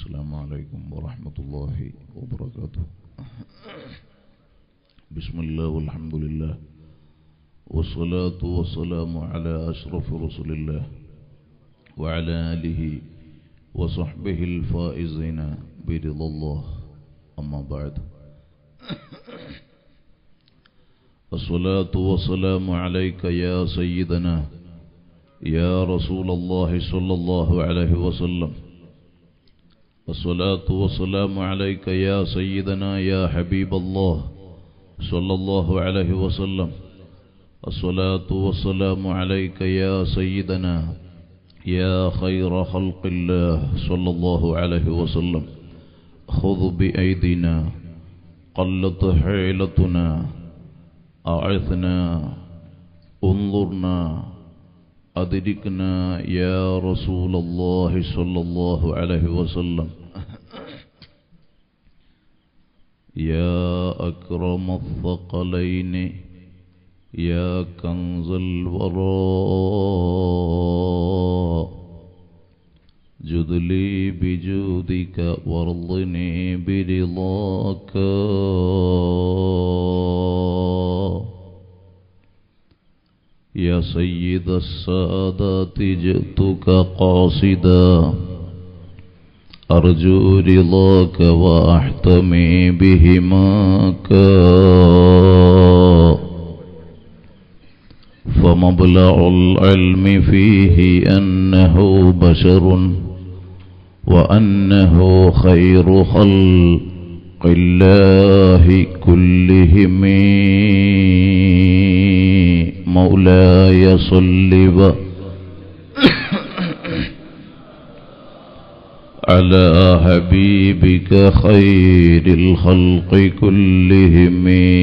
السلام عليكم ورحمة الله وبركاته بسم الله والحمد لله والصلاة والسلام على أشرف رسل الله وعلى آله وصحبه الفائزين برضا الله أما بعد الصلاة والسلام عليك يا سيدنا يا رسول الله صلى الله عليه وسلم الصلاة والسلام عليك يا سيدنا يا حبيب الله صلى الله عليه وسلم الصلاة والسلام عليك يا سيدنا يا خير خلق الله صلى الله عليه وسلم خذ بأيدينا قلت حيلتنا أعثنا انظرنا أدركنا يا رسول الله صلى الله عليه وسلم يا أكرم الثقلين يا كنز الوراء جد لي بجودك وارضني برضاك يا سيد السادات جئتك قاصدا أرجو رضاك وأحتمي بهماك فمبلغ العلم فيه أنه بشر وأنه خير خلق الله كلهم مولاي صل و على حبيبك خير الخلق كلهم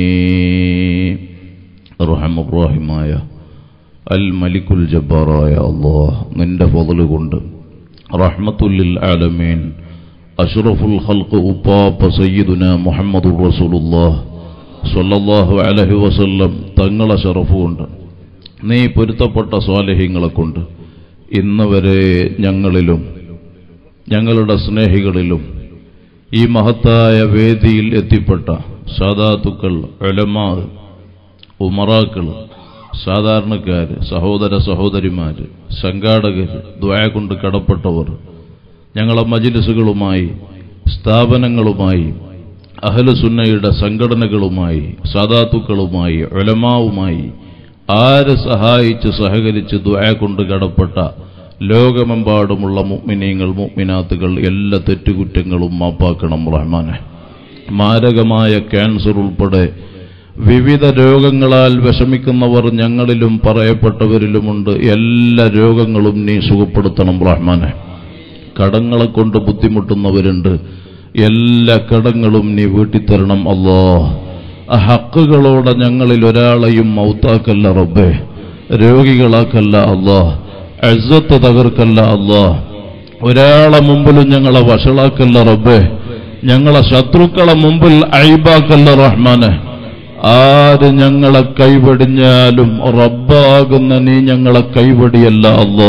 റഹം റഹിമായ അൽ മലിക്കുൽ ജബ്ബാറായ അള്ളാഹ് നിന്റെ ഫضല് കൊണ്ട് റഹ്മത്തുല്ലിൽ ആലമീൻ അഷ്റഫുൽ ഖൽഖ് ഉപ്പാപ്പ സയ്യിദുന മുഹമ്മദുർ റസൂലുള്ളാഹ് സ്വല്ലല്ലാഹു അലൈഹി വസല്ലം തങ്ങളെ ഷറഫുകൊണ്ട് നീ പൊരുത്തപ്പെട്ട സ്വാലഹ്യങ്ങളെ കൊണ്ട് ഇന്ന് വരെ ഞങ്ങളിലും ഞങ്ങളുടെ സ്നേഹികളിലും ഈ മഹത്തായ വേദിയിൽ എത്തിപ്പെട്ട സാദാത്തുക്കൾ എലമാ ഉമറാക്കൾ സാധാരണക്കാർ സഹോദര സഹോദരിമാർ സംഘാടകർ ദ്വായ കൊണ്ട് കടപ്പെട്ടവർ ഞങ്ങളെ മജിലിസുകളുമായി സ്ഥാപനങ്ങളുമായി അഹലുസുന്നയുടെ സംഘടനകളുമായി സാദാത്തുക്കളുമായി ഒലമാവുമായി ആര് സഹായിച്ച് സഹകരിച്ച് ദ്വായ കൊണ്ട് കടപ്പെട്ട ലോകമെമ്പാടുമുള്ള മുഗ്മിനീങ്ങൾ മുഗ്മിനാത്തുകൾ എല്ലാ തെറ്റുകുറ്റങ്ങളും മാപ്പാക്കണം റഹ്മാനെ മാരകമായ ക്യാൻസർ ഉൾപ്പെടെ വിവിധ രോഗങ്ങളാൽ വിഷമിക്കുന്നവർ ഞങ്ങളിലും പറയപ്പെട്ടവരിലുമുണ്ട് എല്ലാ രോഗങ്ങളും നീ സുഖപ്പെടുത്തണം റഹ്മാനെ കടങ്ങളെ കൊണ്ട് ബുദ്ധിമുട്ടുന്നവരുണ്ട് എല്ലാ കടങ്ങളും നീ വീട്ടിത്തരണം അല്ലോ ആ ഹക്കുകളോടെ ഞങ്ങളിൽ ഒരാളെയും മൗത്താക്കല്ല റബ്ബേ രോഗികളാക്കല്ല അല്ലോ അഴ്സത്ത് തകർക്കല്ല അല്ലോ ഒരാളെ മുമ്പിലും ഞങ്ങളെ വഷളാക്കല്ല റബ്ബേ ഞങ്ങളെ ശത്രുക്കളെ മുമ്പിൽ അഴിബാക്കല്ല റഹ്മാനെ ആര് ഞങ്ങളെ കൈവടിഞ്ഞാലും റബ്ബാകുന്ന നീ ഞങ്ങളെ കൈവടിയല്ല അല്ലോ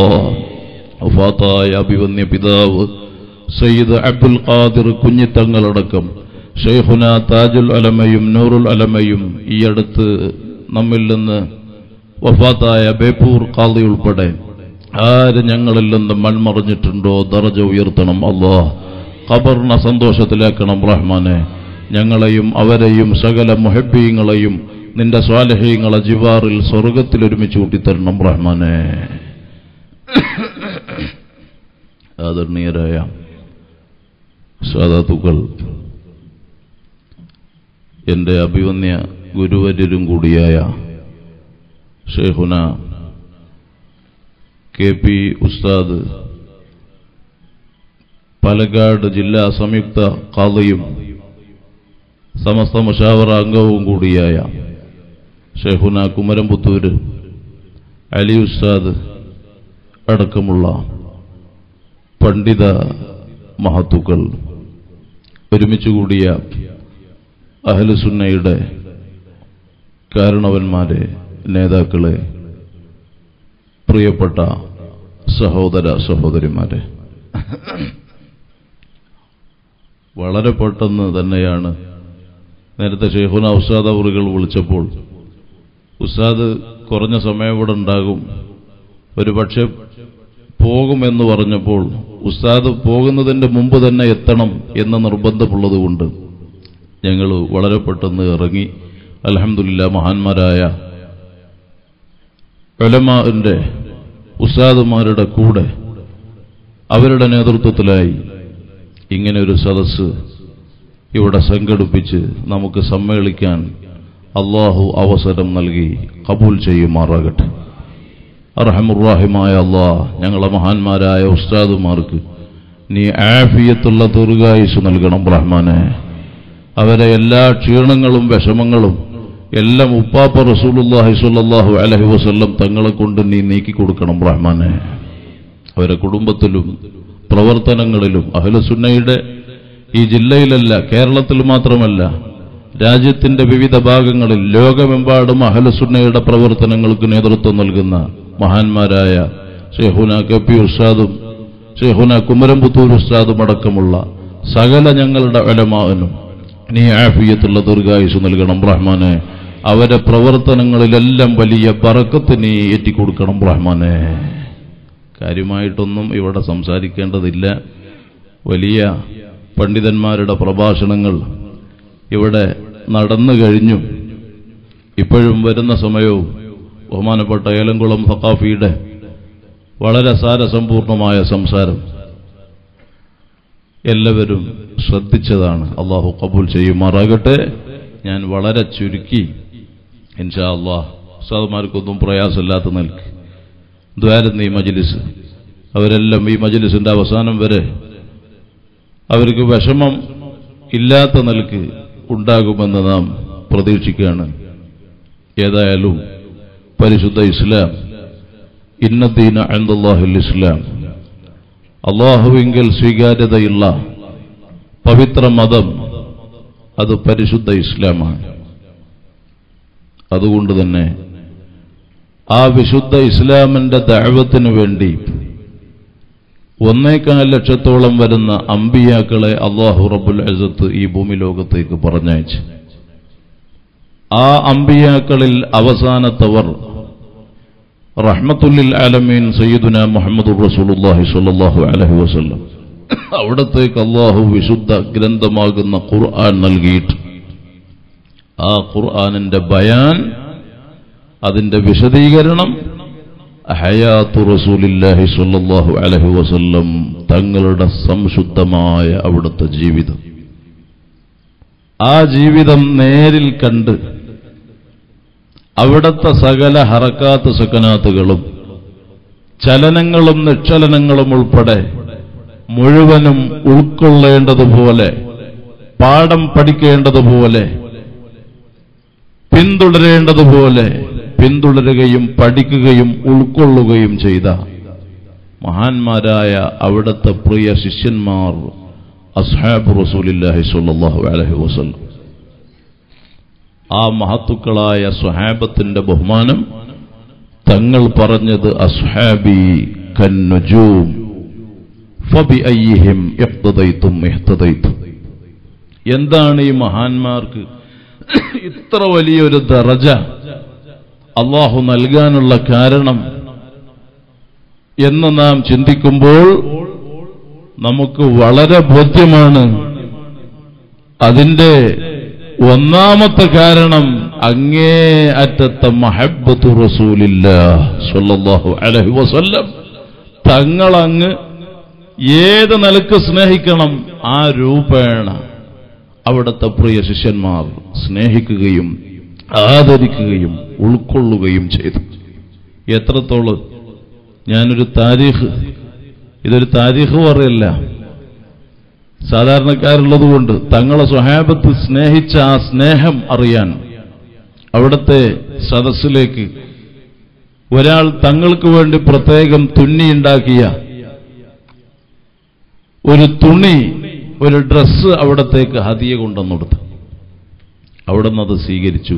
ഫാത്തായ അഭിവന്യ പിതാവ് സയ്യിദ് അബ്ദുൽ ഖാദിർ കുഞ്ഞിത്തങ്ങളടക്കം ഷെയ്ഖുന താജുൽ അലമയും നൂറുൽ അലമയും ഈ അടുത്ത് നമ്മിൽ നിന്ന് വഫാത്തായ ബേപ്പൂർ ഖാദി ഉൾപ്പെടെ ആര് ഞങ്ങളിൽ നിന്ന് മൺമറിഞ്ഞിട്ടുണ്ടോ ദറജ ഉയർത്തണം അല്ലോ ഖബറിനെ സന്തോഷത്തിലാക്കണം റഹ്മാനെ ഞങ്ങളെയും അവരെയും സകല മുഹബീങ്ങളെയും നിന്റെ സ്വാലഹീങ്ങളെ ജിവാറിൽ സ്വർഗത്തിൽ ഒരുമിച്ച് കൂട്ടിത്തരണം റഹ്മാനെ ആദരണീയരായ സാധാത്തുക്കൾ എൻ്റെ അഭിവന്യ ഗുരുവര്യരും കൂടിയായ ഷെയ്ഖുന കെ പി ഉസ്താദ് പാലക്കാട് ജില്ലാ സംയുക്ത കാതയും സമസ്ത മുഷാവറ അംഗവും കൂടിയായ ഷെഹുന കുമരംപുത്തൂര് അലി ഉസ്താദ് അടക്കമുള്ള പണ്ഡിത മഹത്തുക്കൾ ഒരുമിച്ച് കൂടിയ അഹലുസുന്നയുടെ കാരണവന്മാരെ നേതാക്കളെ പ്രിയപ്പെട്ട സഹോദര സഹോദരിമാരെ വളരെ പെട്ടെന്ന് തന്നെയാണ് നേരത്തെ ഷെയ്ഖുന ഉസ്താദ് അവറുകൾ വിളിച്ചപ്പോൾ ഉസ്താദ് കുറഞ്ഞ സമയം ഇവിടെ ഉണ്ടാകും ഒരു പക്ഷെ പോകുമെന്ന് പറഞ്ഞപ്പോൾ ഉസ്താദ് പോകുന്നതിന്റെ മുമ്പ് തന്നെ എത്തണം എന്ന നിർബന്ധമുള്ളതുകൊണ്ട് ഞങ്ങൾ വളരെ പെട്ടെന്ന് ഇറങ്ങി അലഹമില്ല മഹാന്മാരായ ഒലമാന്റെ ഉസ്താദുമാരുടെ കൂടെ അവരുടെ നേതൃത്വത്തിലായി ഇങ്ങനെ ഒരു സദസ്സ് ഇവിടെ സംഘടിപ്പിച്ച് നമുക്ക് സമ്മേളിക്കാൻ അള്ളാഹു അവസരം നൽകി കബൂൽ ചെയ്യുമാറാകട്ടെ അർഹമുറാഹിമായ അള്ളാഹ് ഞങ്ങളെ മഹാന്മാരായ ഉസ്താദുമാർക്ക് നീ ആഫിയത്തുള്ള ദീർഘായുസ് നൽകണം റഹ്മാനെ അവരെ എല്ലാ ക്ഷീണങ്ങളും വിഷമങ്ങളും എല്ലാം ഉപ്പാപ്പ റസൂലുല്ലാഹി സ്വല്ലല്ലാഹു അലൈഹി വസല്ലം തങ്ങളെ കൊണ്ട് നീ നീക്കി കൊടുക്കണം റഹ്മാനെ അവരെ കുടുംബത്തിലും പ്രവർത്തനങ്ങളിലും അഹ്ലുസുന്നയുടെ ഈ ജില്ലയിലല്ല കേരളത്തിൽ മാത്രമല്ല രാജ്യത്തിന്റെ വിവിധ ഭാഗങ്ങളിൽ ലോകമെമ്പാടും അഹ്ലുസുന്നയുടെ പ്രവർത്തനങ്ങൾക്ക് നേതൃത്വം നൽകുന്ന മഹാന്മാരായ ഷെഹുന കപ്പി ഉസ്താദും ഷെഹുന കുമരംപുത്തൂർ ഉസ്താദും അടക്കമുള്ള സകല ഞങ്ങളുടെ ഒലമാവനും നീ ആഫിയത്തുള്ള ദീർഘായുസ് നൽകണം റഹ്മാനെ അവരെ പ്രവർത്തനങ്ങളിലെല്ലാം വലിയ ബറക്കത്ത് നീ ഏറ്റിക്കൊടുക്കണം റഹ്മാനെ കാര്യമായിട്ടൊന്നും ഇവിടെ സംസാരിക്കേണ്ടതില്ല വലിയ പണ്ഡിതന്മാരുടെ പ്രഭാഷണങ്ങൾ ഇവിടെ നടന്നു കഴിഞ്ഞു ഇപ്പോഴും വരുന്ന സമയവും ബഹുമാനപ്പെട്ട ഏലംകുളം സഖാഫിയുടെ വളരെ സാരസമ്പൂർണമായ സംസാരം എല്ലാവരും ശ്രദ്ധിച്ചതാണ് അള്ളാഹു കബൂൽ ചെയ്യുമാറാകട്ടെ ഞാൻ വളരെ ചുരുക്കി ഇൻഷാ അള്ളാഹ് ഉസ്താദുമാർക്കൊന്നും പ്രയാസമില്ലാത്ത നിൽക്ക് ദ്വാരുന്ന ഈ മജ്ലിസ് അവരെല്ലാം ഈ മജ്ലിസിന്റെ അവസാനം വരെ അവർക്ക് വിഷമം ഇല്ലാത്ത നിലക്ക് ഉണ്ടാകുമെന്ന് നാം പ്രതീക്ഷിക്കുകയാണ് ഏതായാലും പരിശുദ്ധ ഇസ്ലാം ഇന്നദ്ദീന അൻദുല്ലാഹിൽ ഇസ്ലാം അള്ളാഹുവിങ്കൽ സ്വീകാര്യതയുള്ള പവിത്ര മതം അത് പരിശുദ്ധ ഇസ്ലാമാണ് അതുകൊണ്ട് തന്നെ ആ വിശുദ്ധ ഇസ്ലാമിന്റെ ദൈവത്തിനു വേണ്ടി ഒന്നേക്കാൽ ലക്ഷത്തോളം വരുന്ന അമ്പിയാക്കളെ അള്ളാഹു റബുൽ അസത്ത് ഈ ഭൂമി ലോകത്തേക്ക് പറഞ്ഞയച്ചു ആ അമ്പിയാക്കളിൽ അവസാനത്തവർ റഹ്മത്തുല്ലിൽ ആലമീൻ സയ്യിദുന മുഹമ്മദ് റസൂലുള്ളാഹി സ്വല്ലല്ലാഹു അലൈഹി വസല്ലം അവിടത്തേക്ക് അള്ളാഹു വിശുദ്ധ ഗ്രന്ഥമാകുന്ന ഖുർആൻ നൽകിയിട്ട് ആ ഖുർആനിന്റെ ബയാൻ അതിന്റെ വിശദീകരണം ഹയാത്തു റസൂലില്ലാഹി സ്വല്ലല്ലാഹു അലൈഹി വസല്ലം തങ്ങളുടെ സംശുദ്ധമായ അവിടുത്തെ ജീവിതം ആ ജീവിതം നേരിൽ കണ്ട് അവിടത്തെ സകല ഹറക്കാത്ത് സുക്കനാത്തുകളും ചലനങ്ങളും നിക്ഷലനങ്ങളും ഉൾപ്പെടെ മുഴുവനും ഉൾക്കൊള്ളേണ്ടതുപോലെ പാഠം പഠിക്കേണ്ടതുപോലെ പിന്തുടരേണ്ടതുപോലെ പിന്തുടരുകയും പഠിക്കുകയും ഉൾക്കൊള്ളുകയും ചെയ്ത മഹാന്മാരായ അവിടുത്തെ പ്രിയ ശിഷ്യന്മാർ അസ്ഹാബ് റസൂലില്ലാഹി സ്വല്ലല്ലാഹു അലൈഹി വസല്ലം ആ മഹത്തുക്കളായ സ്വഹാബത്തിന്റെ ബഹുമാനം തങ്ങൾ പറഞ്ഞത് അസ്ഹാബി കന്നുജൂം ഫബിഅയ്യിഹിം ഇഖ്തദൈതും ഇഹ്തദൈതും എന്താണ് ഈ മഹാന്മാർക്ക് ഇത്ര വലിയൊരു ദറജ അള്ളാഹു നൽകാനുള്ള കാരണം എന്ന് നാം ചിന്തിക്കുമ്പോൾ നമുക്ക് വളരെ ബോധ്യമാണ് അതിന്റെ ഒന്നാമത്തെ കാരണം അങ്ങേ അറ്റത്തെ മഹബത്തു റസൂലില്ല സ്വല്ലല്ലാഹു അലൈഹി വസല്ലം തങ്ങളങ്ങ് ഏത് നിലക്ക് സ്നേഹിക്കണം ആ രൂപേണ അവിടുത്തെ പ്രിയ ശിഷ്യന്മാർ സ്നേഹിക്കുകയും ആദരിക്കുകയും ഉൾക്കൊള്ളുകയും ചെയ്തു എത്രത്തോളം ഞാനൊരു താരീഖ് ഇതൊരു താരീഖ് പറയല്ല സാധാരണക്കാരുള്ളതുകൊണ്ട് തങ്ങളെ സ്വഹാബത്ത് സ്നേഹിച്ച ആ സ്നേഹം അറിയാൻ അവിടുത്തെ സദസ്സിലേക്ക് ഒരാൾ തങ്ങൾക്ക് വേണ്ടി പ്രത്യേകം തുന്നിയുണ്ടാക്കിയ ഒരു തുണി ഒരു ഡ്രസ്സ് അവിടത്തേക്ക് ഹതിയ കൊണ്ടുവന്നെടുത്തു അവിടെ നിന്ന് അത് സ്വീകരിച്ചു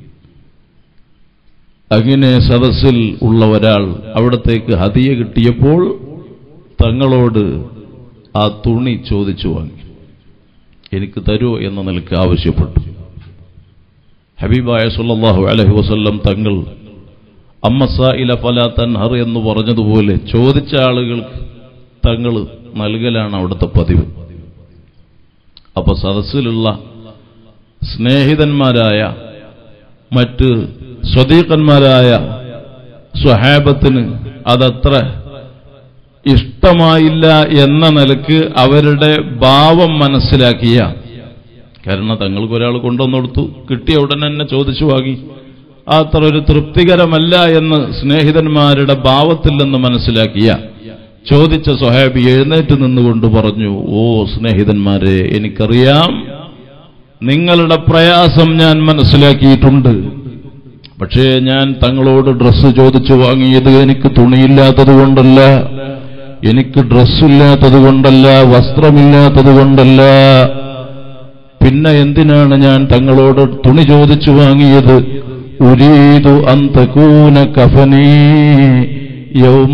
അങ്ങനെ സദസ്സിൽ ഉള്ള ഒരാൾ അവിടത്തേക്ക് ഹതിയ കിട്ടിയപ്പോൾ തങ്ങളോട് ആ തുണി ചോദിച്ചു വാങ്ങി എനിക്ക് തരൂ എന്ന നിലക്ക് ആവശ്യപ്പെട്ടു ഹബീബായ സല്ലല്ലാഹു അലൈഹി വസല്ലം തങ്ങൾ അമ്മസായില ഫല തൻഹർ എന്ന് പറഞ്ഞതുപോലെ ചോദിച്ച ആളുകൾക്ക് തങ്ങൾ നൽകലാണ് അവിടുത്തെ പതിവ് അപ്പൊ സദസ്സിലുള്ള സ്നേഹിതന്മാരായ മറ്റ് സ്വദീഖന്മാരായ സ്വഹാബത്തിന് അതത്ര ഇഷ്ടമായില്ല എന്ന നിലക്ക് അവരുടെ ഭാവം മനസ്സിലാക്കിയ കാരണം തങ്ങൾക്ക് ഒരാൾ കൊണ്ടുവന്നെടുത്തു കിട്ടിയ ഉടനെ തന്നെ ചോദിച്ചു വാങ്ങി അത്ര ഒരു തൃപ്തികരമല്ല എന്ന് സ്നേഹിതന്മാരുടെ ഭാവത്തിൽ നിന്ന് മനസ്സിലാക്കിയ ചോദിച്ച സ്വഹാബി എഴുന്നേറ്റ് നിന്നുകൊണ്ട് പറഞ്ഞു ഓ സ്നേഹിതന്മാരെ എനിക്കറിയാം നിങ്ങളുടെ പ്രയാസം ഞാൻ മനസ്സിലാക്കിയിട്ടുണ്ട് പക്ഷേ ഞാൻ തങ്ങളോട് ഡ്രസ്സ് ചോദിച്ചു വാങ്ങിയത് എനിക്ക് തുണിയില്ലാത്തത് കൊണ്ടല്ല എനിക്ക് ഡ്രസ്സില്ലാത്തത് കൊണ്ടല്ല വസ്ത്രമില്ലാത്തത് കൊണ്ടല്ല പിന്നെ എന്തിനാണ് ഞാൻ തങ്ങളോട് തുണി ചോദിച്ചു വാങ്ങിയത് ഉരീതു അന്തകൂന കഫനീ യൗമ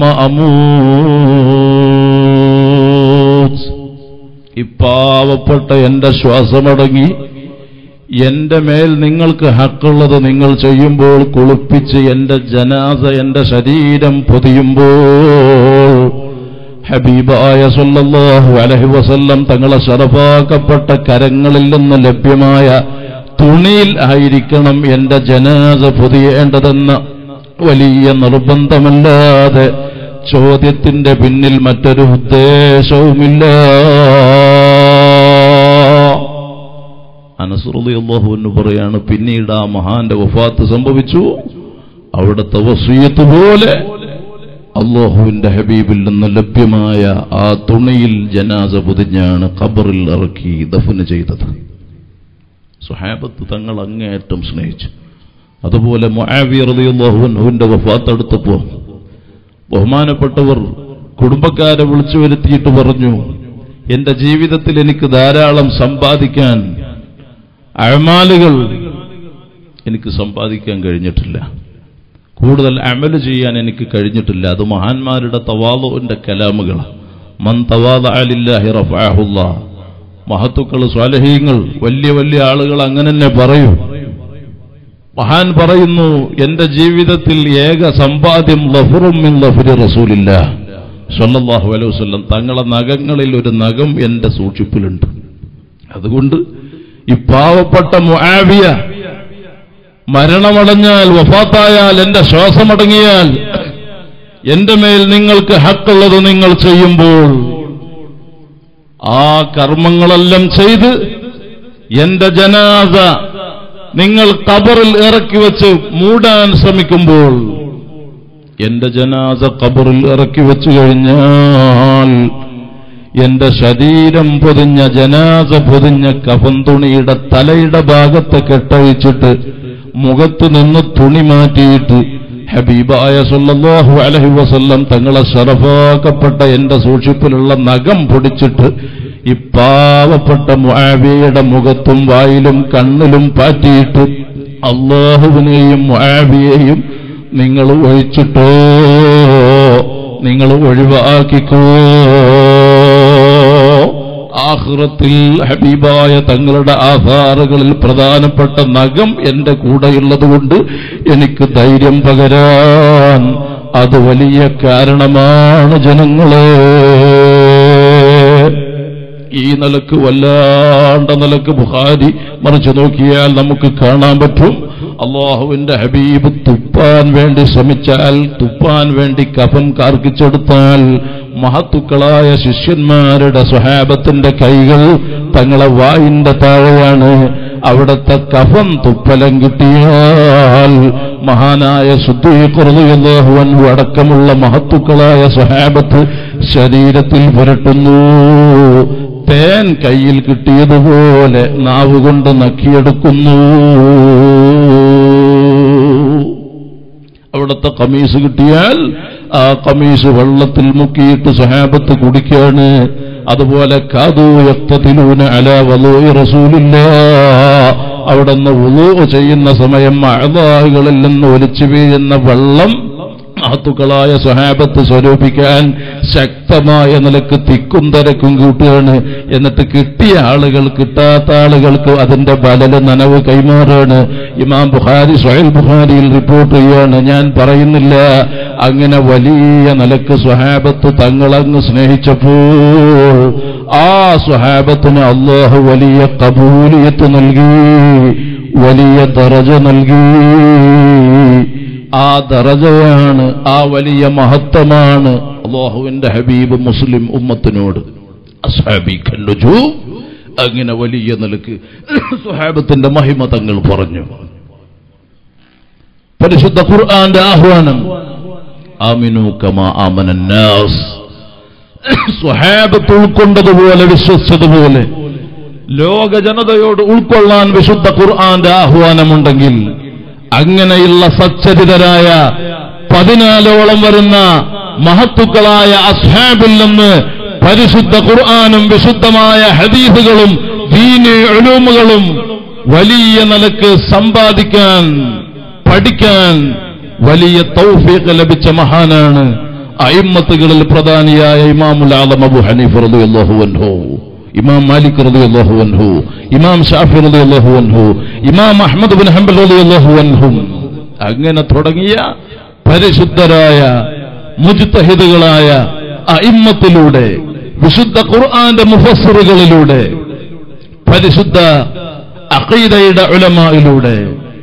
അമൂത്ത് ഈ പാവപ്പെട്ട എന്റെ ശ്വാസമടങ്ങി എന്റെ മേൽ നിങ്ങൾക്ക് ഹക്കുള്ളത് നിങ്ങൾ ചെയ്യുമ്പോൾ കുളിപ്പിച്ച് എന്റെ ജനാസ എന്റെ ശരീരം പൊതിയുമ്പോൾ ഹബീബായ സല്ലല്ലാഹു അലൈഹി വസല്ലം തങ്ങളെ ശറഫാക്കപ്പെട്ട കരങ്ങളിൽ നിന്ന് ലഭ്യമായ തുണിയിൽ ആയിരിക്കണം എന്റെ ജനാസ പൊതിയേണ്ടതെന്ന വലിയ നിർബന്ധമല്ലാതെ ചോദ്യത്തിന്റെ പിന്നിൽ മറ്റൊരു ഉദ്ദേശവുമില്ല അനസുറുദി അള്ളാഹു എന്ന് പറയാണ് പിന്നീട് ആ മഹാന്റെ വഫാത്ത് സംഭവിച്ചു അവിടുത്തെ വസീയത്ത് പോലെ അള്ളാഹുവിന്റെ ഹബീബിൽ നിന്ന് ലഭ്യമായ ആ തുണിയിൽ ജനാസ പൊതിഞ്ഞാണ് ഖബറിൽ ഇറക്കി ദഫന് ചെയ്തത് സുഹാബത്ത് തങ്ങൾ അങ്ങേയറ്റം സ്നേഹിച്ചു അതുപോലെ മുആവിയറിയാഹുവിന്റെ വഫാത്ത് അടുത്തപ്പോ ബഹുമാനപ്പെട്ടവർ കുടുംബക്കാരെ വിളിച്ചു വരുത്തിയിട്ട് പറഞ്ഞു എന്റെ ജീവിതത്തിൽ എനിക്ക് ധാരാളം സമ്പാദിക്കാൻ അഴമാലുകൾ എനിക്ക് സമ്പാദിക്കാൻ കഴിഞ്ഞിട്ടില്ല കൂടുതൽ അമല് ചെയ്യാൻ എനിക്ക് കഴിഞ്ഞിട്ടില്ല അത് മഹാന്മാരുടെ തവാലുവിന്റെ കലാമുകൾ മൻ തവാലില്ലാഹി റഫാഹുല്ല മഹത്തുക്കൾ സ്വാലഹീങ്ങൾ വലിയ വലിയ ആളുകൾ അങ്ങനെ തന്നെ പറയൂ മഹാൻ പറയുന്നു എന്റെ ജീവിതത്തിൽ ഏക സമ്പാദ്യം ലഫറും മിൻ ലഫരി റസൂലില്ല സല്ലല്ലാഹു അലൈഹി വസല്ലം തങ്ങളെ നഖങ്ങളിൽ ഒരു നഖം എന്റെ സൂക്ഷിപ്പിലുണ്ട് അതുകൊണ്ട് ഈ പാവപ്പെട്ട മുആവിയ മരണമടഞ്ഞാൽ വഫാത്തായാൽ എന്റെ ശ്വാസമടങ്ങിയാൽ എന്റെ മേൽ നിങ്ങൾക്ക് ഹക്കുള്ളത് നിങ്ങൾ ചെയ്യുമ്പോൾ ആ കർമ്മങ്ങളെല്ലാം ചെയ്ത് എന്റെ ജനാസ നിങ്ങൾ കബറിൽ ഇറക്കി വെച്ച് മൂടാൻ ശ്രമിക്കുമ്പോൾ എന്റെ ജനാസ കബറിൽ ഇറക്കി വെച്ചു കഴിഞ്ഞാൽ എന്റെ ശരീരം പൊതിഞ്ഞ ജനാസ പൊതിഞ്ഞ കഫൻ തുണിയുടെ തലയുടെ ഭാഗത്ത് കെട്ടഴിച്ചിട്ട് മുഖത്ത് നിന്ന് തുണി മാറ്റിയിട്ട് ഹബീബായ സല്ലല്ലാഹു അലൈഹി വസല്ലം തങ്ങളെ ശറഫാക്കപ്പെട്ട എന്റെ സൂക്ഷിപ്പിലുള്ള നഖം പൊടിച്ചിട്ട് ഈ പാവപ്പെട്ട മുആവിയയുടെ മുഖത്തും വായിലും കണ്ണിലും പാറ്റിയിട്ട് അള്ളാഹുവിനെയും മുആവിയെയും നിങ്ങൾ ഒഴിച്ചിട്ടോ നിങ്ങൾ ഒഴിവാക്കിക്കോ ആഹ്റത്തിൽ ഹബീബായ തങ്ങളുടെ ആധാറുകളിൽ പ്രധാനപ്പെട്ട നഖം എന്റെ കൂടെയുള്ളത് കൊണ്ട് എനിക്ക് ധൈര്യം പകരാൻ അത് വലിയ കാരണമാണ് ജനങ്ങളെ ഈ നിലക്ക് വല്ലാണ്ട നിലക്ക് ബുഹാരി മറിച്ചു നോക്കിയാൽ നമുക്ക് കാണാൻ പറ്റും അള്ളാഹുവിന്റെ ഹബീബ് തുപ്പാൻ വേണ്ടി ശ്രമിച്ചാൽ തുപ്പാൻ വേണ്ടി കഫൻ കാർക്കിച്ചെടുത്താൽ മഹത്തുക്കളായ ശിഷ്യന്മാരുടെ സ്വഹാബത്തിന്റെ കൈകൾ തങ്ങളെ വായിന്റെ താഴെയാണ് അവിടുത്തെ കഫൻ തുപ്പലം കിട്ടിയാൽ മഹാനായ ശുദ്ധീകൃതയല്ലാഹുവൻ അടക്കമുള്ള മഹത്തുക്കളായ സ്വഹാബത്ത് ശരീരത്തിൽ പുരട്ടുന്നു തേൻ കയ്യിൽ കിട്ടിയതുപോലെ നാവുകൊണ്ട് നക്കിയെടുക്കുന്നു അവിടുത്തെ കമീസ് കിട്ടിയാൽ ആ കമീസ് വെള്ളത്തിൽ മുക്കിയിട്ട് സഹാബത്ത് കുടിക്കാണ് അതുപോലെ കാതു യക്തത്തിലൂന അല വലൂയി റസൂലില്ല അവിടെ നിന്ന് ഉളൂ ചെയ്യുന്ന സമയം അഴതാകളിൽ നിന്ന് ഒലിച്ചു വീഴുന്ന വെള്ളം മഹത്തുക്കളായ സ്വഹാബത്ത് സ്വരൂപിക്കാൻ ശക്തമായ നിലക്ക് തിക്കും തിരക്കും കൂട്ടുകയാണ് എന്നിട്ട് കിട്ടിയ ആളുകൾ കിട്ടാത്ത ആളുകൾക്ക് അതിന്റെ ബലല് നനവ് കൈമാറാണ് ഇമാം ബുഖാരി സ്വയൽ ബുഖാരിയിൽ റിപ്പോർട്ട് ചെയ്യാണ് ഞാൻ പറയുന്നില്ല അങ്ങനെ വലിയ നിലക്ക് സ്വഹാബത്ത് തങ്ങളങ്ങ് സ്നേഹിച്ചപ്പോൾ ആ സ്വഹാബത്തിന് അള്ളാഹു വലിയ കബൂലിയത്ത് നൽകി വലിയ ദറജ നൽകി ആ ദറജയാണ് ആ വലിയ മഹത്വമാണ് അള്ളാഹുവിന്റെ ഹബീബ് മുസ്ലിം ഉമ്മത്തിനോട് അസ്ഹാബി കല്ലുജു അങ്ങനെ വലിയ നിലക്ക് സുഹാബത്തിന്റെ മഹിമ തങ്ങൾ പറഞ്ഞു പരിശുദ്ധ ഖുർആന്റെ ആഹ്വാനം ആമിനു കമാ ആമനന്നാസ് സ്വഹാബത്ത് ഉൾക്കൊണ്ടതുപോലെ വിശ്വസിച്ചതുപോലെ ലോക ജനതയോട് ഉൾക്കൊള്ളാൻ വിശുദ്ധ ഖുർആന്റെ ആഹ്വാനമുണ്ടെങ്കിൽ അങ്ങനെയുള്ള സച്ചരിതരായ പതിനാലോളം വരുന്ന മഹത്തുക്കളായ അസ്ഹാബിൽ നിന്ന് പരിശുദ്ധ ഖുർആാനും വിശുദ്ധമായ ഹദീസുകളും ദീനി ഒലൂമുകളും വലിയ നിലക്ക് സമ്പാദിക്കാൻ പഠിക്കാൻ വലിയ തൗഫീഖ് ലഭിച്ച മഹാനാണ് അയിമ്മത്തുകളിൽ പ്രധാനിയായ ഇമാമുൽ ആലം അബു ഹനീഫ് റളിയല്ലാഹു അൻഹു ഇമാം മാലിക് റളിയല്ലാഹു അൻഹു ഇമാം ഷാഫി റളിയല്ലാഹു അൻഹു ഇമാം അഹ്മദ് ബിൻ ഹംബൽ റളിയല്ലാഹു അൻഹും അങ്ങനെ തുടങ്ങിയ പരിശുദ്ധരായ മുജ്തഹിദുകളായ അയിമ്മത്തിലൂടെ വിശുദ്ധ ഖുർആന്റെ മുഫസ്സിറുകളിലൂടെ പരിശുദ്ധ അഖീദയുടെ ഉലമായിലൂടെ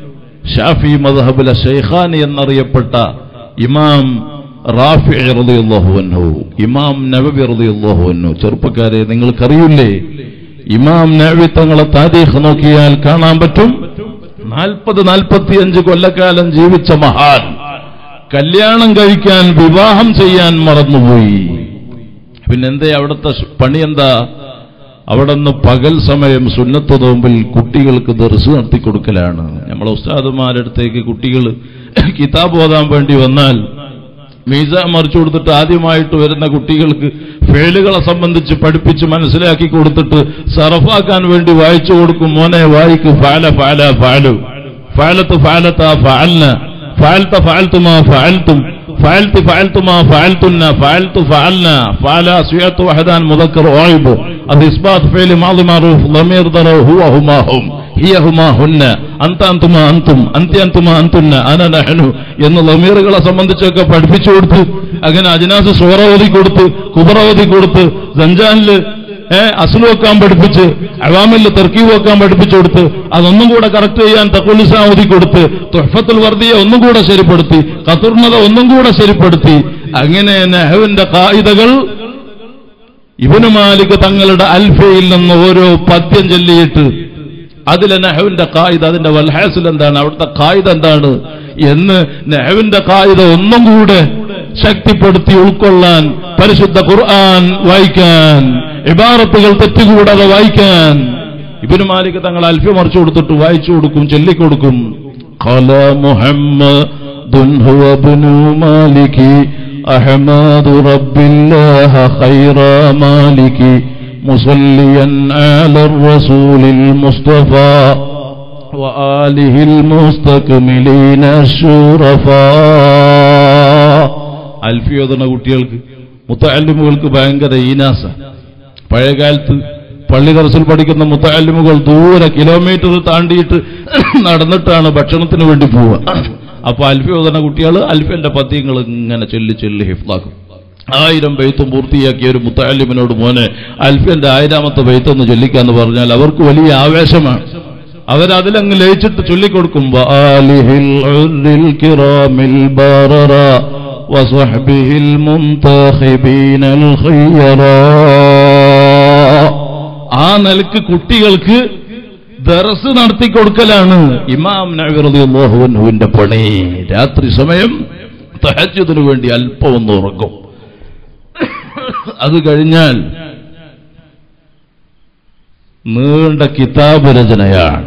ഷാഫി മദ്ഹബിലെ ഷെയ്ഖാനി എന്നറിയപ്പെട്ട ഇമാം റാഫി റളിയല്ലാഹു അൻഹു ഇമാം നബവി റളിയല്ലാഹു അൻഹു ചെറുപ്പക്കാരെ നിങ്ങൾക്കറിയില്ലേ ഇമാം നബവി തങ്ങളെ താരീഖ് നോക്കിയാൽ കാണാൻ പറ്റും നാൽപ്പത് നാൽപ്പത്തിയഞ്ച് കൊല്ലക്കാലം ജീവിച്ച മഹാൻ കല്യാണം കഴിക്കാൻ വിവാഹം ചെയ്യാൻ മറന്നുപോയി പിന്നെന്തേ അവിടുത്തെ പണി എന്താ അവിടെ നിന്ന് പകൽ സമയം സുന്നത്ത് നോമ്പിൽ കുട്ടികൾക്ക് ദർസ് നടത്തി കൊടുക്കലാണ് നമ്മളെ ഉസ്താദുമാരടുത്തേക്ക് കുട്ടികൾ കിതാബ് ഓതാൻ വേണ്ടി വന്നാൽ മീസ മറിച്ചു കൊടുത്തിട്ട് ആദ്യമായിട്ട് വരുന്ന കുട്ടികൾക്ക് ഫേലുകളെ സംബന്ധിച്ച് പഠിപ്പിച്ച് മനസ്സിലാക്കി കൊടുത്തിട്ട് സറഫാക്കാൻ വേണ്ടി വായിച്ചു കൊടുക്കും മോനെ വായിക്ക് ഫാല ഫാല ഫാലു ഫാലത്ത് ഫാലത്ത ഫാൽന ഫാൽത്ത ഫാൽത്തുമാ ഫാൽത്തും فعلت فعلت ما فعلتن فعلت فعلنا فعل سيئة وحدان مذكر وعيب الإثبات فعل ماضي معروف ضمير ضرر هو هما هم هي هما هن أنت أنتما أنتم أنت أنتما أنتن أنا نحن എന്ന് ലമീറുകളെ സംബന്ധിച്ചൊക്കെ പഠിപ്പിച്ചു കൊടുത്ത് അങ്ങനെ അജിനാസ് സോറ ഓതി കൊടുത്ത് കുബറ ഓതി കൊടുത്ത് സഞ്ചാനില് ഏഹ് അസുൽ വെക്കാൻ പഠിപ്പിച്ച് അവാമിൽ തെർക്കീവ് വെക്കാൻ പഠിപ്പിച്ചു കൊടുത്ത് അതൊന്നും കൂടെ കറക്റ്റ് ചെയ്യാൻ തക്കുലിസ ഓതി കൊടുത്ത് തുഹഫത്തുൽ വർദിയെ ഒന്നും കൂടെ ശരിപ്പെടുത്തി കത്തുർണത ഒന്നും കൂടെ ശരിപ്പെടുത്തി അങ്ങനെ നെഹുവിന്റെ കായികകൾ ഇബനു മാലിക് തങ്ങളുടെ അൽഫയിൽ നിന്ന് ഓരോ പദ്യം ചൊല്ലിയിട്ട് അതിലെ നെഹുവിന്റെ കായിദ അതിന്റെ വൽഹാസിൽ എന്താണ് അവിടുത്തെ കായിദ എന്താണ് എന്ന് നെഹുവിന്റെ കായിദ ഒന്നും കൂടെ ശക്തിപ്പെടുത്തി ഉൾക്കൊള്ളാൻ പരിശുദ്ധ ഖുർആൻ വായിക്കാൻ ഇബാറത്തുകൾ തെറ്റുകൂടാതെ വായിക്കാൻ ഇബിന് മാലിക് തങ്ങൾ അൽഫ്യ മറിച്ചു കൊടുത്തിട്ട് വായിച്ചു കൊടുക്കും ചൊല്ലിക്കൊടുക്കും قال محمد هو ابن مالك أحمد رب الله خير مالك مصليا على الرسول المصطفى وآله المستكملين الشرفاء അൽഫിയോദന കുട്ടികൾക്ക് മുത്തല്ലിമുകൾക്ക് ഭയങ്കര ഈനാസ പഴയകാലത്ത് പള്ളി ദർസിൽ പഠിക്കുന്ന മുത്തല്ലിമുകൾ ദൂരെ കിലോമീറ്റർ താണ്ടിയിട്ട് നടന്നിട്ടാണ് ഭക്ഷണത്തിന് വേണ്ടി പോവുക അപ്പൊ അൽഫിയോദന കുട്ടികൾ അൽഫിന്റെ പദ്യങ്ങൾ ഇങ്ങനെ ചൊല്ലി ചൊല്ലി ഹിഫ്ലാക്കും ആയിരം ബെയ്ത്തും പൂർത്തിയാക്കിയ ഒരു മുത്തല്ലിമിനോട് മോനെ അൽഫിന്റെ ആയിരാമത്തെ ബെയ്ത്തൊന്ന് ചൊല്ലിക്കാന്ന് പറഞ്ഞാൽ അവർക്ക് വലിയ ആവേശമാണ് അവരതിലങ്ങ് ലയിച്ചിട്ട് ചൊല്ലിക്കൊടുക്കും വആലിഹിൽ ഉർരിൽ കിറാമിൽ ബററ وصحبه المنتخبين الخيرا ആ നിലക്ക് കുട്ടികൾക്ക് ദർസ് നടത്തി കൊടുക്കലാണ് ഇമാം നബിറുദ്ദോഹുവിന്റെ പണി രാത്രി സമയം തഹജ്ജുദിനു വേണ്ടി അല്പം ഒന്ന് ഉറക്കും അത് കഴിഞ്ഞാൽ നീണ്ട കിതാബ് രചനയാണ്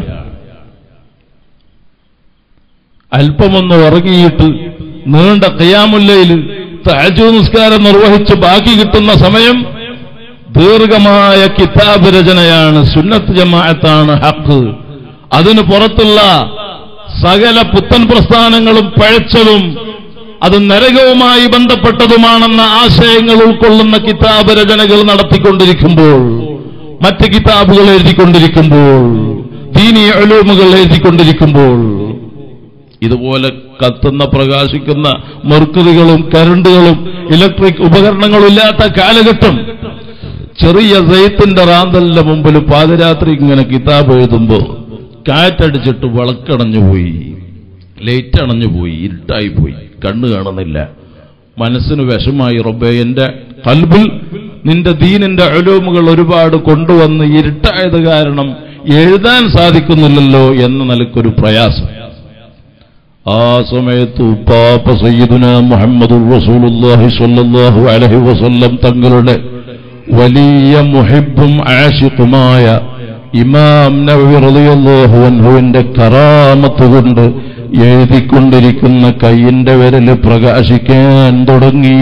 അല്പമൊന്ന് ഉറങ്ങിയിട്ട് നീണ്ട കയ്യാമുല്ലയിൽ തഹജു നിസ്കാരം നിർവഹിച്ച് ബാക്കി കിട്ടുന്ന സമയം ദീർഘമായ കിതാബ് രചനയാണ് സുന്നത്ത് ജമാഅത്താണ് ഹക്ക് അതിന് പുറത്തുള്ള സകല പുത്തൻ പ്രസ്ഥാനങ്ങളും പഴച്ചതും അത് നരകവുമായി ബന്ധപ്പെട്ടതുമാണെന്ന ആശയങ്ങൾ ഉൾക്കൊള്ളുന്ന കിതാബ് രചനകൾ നടത്തിക്കൊണ്ടിരിക്കുമ്പോൾ മറ്റ് കിതാബുകൾ എഴുതിക്കൊണ്ടിരിക്കുമ്പോൾ ദീനി അലൂമുകൾ എഴുതിക്കൊണ്ടിരിക്കുമ്പോൾ ഇതുപോലെ കത്തുന്ന പ്രകാശിക്കുന്ന മെർക്കുറികളും കരണ്ടുകളും ഇലക്ട്രിക് ഉപകരണങ്ങളും ഇല്ലാത്ത കാലഘട്ടം ചെറിയ ജയ്ത്തിന്റെ റാന്തലിന്റെ മുമ്പിൽ പാതിരാത്രി ഇങ്ങനെ കിതാബ് എഴുതുമ്പോ കാറ്റടിച്ചിട്ട് വിളക്കണഞ്ഞു പോയി ലൈറ്റ് അണഞ്ഞു പോയി ഇരുട്ടായി പോയി കണ്ണു കാണുന്നില്ല മനസ്സിന് വിഷമായി റബ്ബെ എന്റെ കൽബിൽ നിന്റെ ദീനിന്റെ അലൂമുകൾ ഒരുപാട് കൊണ്ടുവന്ന് ഇരുട്ടായത് കാരണം എഴുതാൻ സാധിക്കുന്നില്ലല്ലോ എന്ന നിലക്കൊരു പ്രയാസം ആ സമയത്ത് ഉപ്പാപ്പ സയ്യിദുന മുഹമ്മദുർ റസൂലുള്ളാഹി സ്വല്ലല്ലാഹു അലൈഹി വസല്ലം തങ്ങളുടെ വലിയ മുഹിബും ആഷിഖുമായ ഇമാം നബി റളിയല്ലാഹു അൻഹുവിന്റെ കറാമത്ത് കൊണ്ട് എഴുതിക്കൊണ്ടിരിക്കുന്ന കൈയിന്റെ വിരല് പ്രകാശിക്കാൻ തുടങ്ങി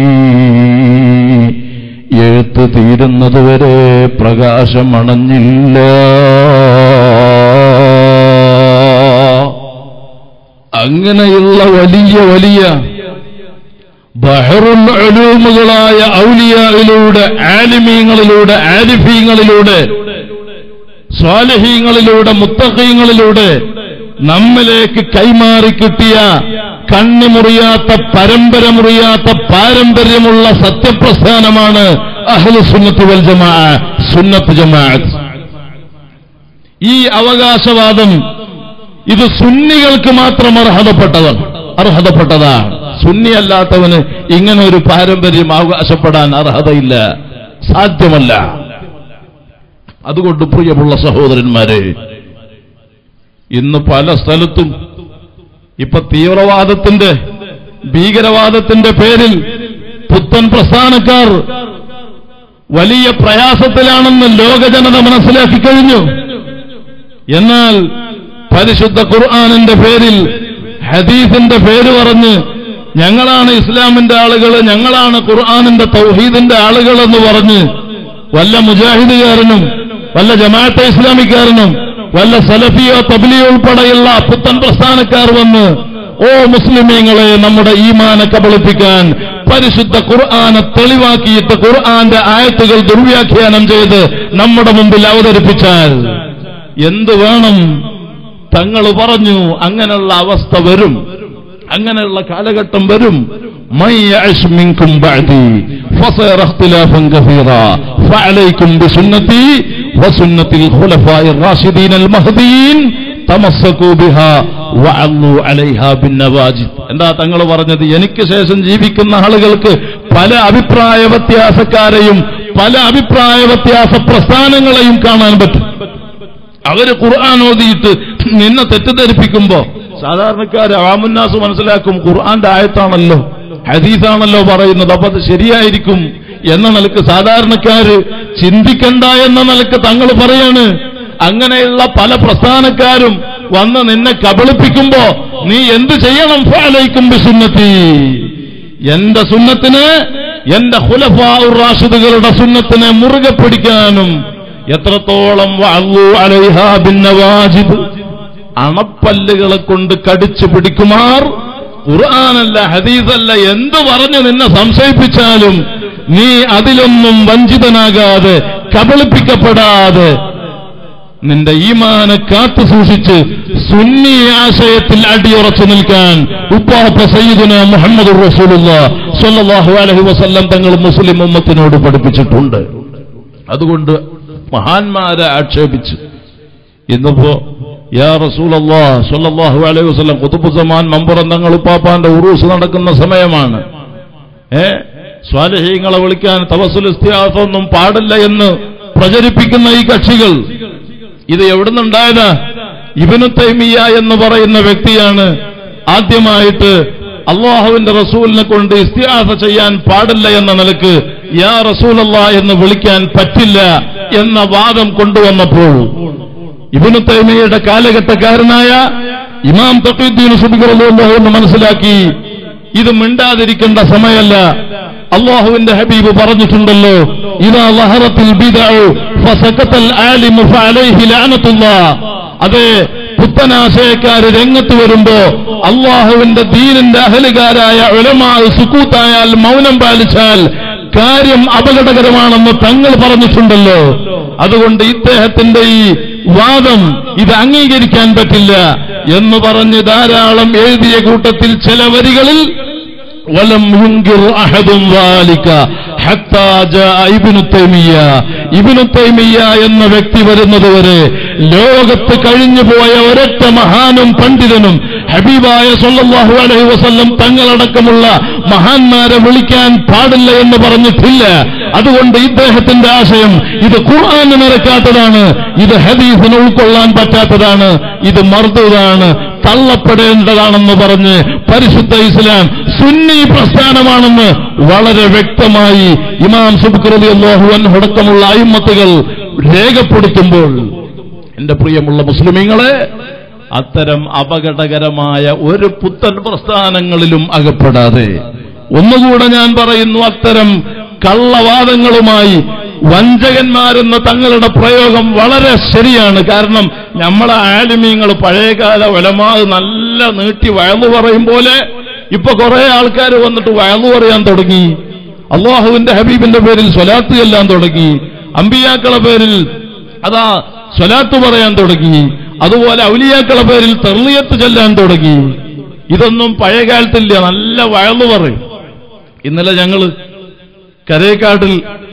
എഴുത്ത് തീരുന്നതുവരെ പ്രകാശമണഞ്ഞില്ല അങ്ങനെയുള്ള വലിയ വലിയ ബഹറുൽ അലൂമുകളായ ഔലിയയിലൂടെ ആലിമീങ്ങളിലൂടെ ആരിഫീങ്ങളിലൂടെ സ്വാലഹീങ്ങളിലൂടെ മുത്തഹീങ്ങളിലൂടെ നമ്മിലേക്ക് കൈമാറി കിട്ടിയ കണ്ണിമുറിയാത്ത പരമ്പര മുറിയാത്ത പാരമ്പര്യമുള്ള സത്യപ്രസ്ഥാനമാണ് അഹ്ലു സുന്നത്ത് വൽ ജമാ സുന്നത്ത് ജമാഅത്ത് ഈ അവകാശവാദം ഇത് സുന്നികൾക്ക് മാത്രം അർഹതപ്പെട്ടതാണ് അർഹതപ്പെട്ടതാണ് സുന്നി അല്ലാത്തവന് ഇങ്ങനെ ഒരു പാരമ്പര്യം അവകാശപ്പെടാൻ അർഹതയില്ല സാധ്യമല്ല അതുകൊണ്ട് പ്രിയമുള്ള സഹോദരന്മാരെ ഇന്ന് പല സ്ഥലത്തും ഇപ്പൊ തീവ്രവാദത്തിന്റെ ഭീകരവാദത്തിന്റെ പേരിൽ പുത്തൻ പ്രസ്ഥാനക്കാർ വലിയ പ്രയാസത്തിലാണെന്ന് ലോകജനത മനസ്സിലാക്കി കഴിഞ്ഞു എന്നാൽ പരിശുദ്ധ ഖുർആാനിന്റെ പേരിൽ ഹദീസിന്റെ പേര് പറഞ്ഞ് ഞങ്ങളാണ് ഇസ്ലാമിന്റെ ആളുകൾ ഞങ്ങളാണ് ഖുർആാനിന്റെ തൗഹീദിന്റെ ആളുകൾ എന്ന് പറഞ്ഞ് വല്ല മുജാഹിദുകാരനും വല്ല ജമാഅത്തെ ഇസ്ലാമിക്കാരനും വല്ല സലഫിയോ തബ്ലിയോ ഉൾപ്പെടെയുള്ള പുത്തൻ പ്രസ്ഥാനക്കാർ വന്ന് ഓ മുസ്ലിമീങ്ങളെ നമ്മുടെ ഈമാനെ കബളിപ്പിക്കാൻ പരിശുദ്ധ ഖുർആനെ തെളിവാക്കിയിട്ട് ഖുർആന്റെ ആയത്തുകൾ ദുർവ്യാഖ്യാനം ചെയ്ത് നമ്മുടെ മുമ്പിൽ അവതരിപ്പിച്ചാൽ എന്ത് വേണം തങ്ങൾ പറഞ്ഞു അങ്ങനെയുള്ള അവസ്ഥ വരും അങ്ങനെയുള്ള കാലഘട്ടം വരും من يعش منكم بعدي فسيرى اختلافا كثيرا فعليكم بسنتي وسنة الخلفاء الراشدين المهديين തമസ്സക്കൂ ബിഹ വഅല്ലു അലൈഹാ ബിന്നവാജിദ് എന്താ തങ്ങൾ പറഞ്ഞത് എനിക്ക് ശേഷം ജീവിക്കുന്ന ആളുകൾക്ക് പല അഭിപ്രായ വ്യത്യാസക്കാരെയും പല അഭിപ്രായ വ്യത്യാസ പ്രസ്ഥാനങ്ങളെയും കാണാൻ പറ്റും അവര് ഖുർആൻ ഓതിയിട്ട് നിന്നെ തെറ്റിദ്ധരിപ്പിക്കുമ്പോ സാധാരണക്കാര് ആമുന്നാസ് മനസ്സിലാക്കും ഖുർആന്റെ ആയത്താണല്ലോ ഹദീസാണല്ലോ പറയുന്നത് അപ്പൊ അത് ശരിയായിരിക്കും എന്ന നിലക്ക് സാധാരണക്കാര് ചിന്തിക്കണ്ട എന്ന നിലക്ക് തങ്ങൾ പറയാണ് അങ്ങനെയുള്ള പല പ്രസ്ഥാനക്കാരും വന്ന് നിന്നെ കബളിപ്പിക്കുമ്പോ നീ എന്ത് ചെയ്യണം ഫാലയിക്കും സുന്നത്തി എന്റെ സുന്നത്തിന് എന്റെ ഹുലഫാറുറാഷിദുകളുടെ സുന്നത്തിനെ മുറുകെ പിടിക്കാനും എത്രത്തോളം വഅള്ളു അലൈഹാ ബിന്നവാജിബ് അണപ്പല്ലുകളെ കൊണ്ട് കടിച്ചു പിടിക്കുമാർ ഖുർആാനല്ല ഹദീസല്ല എന്ത് പറഞ്ഞ് നിന്നെ സംശയിപ്പിച്ചാലും നീ അതിലൊന്നും വഞ്ചിതനാകാതെ കബളിപ്പിക്കപ്പെടാതെ നിന്റെ ഈമാനെ കാത്തു സൂക്ഷിച്ച് സുന്നി ആശയത്തിൽ അടിയുറച്ചു നിൽക്കാൻ ഉപ്പാപ്പ സയ്യിദുന മുഹമ്മദ് റസൂലുള്ള സ്വല്ലല്ലാഹു അലൈഹി വസല്ലം തങ്ങൾ മുസ്ലിം ഉമ്മത്തിനോട് പഠിപ്പിച്ചിട്ടുണ്ട് അതുകൊണ്ട് മഹാന്മാരെ ആക്ഷേപിച്ച് ഇന്നിപ്പോ യാ റസൂലല്ലാ സ്വല്ലല്ലാഹു അലൈഹി വസല്ലം കുതുബുസമാൻ മമ്പുറം തങ്ങൾ ഉപ്പാപ്പാന്റെ ഉറൂസ് നടക്കുന്ന സമയമാണ് ഏ സ്വാലഹീങ്ങളെ വിളിക്കാൻ തവസുൽ ഇസ്തിയാസൊന്നും പാടില്ല എന്ന് പ്രചരിപ്പിക്കുന്ന ഈ കക്ഷികൾ ഇത് എവിടുന്നുണ്ടായതാ ഇബിനു തൈമിയ എന്ന് പറയുന്ന വ്യക്തിയാണ് ആദ്യമായിട്ട് അള്ളാഹുവിന്റെ റസൂലിനെ കൊണ്ട് ഇസ്തിയാസ ചെയ്യാൻ പാടില്ല എന്ന നിലക്ക് യാ റസൂലല്ല എന്ന് വിളിക്കാൻ പറ്റില്ല എന്ന വാദം കൊണ്ടുവന്നപ്പോൾ ഇബിനു തൈമിയയുടെ കാലഘട്ടക്കാരനായ ഇമാം തഖീദ്ദീൻ സുബിഖുറല്ലാഹു എന്ന് മനസ്സിലാക്കി ഇത് മിണ്ടാതിരിക്കേണ്ട സമയമല്ല അള്ളാഹുവിന്റെ ഹബീബ് പറഞ്ഞിട്ടുണ്ടല്ലോ ഇതാ ലഹറത്തിൽ ബിദഉ ഫസകത്തൽ ആലിമു ഫഅലൈഹി ലഅനത്തുല്ലാ അതെ പുത്തനാശയക്കാര് രംഗത്ത് വരുമ്പോ അള്ളാഹുവിന്റെ ദീനിന്റെ അഹലുകാരായ ഉലമാ സുക്കൂത്തായാൽ മൗനം പാലിച്ചാൽ കാര്യം അപകടകരമാണെന്ന് തങ്ങൾ പറഞ്ഞിട്ടുണ്ടല്ലോ അതുകൊണ്ട് ഇദ്ദേഹത്തിന്റെ ഈ വാദം ഇത് അംഗീകരിക്കാൻ പറ്റില്ല എന്ന് പറഞ്ഞ് ധാരാളം എഴുതിയ കൂട്ടത്തിൽ ചില വരികളിൽ വലം യുങ്കിർ അഹദും വാലിക ഹത്താ ജാഅ ഇബ്നു തൈമിയ്യ ഇബ്നു തൈമിയ്യ എന്ന വ്യക്തി വരുന്നതുവരെ ലോകത്ത് കഴിഞ്ഞുപോയ ഒരൊറ്റ മഹാനും പണ്ഡിതനും ഹബീബായ സല്ലല്ലാഹു അലൈഹി വസല്ലം തങ്ങളടക്കമുള്ള മഹാന്മാരെ വിളിക്കാൻ പാടില്ല എന്ന് പറഞ്ഞിട്ടില്ല അതുകൊണ്ട് ഇദ്ദേഹത്തിന്റെ ആശയം ഇത് ഖുർആന് നിരക്കാത്തതാണ് ഇത് ഹദീസിന് ഉൾക്കൊള്ളാൻ പറ്റാത്തതാണ് ഇത് മർദ്ദതാണ് തള്ളപ്പെടേണ്ടതാണെന്ന് പറഞ്ഞ് പരിശുദ്ധ ഇസ്ലാം സുന്നി പ്രസ്ഥാനമാണെന്ന് വളരെ വ്യക്തമായി ഇമാം സുബ്ഖറലി അള്ളാഹുവൻ അടക്കമുള്ള അയിമത്തുകൾ രേഖപ്പെടുത്തുമ്പോൾ എന്റെ പ്രിയമുള്ള മുസ്ലിമീങ്ങളെ അത്തരം അപകടകരമായ ഒരു പുത്തൻ പ്രസ്ഥാനങ്ങളിലും അകപ്പെടാതെ ഒന്നുകൂടെ ഞാൻ പറയുന്നു അത്തരം കള്ളവാദങ്ങളുമായി വഞ്ചകന്മാരെന്ന തങ്ങളുടെ പ്രയോഗം വളരെ ശരിയാണ് കാരണം നമ്മളെ ആലിമീങ്ങൾ പഴയകാല ഒലമാ നല്ല നീട്ടി വയലു പറയും പോലെ ഇപ്പൊ കുറെ ആൾക്കാർ വന്നിട്ട് വയലു പറയാൻ തുടങ്ങി അള്ളാഹുവിന്റെ ഹബീബിന്റെ പേരിൽ സ്വലാത്ത് ചെല്ലാൻ തുടങ്ങി അമ്പിയാക്കളെ പേരിൽ അതാ സ്വലാത്ത് പറയാൻ തുടങ്ങി അതുപോലെ ഔലിയാക്കളെ പേരിൽ തെർലിയത്ത് ചെല്ലാൻ തുടങ്ങി ഇതൊന്നും പഴയകാലത്തില്ല നല്ല വയലു പറയും ഇന്നലെ ഞങ്ങള് കരേക്കാട്ടിൽ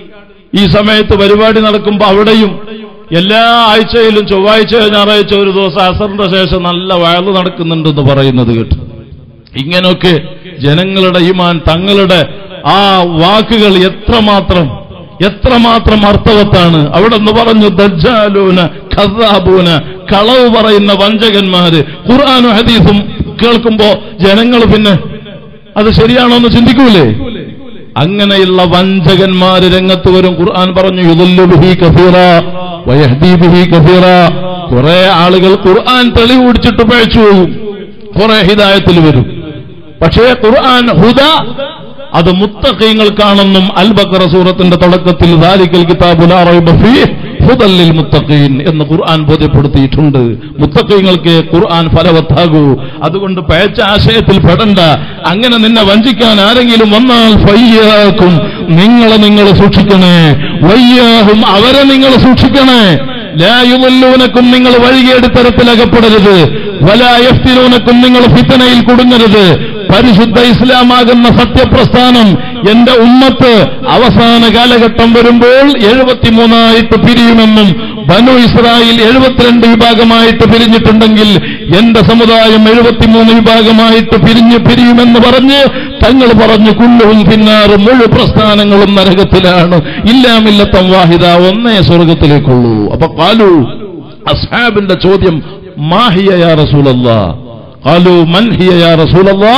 ഈ സമയത്ത് പരിപാടി നടക്കുമ്പോൾ അവിടെയും എല്ലാ ആഴ്ചയിലും ചൊവ്വാഴ്ച ഞായറാഴ്ച ഒരു ദിവസം അസറിന്റെ ശേഷം നല്ല വയല് നടക്കുന്നുണ്ടെന്ന് പറയുന്നത് കേട്ടു ഇങ്ങനെയൊക്കെ ജനങ്ങളുടെ ഈമാൻ തങ്ങളുടെ ആ വാക്കുകൾ എത്രമാത്രം എത്രമാത്രം അർത്ഥവത്താണ് അവിടെ നിന്ന് പറഞ്ഞു ദജ്ജാലൂന ഖസാബൂന കളവ് പറയുന്ന വഞ്ചകന്മാര് ഖുർആാനും ഹദീസും കേൾക്കുമ്പോ ജനങ്ങൾ പിന്നെ അത് ശരിയാണോ എന്ന് ചിന്തിക്കൂലേ അങ്ങനെയുള്ള വഞ്ചകന്മാര് രംഗത്ത് വരും ഖുർആൻ പറഞ്ഞു യുദല്ലു ബിഹി കസീറ വയഹ്ദി ബിഹി കസീറ കുറെ ആളുകൾ ഖുർആൻ തെളിവ് പിടിച്ചിട്ട് പഴച്ചു പോകും കുറെ ഹിദായത്തിൽ വരും പക്ഷേ ഖുർആൻ ഹുദ അത് മുത്തഖീങ്ങൾക്കാണെന്നും അൽ ബക്കറ സൂറത്തിന്റെ തുടക്കത്തിൽ ദാലിക്കൽ കിതാബു ലാ റൈബ ഫീഹ് ഹുദല്ലിൽ മുത്തഖീൻ എന്ന് ഖുർആൻ ബോധ്യപ്പെടുത്തിയിട്ടുണ്ട് മുത്തഖീങ്ങൾക്ക് ഖുർആൻ ഫലവത്താകൂ അതുകൊണ്ട് പയച്ച ആശയത്തിൽ പെടണ്ട അങ്ങനെ നിന്നെ വഞ്ചിക്കാൻ ആരെങ്കിലും വന്നാൽ ഫയ്യാക്കും നിങ്ങളെ നിങ്ങൾ സൂക്ഷിക്കണേ വയ്യാഹും അവരെ നിങ്ങൾ സൂക്ഷിക്കണേ ലായുമല്ലൂനക്കും നിങ്ങൾ വഴികേട് തരത്തിലകപ്പെടരുത് വലായഫ്തിലൂനക്കും നിങ്ങൾ ഫിത്തനയിൽ കുടുങ്ങരുത് പരിശുദ്ധ ഇസ്ലാമാകുന്ന സത്യപ്രസ്ഥാനം എന്റെ ഉമ്മത്ത് അവസാന കാലഘട്ടം വരുമ്പോൾ എഴുപത്തിമൂന്നായിട്ട് പിരിയുമെന്നും ബനു ഇസ്രായേൽ എഴുപത്തിരണ്ട് വിഭാഗമായിട്ട് പിരിഞ്ഞിട്ടുണ്ടെങ്കിൽ എന്റെ സമുദായം എഴുപത്തിമൂന്ന് വിഭാഗമായിട്ട് പിരിഞ്ഞ് പിരിയുമെന്ന് പറഞ്ഞ് തങ്ങൾ പറഞ്ഞു കുല്ലുവും പിന്നാറ് മുഴു പ്രസ്ഥാനങ്ങളും നരകത്തിലാണ് ഇല്ലാമില്ലത്തം വാഹിദ ഒന്നേ സ്വർഗത്തിലേക്കുള്ളൂ അപ്പൊ കാലു അസ്ഹാബിന്റെ ചോദ്യം മാഹിയ യാ റസൂലല്ലാ കാലു മൻഹിയ യാ റസൂലല്ലാ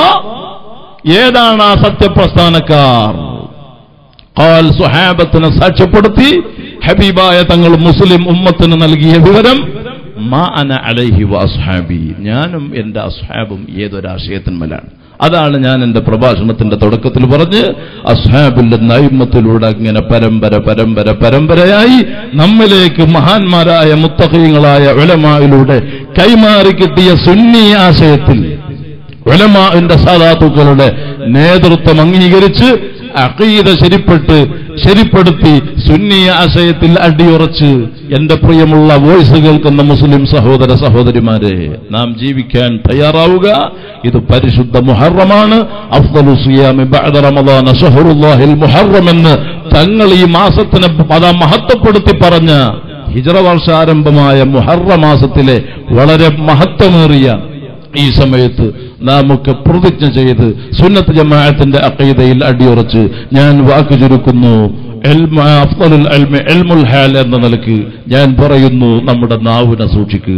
ഏതാണ് ആ സത്യപ്രസ്ഥാനക്കാർ ഖാൽ സുഹാബത്തിനെ സാക്ഷ്യപ്പെടുത്തി ഹബീബായ തങ്ങൾ മുസ്ലിം ഉമ്മത്തിന് നൽകിയ വിവരം മാ അന അലൈഹി വസ്ഹാബി ഞാനും എന്റെ അസ്ഹാബും ഏതൊരാശയത്തിന്മേലാണ് അതാണ് ഞാൻ എന്റെ പ്രഭാഷണത്തിന്റെ തുടക്കത്തിൽ പറഞ്ഞ് അസ്ഹാബിന്റെ നൈമത്തിലൂടെ അങ്ങനെ പരമ്പര പരമ്പര പരമ്പരയായി നമ്മിലേക്ക് മഹാന്മാരായ മുത്തഹീങ്ങളായ ഉലമായിലൂടെ കൈമാറി കിട്ടിയ സുന്നി ആശയത്തിൽ ഉലമാവിന്റെ സാധാത്തുക്കളുടെ നേതൃത്വം അംഗീകരിച്ച് അഖീദ ശരിപ്പെട്ട് ശരിപ്പെടുത്തി സുന്നി ആശയത്തിൽ അടിയുറച്ച് എന്റെ പ്രിയമുള്ള വോയിസ് കേൾക്കുന്ന മുസ്ലിം സഹോദര സഹോദരിമാരെ നാം ജീവിക്കാൻ തയ്യാറാവുക ഇത് പരിശുദ്ധ മുഹറമാണ് അഫ്ദലു സിയാമി ബഅദ റമദാന ഷഹറുല്ലാഹിൽ മുഹറം എന്ന് തങ്ങൾ ഈ മാസത്തിനെ അതാ മഹത്വപ്പെടുത്തി പറഞ്ഞ ഹിജറ വർഷാരംഭമായ മുഹറ മാസത്തിലെ വളരെ മഹത്വമേറിയ ഈ സമയത്ത് നാമൊക്കെ പ്രതിജ്ഞ ചെയ്ത് സുന്നത്ത് ജമാഅത്തിന്റെ അക്കീതയിൽ അടിയുറച്ച് ഞാൻ വാക്ക് ചുരുക്കുന്നു എൽമ- അഫ്ളലുൽ എൽമി എൽമുൽ ഹാൽ എന്ന നിലക്ക് ഞാൻ പറയുന്നു നമ്മുടെ നാവിനെ സൂക്ഷിക്കുക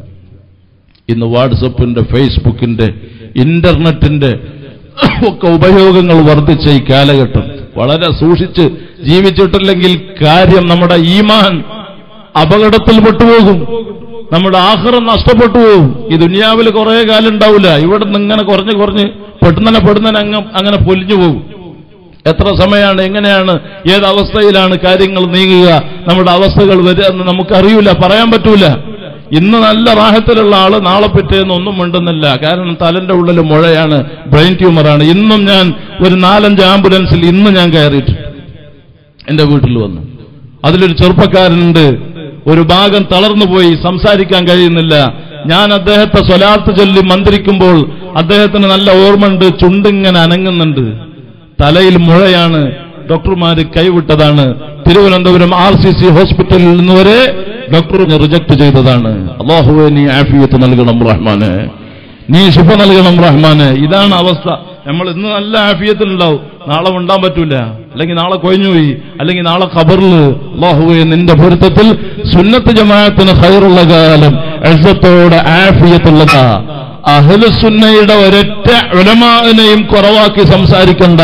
ഇന്ന് വാട്സപ്പിന്റെ ഫേസ്ബുക്കിന്റെ ഇന്റർനെറ്റിന്റെ ഒക്കെ ഉപയോഗങ്ങൾ വർദ്ധിച്ച ഈ കാലഘട്ടം വളരെ സൂക്ഷിച്ച് ജീവിച്ചിട്ടില്ലെങ്കിൽ കാര്യം നമ്മുടെ ഈമാൻ അപകടത്തിൽ പെട്ടുപോകും നമ്മുടെ ആഹ്റം നഷ്ടപ്പെട്ടു പോകും ഈ ദുനിയാവിൽ കുറെ കാലം ഉണ്ടാവില്ല ഇവിടെ നിന്ന് ഇങ്ങനെ കുറഞ്ഞ് കുറഞ്ഞ് പെട്ടെന്നെ പെട്ടെന്നെ അങ്ങ് അങ്ങനെ പൊലിഞ്ഞു പോകും എത്ര സമയമാണ് എങ്ങനെയാണ് ഏതവസ്ഥയിലാണ് കാര്യങ്ങൾ നീങ്ങുക നമ്മുടെ അവസ്ഥകൾ വരിക എന്ന് നമുക്കറിയില്ല പറയാൻ പറ്റൂല ഇന്ന് നല്ല റാഹത്തിലുള്ള ആള് നാളെ പറ്റിയെന്ന് ഒന്നും മിണ്ടുന്നില്ല കാരണം തലന്റെ ഉള്ളിൽ മുഴയാണ് ബ്രെയിൻ ട്യൂമറാണ് ഇന്നും ഞാൻ ഒരു നാലഞ്ച് ആംബുലൻസിൽ ഇന്ന് ഞാൻ കയറിയിട്ടുണ്ട് എന്റെ വീട്ടിൽ വന്നു അതിലൊരു ചെറുപ്പക്കാരനുണ്ട് ഒരു ഭാഗം തളർന്നുപോയി സംസാരിക്കാൻ കഴിയുന്നില്ല ഞാൻ അദ്ദേഹത്തെ സ്വലാത്ത് ചൊല്ലി മന്ത്രിക്കുമ്പോൾ അദ്ദേഹത്തിന് നല്ല ഓർമ്മയുണ്ട് ചുണ്ടിങ്ങനെ അനങ്ങുന്നുണ്ട് തലയിൽ മുഴയാണ് ഡോക്ടർമാര് കൈവിട്ടതാണ് തിരുവനന്തപുരം ആർ സി സി ഹോസ്പിറ്റലിൽ നിന്ന് വരെ ഡോക്ടർ റിജക്ട് ചെയ്തതാണ് അള്ളാഹുവെ നീ ആഫിയത്ത് നൽകണം റഹ്മാന് നീ ശുഭ നൽകണം റഹ്മാന് ഇതാണ് അവസ്ഥ നമ്മൾ ഇന്ന് നല്ല ആഫിയത്തിലുണ്ടാവും നാളെ ഉണ്ടാൻ പറ്റൂല അല്ലെങ്കിൽ നാളെ കൊഴിഞ്ഞുപോയി അല്ലെങ്കിൽ നാളെ ഖബറിൽ അള്ളാഹുവെ നിന്റെ പൊരുത്തത്തിൽ സുന്നത്ത് ജമാഅത്തിന് ഖൈറുള്ള കാലം എഴുത്തോടെ ആഫിയത്തുള്ളതാ അഹ്ലുസുന്നയുടെ ഒരൊറ്റ ഉലമാനെയും കുറവാക്കി സംസാരിക്കണ്ട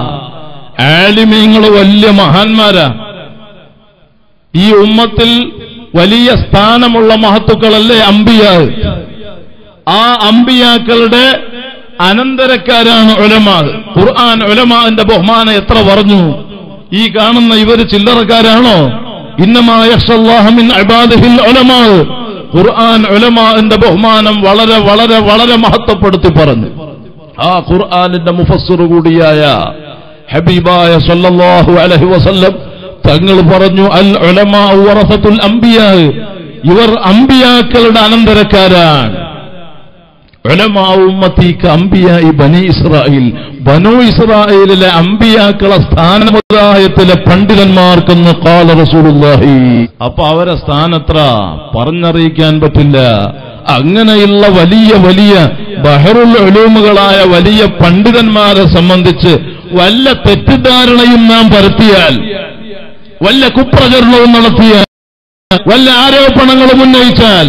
ആലിമീങ്ങൾ വലിയ മഹാന്മാരാ ഈ ഉമ്മത്തിൽ വലിയ സ്ഥാനമുള്ള മഹത്തുക്കളല്ലേ അമ്പിയ ആ അമ്പിയാക്കളുടെ അനന്തരക്കാരാണ് ഉലമാ ഖുർആൻ ഉലമാന്റെ ബഹുമാനം എത്ര പറഞ്ഞു ഈ കാണുന്ന ഇവര് ചില്ലറക്കാരാണോ ഇന്നമാഹിൻ അബാദഹിൽ ഉലമാ ഖുർആൻ ഉലമാന്റെ ബഹുമാനം വളരെ വളരെ വളരെ മഹത്വപ്പെടുത്തി പറഞ്ഞു ആ ഖുർആനിന്റെ മുഫസ്സിർ കൂടിയായ ഹബീബായ സല്ലല്ലാഹു അലൈഹി വസല്ലം തങ്ങൾ പറഞ്ഞു അൽ ഉലമാ വറസത്തുൽ അംബിയാ ഇവർ അമ്പിയാക്കളുടെ അനന്തരക്കാരാണ് ഉലമാ ഉമ്മത്തിക്ക് അംബിയായി ബനി ഇസ്രായേൽ ബനു ഇസ്രായേലിലെ അമ്പിയാക്കളെ സ്ഥാനമുദായത്തിലെ പണ്ഡിതന്മാർക്കെന്ന് കാല റസൂലുള്ളാഹി അപ്പൊ അവരെ സ്ഥാനത്ര പറഞ്ഞറിയിക്കാൻ പറ്റില്ല അങ്ങനെയുള്ള വലിയ വലിയ ബഹറുൽ ഉലൂമുകളായ വലിയ പണ്ഡിതന്മാരെ സംബന്ധിച്ച് വല്ല തെറ്റിദ്ധാരണയും നാം പരത്തിയാൽ വല്ല കുപ്രചരണവും നടത്തിയാൽ വല്ല ആരോപണങ്ങളും ഉന്നയിച്ചാൽ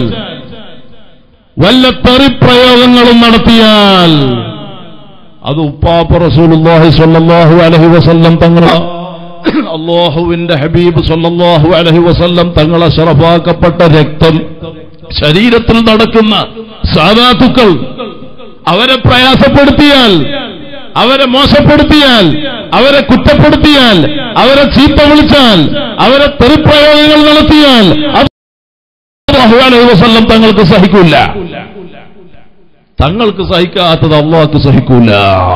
വല്ല തെറിപ്രയോഗങ്ങളും നടത്തിയാൽ അത് ഉപ്പാപ്പ റസൂലുള്ളാഹി സ്വല്ലല്ലാഹു അലൈഹി വസല്ലം തങ്ങൾ അള്ളാഹുവിന്റെ ഹബീബ് സ്വല്ലല്ലാഹു അലൈഹി വസല്ലം തങ്ങളെ ശറഫാക്കപ്പെട്ട രക്തം ശരീരത്തിൽ നടക്കുന്ന സാധാത്തുക്കൾ അവരെ പ്രയാസപ്പെടുത്തിയാൽ അവരെ മോശപ്പെടുത്തിയാൽ അവരെ കുറ്റപ്പെടുത്തിയാൽ അവരെ ചീത്ത വിളിച്ചാൽ അവരെ തെറിപ്രയോഗങ്ങൾ നടത്തിയാൽ അത് അല്ലാഹു അലൈഹി വസല്ലം തങ്ങൾക്ക് സഹിക്കൂല തങ്ങൾക്ക് സഹിക്കാത്തത് അള്ളാഹ്ക്ക് സഹിക്കൂല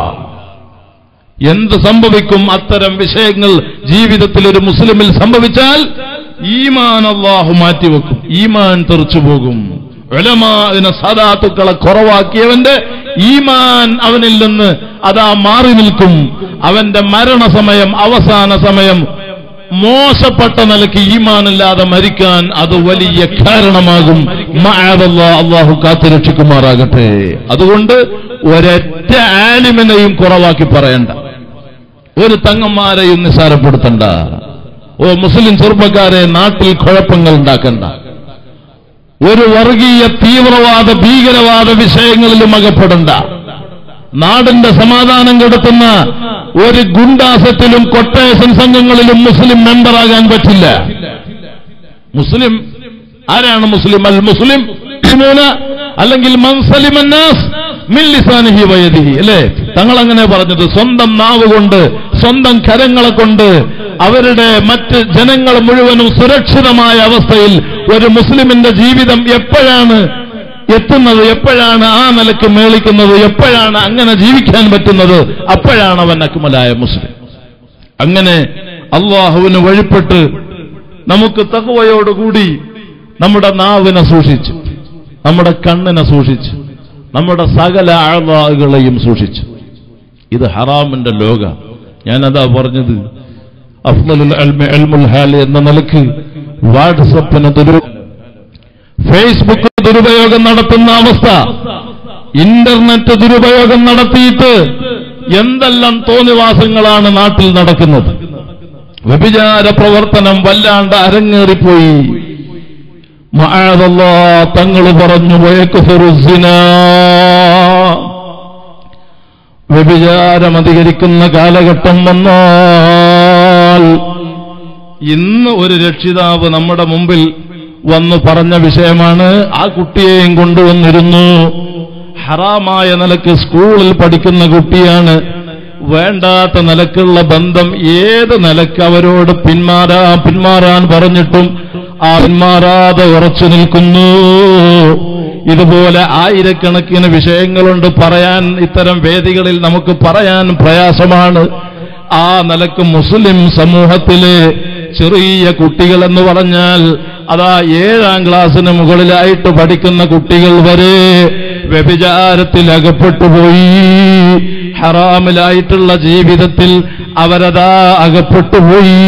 എന്ത് സംഭവിക്കും അത്തരം വിഷയങ്ങൾ ജീവിതത്തിൽ ഒരു മുസ്ലിമിൽ സംഭവിച്ചാൽ ഈമാൻ അള്ളാഹു മാറ്റിവെക്കും ഈമാൻ തെറിച്ചു പോകും ഉലമാതിനെ സദാത്തുക്കളെ കുറവാക്കിയവന്റെ ഈമാൻ അവനിൽ നിന്ന് അതാ മാറി നിൽക്കും അവന്റെ മരണസമയം അവസാന സമയം മോശപ്പെട്ട നിലയ്ക്ക് ഈമാനില്ലാതെ മരിക്കാൻ അത് വലിയ കാരണമാകും മഅദല്ലാ, അള്ളാഹു കാത്തുരക്ഷിക്കുമാറാകട്ടെ അതുകൊണ്ട് ഒരൊറ്റ ആലിമിനെയും കുറവാക്കി പറയണ്ട ഒരു തങ്ങന്മാരെയും നിസാരപ്പെടുത്തണ്ട ഓ മുസ്ലിം ചെറുപ്പക്കാരെ നാട്ടിൽ കുഴപ്പങ്ങൾ ഉണ്ടാക്കണ്ട ഒരു വർഗീയ തീവ്രവാദ ഭീകരവാദ വിഷയങ്ങളിലും അകപ്പെടണ്ട നാടിന്റെ സമാധാനം കെടുത്തുന്ന ഒരു ഗുണ്ടാസത്തിലും കൊട്ടേഷൻ സംഘങ്ങളിലും മുസ്ലിം മെമ്പറാകാൻ പറ്റില്ല മുസ്ലിം ആരാണ് മുസ്ലിം അൽ മുസ്ലിം മുസ്ലിമൂന അല്ലെങ്കിൽ മൻസലിമന്നാസ് മില്ലിസാനിഹി വയദിഹി അല്ലേ തങ്ങൾ അങ്ങനെ പറഞ്ഞത് സ്വന്തം നാവ് കൊണ്ട് സ്വന്തം കരങ്ങളെ കൊണ്ട് അവരുടെ മറ്റ് ജനങ്ങൾ മുഴുവനും സുരക്ഷിതമായ അവസ്ഥയിൽ ഒരു മുസ്ലിമിന്റെ ജീവിതം എപ്പോഴാണ് എത്തുന്നത് എപ്പോഴാണ് ആ നിലക്ക് മേളിക്കുന്നത് എപ്പോഴാണ് അങ്ങനെ ജീവിക്കാൻ പറ്റുന്നത് അപ്പോഴാണ് അവൻ അക്മലായ മുസ്ലിം അങ്ങനെ അള്ളാഹുവിന് വഴിപ്പെട്ട് നമുക്ക് തകവയോടുകൂടി നമ്മുടെ നാവിനെ സൂക്ഷിച്ചു നമ്മുടെ കണ്ണിനെ സൂക്ഷിച്ചു നമ്മുടെ സകല ആളാകളെയും സൂക്ഷിച്ചു ഇത് ഹറാമിന്റെ ലോക ഞാനതാ പറഞ്ഞത് അഫ്ലലുൽ അൽമി അൽമുൽ ഹാല് എന്ന നിലക്ക് വാട്സപ്പിന് ദുരു ഫേസ്ബുക്ക് ദുരുപയോഗം നടത്തുന്ന അവസ്ഥ ഇന്റർനെറ്റ് ദുരുപയോഗം നടത്തിയിട്ട് എന്തെല്ലാം തോന്നിവാസങ്ങളാണ് നാട്ടിൽ നടക്കുന്നത് വ്യഭിചാര പ്രവർത്തനം വല്ലാണ്ട് അരങ്ങേറിപ്പോയി മഅദല്ലാ തങ്ങൾ പറഞ്ഞു വയക്കുഫുറുസിന വ്യഭിചാരം അധികരിക്കുന്ന കാലഘട്ടം വന്നാൽ ഇന്ന് ഒരു രക്ഷിതാവ് നമ്മുടെ മുമ്പിൽ വന്ന് പറഞ്ഞ വിഷയമാണ് ആ കുട്ടിയെയും കൊണ്ടുവന്നിരുന്നു ഹറാമായ നിലക്ക് സ്കൂളിൽ പഠിക്കുന്ന കുട്ടിയാണ് വേണ്ടാത്ത നിലക്കുള്ള ബന്ധം ഏത് നിലക്ക് അവരോട് പിന്മാറാ പിന്മാറാൻ പറഞ്ഞിട്ടും ആ പിന്മാറാതെ ഉറച്ചു നിൽക്കുന്നു ഇതുപോലെ ആയിരക്കണക്കിന് വിഷയങ്ങളുണ്ട് പറയാൻ ഇത്തരം വേദികളിൽ നമുക്ക് പറയാൻ പ്രയാസമാണ് ആ നിലക്ക് മുസ്ലിം സമൂഹത്തിലെ ചെറിയ കുട്ടികൾ എന്ന് പറഞ്ഞാൽ അതാ ഏഴാം ക്ലാസ്സിന് മുകളിലായിട്ട് പഠിക്കുന്ന കുട്ടികൾ വരെ വ്യഭിചാരത്തിൽ അകപ്പെട്ടുപോയി ഹറാമിലായിട്ടുള്ള ജീവിതത്തിൽ അവരതാ അകപ്പെട്ടുപോയി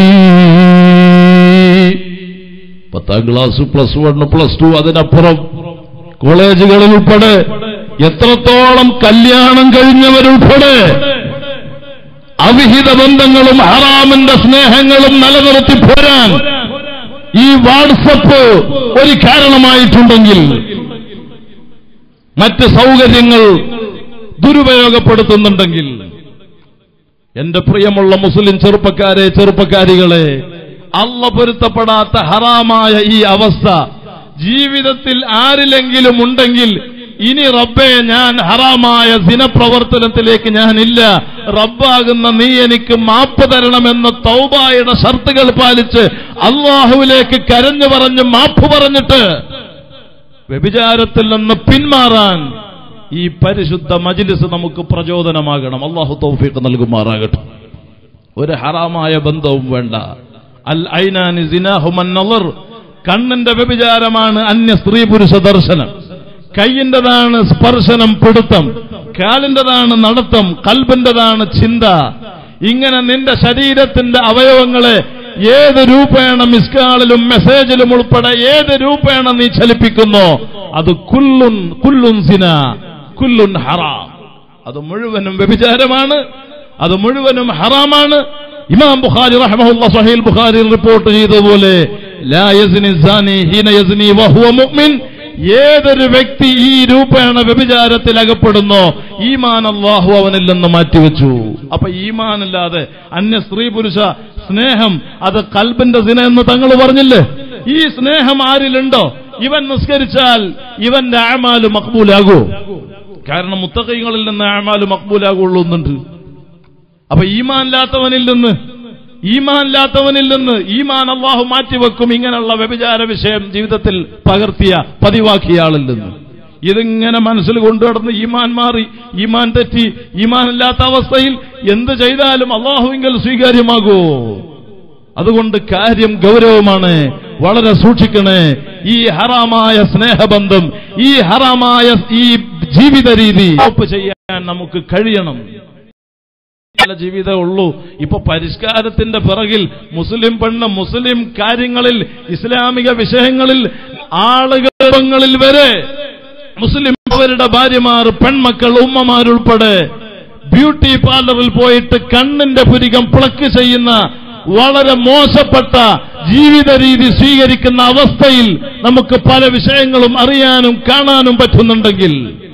പത്താം class plus one plus two അതിനപ്പുറം കോളേജുകളിൽ ഉൾപ്പെടെ എത്രത്തോളം കല്യാണം കഴിഞ്ഞവരുൾപ്പെടെ അവിഹിത ബന്ധങ്ങളും ഹറാമിന്റെ സ്നേഹങ്ങളും നിലനിർത്തി പോരാൻ ഈ വാട്സപ്പ് ഒരു കാരണമായിട്ടുണ്ടെങ്കിൽ മറ്റ് സൗകര്യങ്ങൾ ദുരുപയോഗപ്പെടുത്തുന്നുണ്ടെങ്കിൽ എന്റെ പ്രിയമുള്ള മുസ്ലിം ചെറുപ്പക്കാരെ ചെറുപ്പക്കാരികളെ അള്ള പൊരുത്തപ്പെടാത്ത ഹറാമായ ഈ അവസ്ഥ ജീവിതത്തിൽ ആരിലെങ്കിലും ഉണ്ടെങ്കിൽ ഇനി റബ്ബേ ഞാൻ ഹറാമായ ദിനപ്രവർത്തനത്തിലേക്ക് ഞാനില്ല റബ്ബാകുന്ന നീ എനിക്ക് മാപ്പ് തരണമെന്ന തൗബായുടെ ഷർത്തുകൾ പാലിച്ച് അള്ളാഹുവിലേക്ക് കരഞ്ഞു പറഞ്ഞ് മാപ്പ് പറഞ്ഞിട്ട് വ്യഭിചാരത്തിൽ നിന്ന് പിന്മാറാൻ ഈ പരിശുദ്ധ മജിലിസ് നമുക്ക് പ്രചോദനമാകണം അള്ളാഹു തൗഫീഖ് നൽകുമാറാകട്ടെ ഒരു ഹറാമായ ബന്ധവും വേണ്ട അൽ ഐനാനി സിനാഹുമൻ നളർ കണ്ണിന്റെ വ്യഭിചാരമാണ് അന്യ സ്ത്രീ പുരുഷ ദർശനം കൈയിൻ്റെതാണ് സ്പർശനം പിടുത്തം കാലിൻ്റെതാണ് നടത്തം കൽബിൻ്റെതാണ് ചിന്ത ഇങ്ങനെ നിന്റെ ശരീരത്തിന്റെ അവയവങ്ങളെ ഏത് രൂപേണ മിസ്കാളിലും മെസ്സേജിലും ഉൾപ്പെടെ ഏത് രൂപേണ നീ ചലിപ്പിക്കുന്നോ അത് കുല്ലുൻ കുല്ലുൻ സിന കുല്ലുൻ ഹറാം അത് മുഴുവനും വ്യഭിചാരമാണ് അത് മുഴുവനും ഹറാമാണ് ഇമാം ബുഖാരി റഹ്മഹുല്ല സഹീൽ ബുഖാരി റിപ്പോർട്ട് ചെയ്തതുപോലെ ലാ യസ്നി സാനി ഹീന യസ്നി വഹുവ മുഅ്മിൻ ഏതൊരു വ്യക്തി ഈ രൂപേണ വ്യഭിചാരത്തിൽ അകപ്പെടുന്നോ ഈമാൻ അള്ളാഹു അവനിൽ നിന്ന് മാറ്റിവെച്ചു അപ്പൊ ഈമാനല്ലാതെ അന്യ സ്ത്രീ പുരുഷ സ്നേഹം അത് കൽബിന്റെ സിന എന്ന് തങ്ങൾ പറഞ്ഞില്ലേ ഈ സ്നേഹം ആരിലുണ്ടോ ഇവൻ നിസ്കരിച്ചാൽ ഇവന്റെ ആമാല് മക്ബൂലാകൂ കാരണം മുത്തകൈകളിൽ നിന്ന് ആമാല് മക്ബൂലാകുള്ളൂ എന്നുണ്ട് അപ്പൊ ഈമാനില്ലാത്തവനിൽ നിന്ന് ഈമാനില്ലാത്തവനിൽ നിന്ന് ഈമാൻ അള്ളാഹു മാറ്റിവെക്കും ഇങ്ങനെയുള്ള വ്യഭിചാര വിഷയം ജീവിതത്തിൽ പകർത്തിയ പതിവാക്കിയ ആളിൽ നിന്ന് ഇതിങ്ങനെ മനസ്സിൽ കൊണ്ടുനടന്ന് ഈമാൻ മാറി ഈമാൻ തെറ്റി ഈമാൻ ഇല്ലാത്ത അവസ്ഥയിൽ എന്ത് ചെയ്താലും അള്ളാഹുവിങ്കൽ സ്വീകാര്യമാകൂ അതുകൊണ്ട് കാര്യം ഗൗരവമാണ് വളരെ സൂക്ഷിക്കണേ ഈ ഹറാമായ സ്നേഹബന്ധം ഈ ഹറാമായ ഈ ജീവിത രീതി സ്റ്റോപ്പ് ചെയ്യാൻ നമുക്ക് കഴിയണം നല്ല ജീവിതമേ ഉള്ളൂ ഇപ്പൊ പരിഷ്കാരത്തിന്റെ പിറകിൽ മുസ്ലിം പെണ്ണ് മുസ്ലിം കാര്യങ്ങളിൽ ഇസ്ലാമിക വിഷയങ്ങളിൽ ആളുകളിൽ വരെ മുസ്ലിം അവരുടെ ഭാര്യമാർ പെൺമക്കൾ ഉമ്മമാരുൾപ്പെടെ ബ്യൂട്ടി പാർലറിൽ പോയിട്ട് കണ്ണിന്റെ പുരികം പ്ലക്ക് ചെയ്യുന്ന വളരെ മോശപ്പെട്ട ജീവിത രീതി സ്വീകരിക്കുന്ന അവസ്ഥയിൽ നമുക്ക് പല വിഷയങ്ങളും അറിയാനും കാണാനും പറ്റുന്നുണ്ടെങ്കിൽ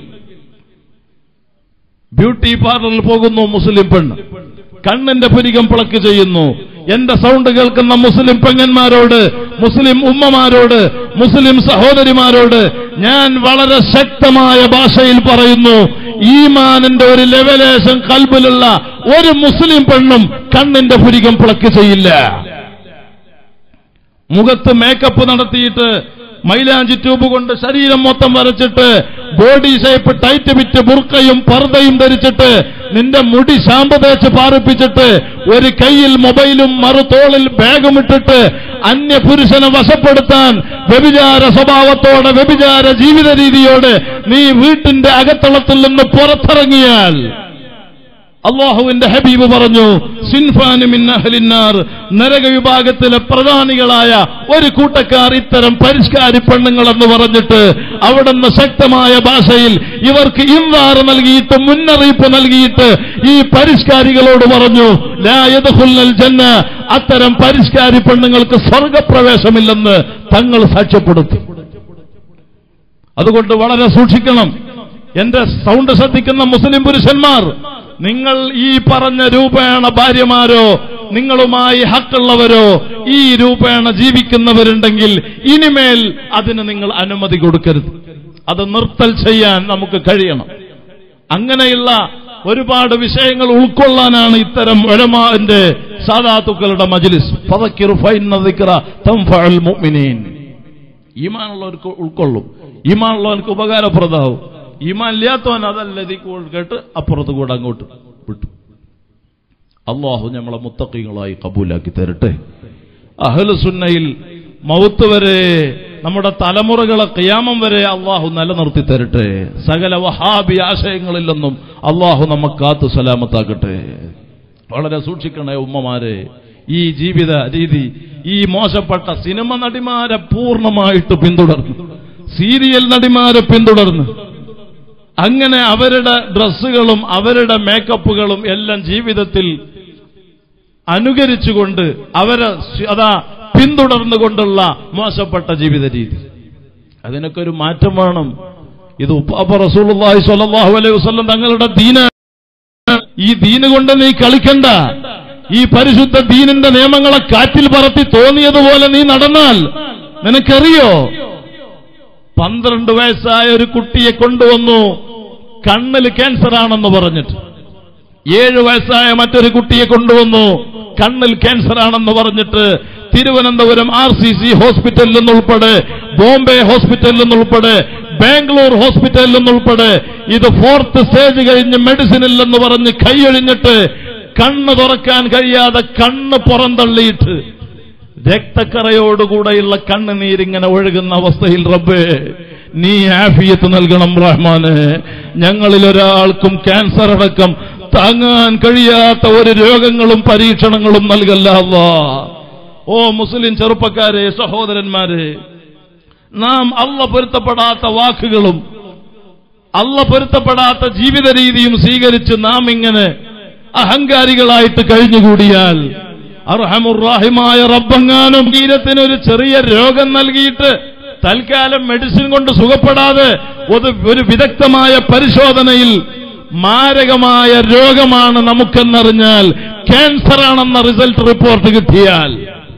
ബ്യൂട്ടി പാർലറിൽ പോകുന്നു മുസ്ലിം പെണ്ണ് കണ്ണിന്റെ പുരികം പിളക്ക് ചെയ്യുന്നു എന്റെ സൗണ്ട് കേൾക്കുന്ന മുസ്ലിം പെങ്ങന്മാരോട് മുസ്ലിം ഉമ്മമാരോട് മുസ്ലിം സഹോദരിമാരോട് ഞാൻ വളരെ ശക്തമായ ഭാഷയിൽ പറയുന്നു ഈമാനിന്റെ ഒരു ലെവലേശം കൽബിലുള്ള ഒരു മുസ്ലിം പെണ്ണും കണ്ണിന്റെ പുരികം പിളക്ക് ചെയ്യില്ല മുഖത്ത് മേക്കപ്പ് നടത്തിയിട്ട് മൈലാഞ്ചി ട്യൂബ് കൊണ്ട് ശരീരം മൊത്തം വരച്ചിട്ട് ബോഡി ഷേപ്പ് ടൈറ്റ് വിറ്റ് ബുർക്കയും പർദ്ദയും ധരിച്ചിട്ട് നിന്റെ മുടി ശാമ്പ തേച്ച് പാറിപ്പിച്ചിട്ട് ഒരു കയ്യിൽ മൊബൈലും മറുതോളിൽ ബാഗും ഇട്ടിട്ട് അന്യ പുരുഷനെ വശപ്പെടുത്താൻ വ്യഭിചാര സ്വഭാവത്തോടെ വ്യഭിചാര ജീവിത രീതിയോടെ നീ വീട്ടിന്റെ അകത്തളത്തിൽ നിന്ന് പുറത്തിറങ്ങിയാൽ അള്ളാഹുവിന്റെ ഹബീബ് പറഞ്ഞു സിൻഫാനുമിന്നാർ നരക വിഭാഗത്തിലെ പ്രധാനികളായ ഒരു കൂട്ടക്കാർ ഇത്തരം പരിഷ്കാരി പെണ്ണുങ്ങൾ എന്ന് പറഞ്ഞിട്ട് അവിടുന്ന് ശക്തമായ ഭാഷയിൽ ഇവർക്ക് ഇൻവാറ് നൽകിയിട്ട് മുന്നറിയിപ്പ് നൽകിയിട്ട് ഈ പരിഷ്കാരികളോട് പറഞ്ഞു ലായതുൽ ജന്ന അത്തരം പരിഷ്കാരി പെണ്ണുങ്ങൾക്ക് സ്വർഗപ്രവേശമില്ലെന്ന് തങ്ങൾ സാക്ഷ്യപ്പെടുത്തി അതുകൊണ്ട് വളരെ സൂക്ഷിക്കണം എന്റെ സൗണ്ട് ശ്രദ്ധിക്കുന്ന മുസ്ലിം പുരുഷന്മാർ നിങ്ങൾ ഈ പറഞ്ഞ രൂപേണ ഭാര്യമാരോ നിങ്ങളുമായി ഹക്കുള്ളവരോ ഈ രൂപേണ ജീവിക്കുന്നവരുണ്ടെങ്കിൽ ഇനിമേൽ അതിന് നിങ്ങൾ അനുമതി കൊടുക്കരുത് അത് നിർത്തൽ ചെയ്യാൻ നമുക്ക് കഴിയണം അങ്ങനെയുള്ള ഒരുപാട് വിഷയങ്ങൾ ഉൾക്കൊള്ളാനാണ് ഇത്തരം ഒലമാന്റെ സാധാത്തുക്കളുടെ മജ്ലിസ് ഫദക്കിറു ഫഇന്ന ദിക്റ തൻഫഉൽ മുഅ്മിനീൻ ഈമാനുള്ളവർക്ക് ഉൾക്കൊള്ളും ഈമാനുള്ളവർക്ക് ഉപകാരപ്രദമാവും ഈമാൻ ഇല്ലാത്തവൻ അതല്ല ഇതിൽ കേട്ട് അപ്പുറത്ത് കൂടെ അങ്ങോട്ട് വിട്ടു അള്ളാഹു നമ്മളെ മുത്തക്കിങ്ങളായി കബൂലാക്കി തരട്ടെ അഹ്ലു സുന്നയിൽ മൗത്ത് വരെ നമ്മുടെ തലമുറകളെ കിയാമം വരെ അള്ളാഹു നിലനിർത്തി തരട്ടെ സകല വഹാബി ആശയങ്ങളിൽ നിന്നും അള്ളാഹു നമുക്ക് കാത്തു സലാമത്താക്കട്ടെ വളരെ സൂക്ഷിക്കണേ ഉമ്മമാരെ ഈ ജീവിത രീതി ഈ മോശപ്പെട്ട സിനിമ നടിമാരെ പൂർണ്ണമായിട്ട് പിന്തുടർന്നു സീരിയൽ നടിമാരെ പിന്തുടർന്നു അങ്ങനെ അവരുടെ ഡ്രസ്സുകളും അവരുടെ മേക്കപ്പുകളും എല്ലാം ജീവിതത്തിൽ അനുകരിച്ചുകൊണ്ട് അവരെ സ്വ- അതാ പിന്തുടർന്നുകൊണ്ടുള്ള മോശപ്പെട്ട ജീവിത രീതി അതിനൊക്കെ ഒരു മാറ്റം വേണം ഇത് ഉപ്പാപ്പ റസൂലുള്ളാഹി സ്വല്ലല്ലാഹു അലൈഹി വസല്ലം തങ്ങളുടെ ദീന ഈ ദീന് കൊണ്ട് നീ കളിക്കണ്ട ഈ പരിശുദ്ധ ദീനിന്റെ നിയമങ്ങളെ കാറ്റിൽ പറത്തി തോന്നിയതുപോലെ നീ നടന്നാൽ നിനക്കറിയോ പന്ത്രണ്ട് വയസ്സായ ഒരു കുട്ടിയെ കൊണ്ടുവന്നു കണ്ണിൽ ക്യാൻസർ ആണെന്ന് പറഞ്ഞിട്ട് ഏഴു വയസ്സായ മറ്റൊരു കുട്ടിയെ കൊണ്ടുവന്നു കണ്ണിൽ ക്യാൻസർ ആണെന്ന് പറഞ്ഞിട്ട് തിരുവനന്തപുരം ആർ സി സി ഹോസ്പിറ്റലിൽ നിന്നുൾപ്പെടെ ബോംബെ ഹോസ്പിറ്റലിൽ നിന്നുൾപ്പെടെ ബാംഗ്ലൂർ ഹോസ്പിറ്റലിൽ നിന്നുൾപ്പെടെ ഇത് ഫോർത്ത് സ്റ്റേജ് കഴിഞ്ഞ് മെഡിസിനിൽ എന്ന് പറഞ്ഞ് കൈയൊഴിഞ്ഞിട്ട് കണ്ണ് തുറക്കാൻ കഴിയാതെ കണ്ണ് പുറന്തള്ളിയിട്ട് രക്തക്കറയോടുകൂടെയുള്ള കണ്ണുനീരിങ്ങനെ ഒഴുകുന്ന അവസ്ഥയിൽ റബ്ബേ നീ ആഫിയത്ത് നൽകണം റഹ്മാന് ഞങ്ങളിൽ ഒരാൾക്കും ക്യാൻസർ അടക്കം താങ്ങാൻ കഴിയാത്ത ഒരു രോഗങ്ങളും പരീക്ഷണങ്ങളും നൽകല്ല അല്ലാ ഓ മുസ്ലിം ചെറുപ്പക്കാരെ സഹോദരന്മാരെ നാം അല്ല പൊരുത്തപ്പെടാത്ത വാക്കുകളും അല്ല പൊരുത്തപ്പെടാത്ത ജീവിത രീതിയും സ്വീകരിച്ച് നാം ഇങ്ങനെ അഹങ്കാരികളായിട്ട് കഴിഞ്ഞുകൂടിയാൽ അർഹമുറാഹിമായ റബ്ബങ്ങാനും ഗീരത്തിന് ഒരു ചെറിയ രോഗം നൽകിയിട്ട് തൽക്കാലം മെഡിസിൻ കൊണ്ട് സുഖപ്പെടാതെ ഒരു ഒരു വിദഗ്ധമായ പരിശോധനയിൽ മാരകമായ രോഗമാണ് നമുക്കെന്നറിഞ്ഞാൽ ക്യാൻസർ ആണെന്ന റിസൾട്ട് റിപ്പോർട്ട് കിട്ടിയാൽ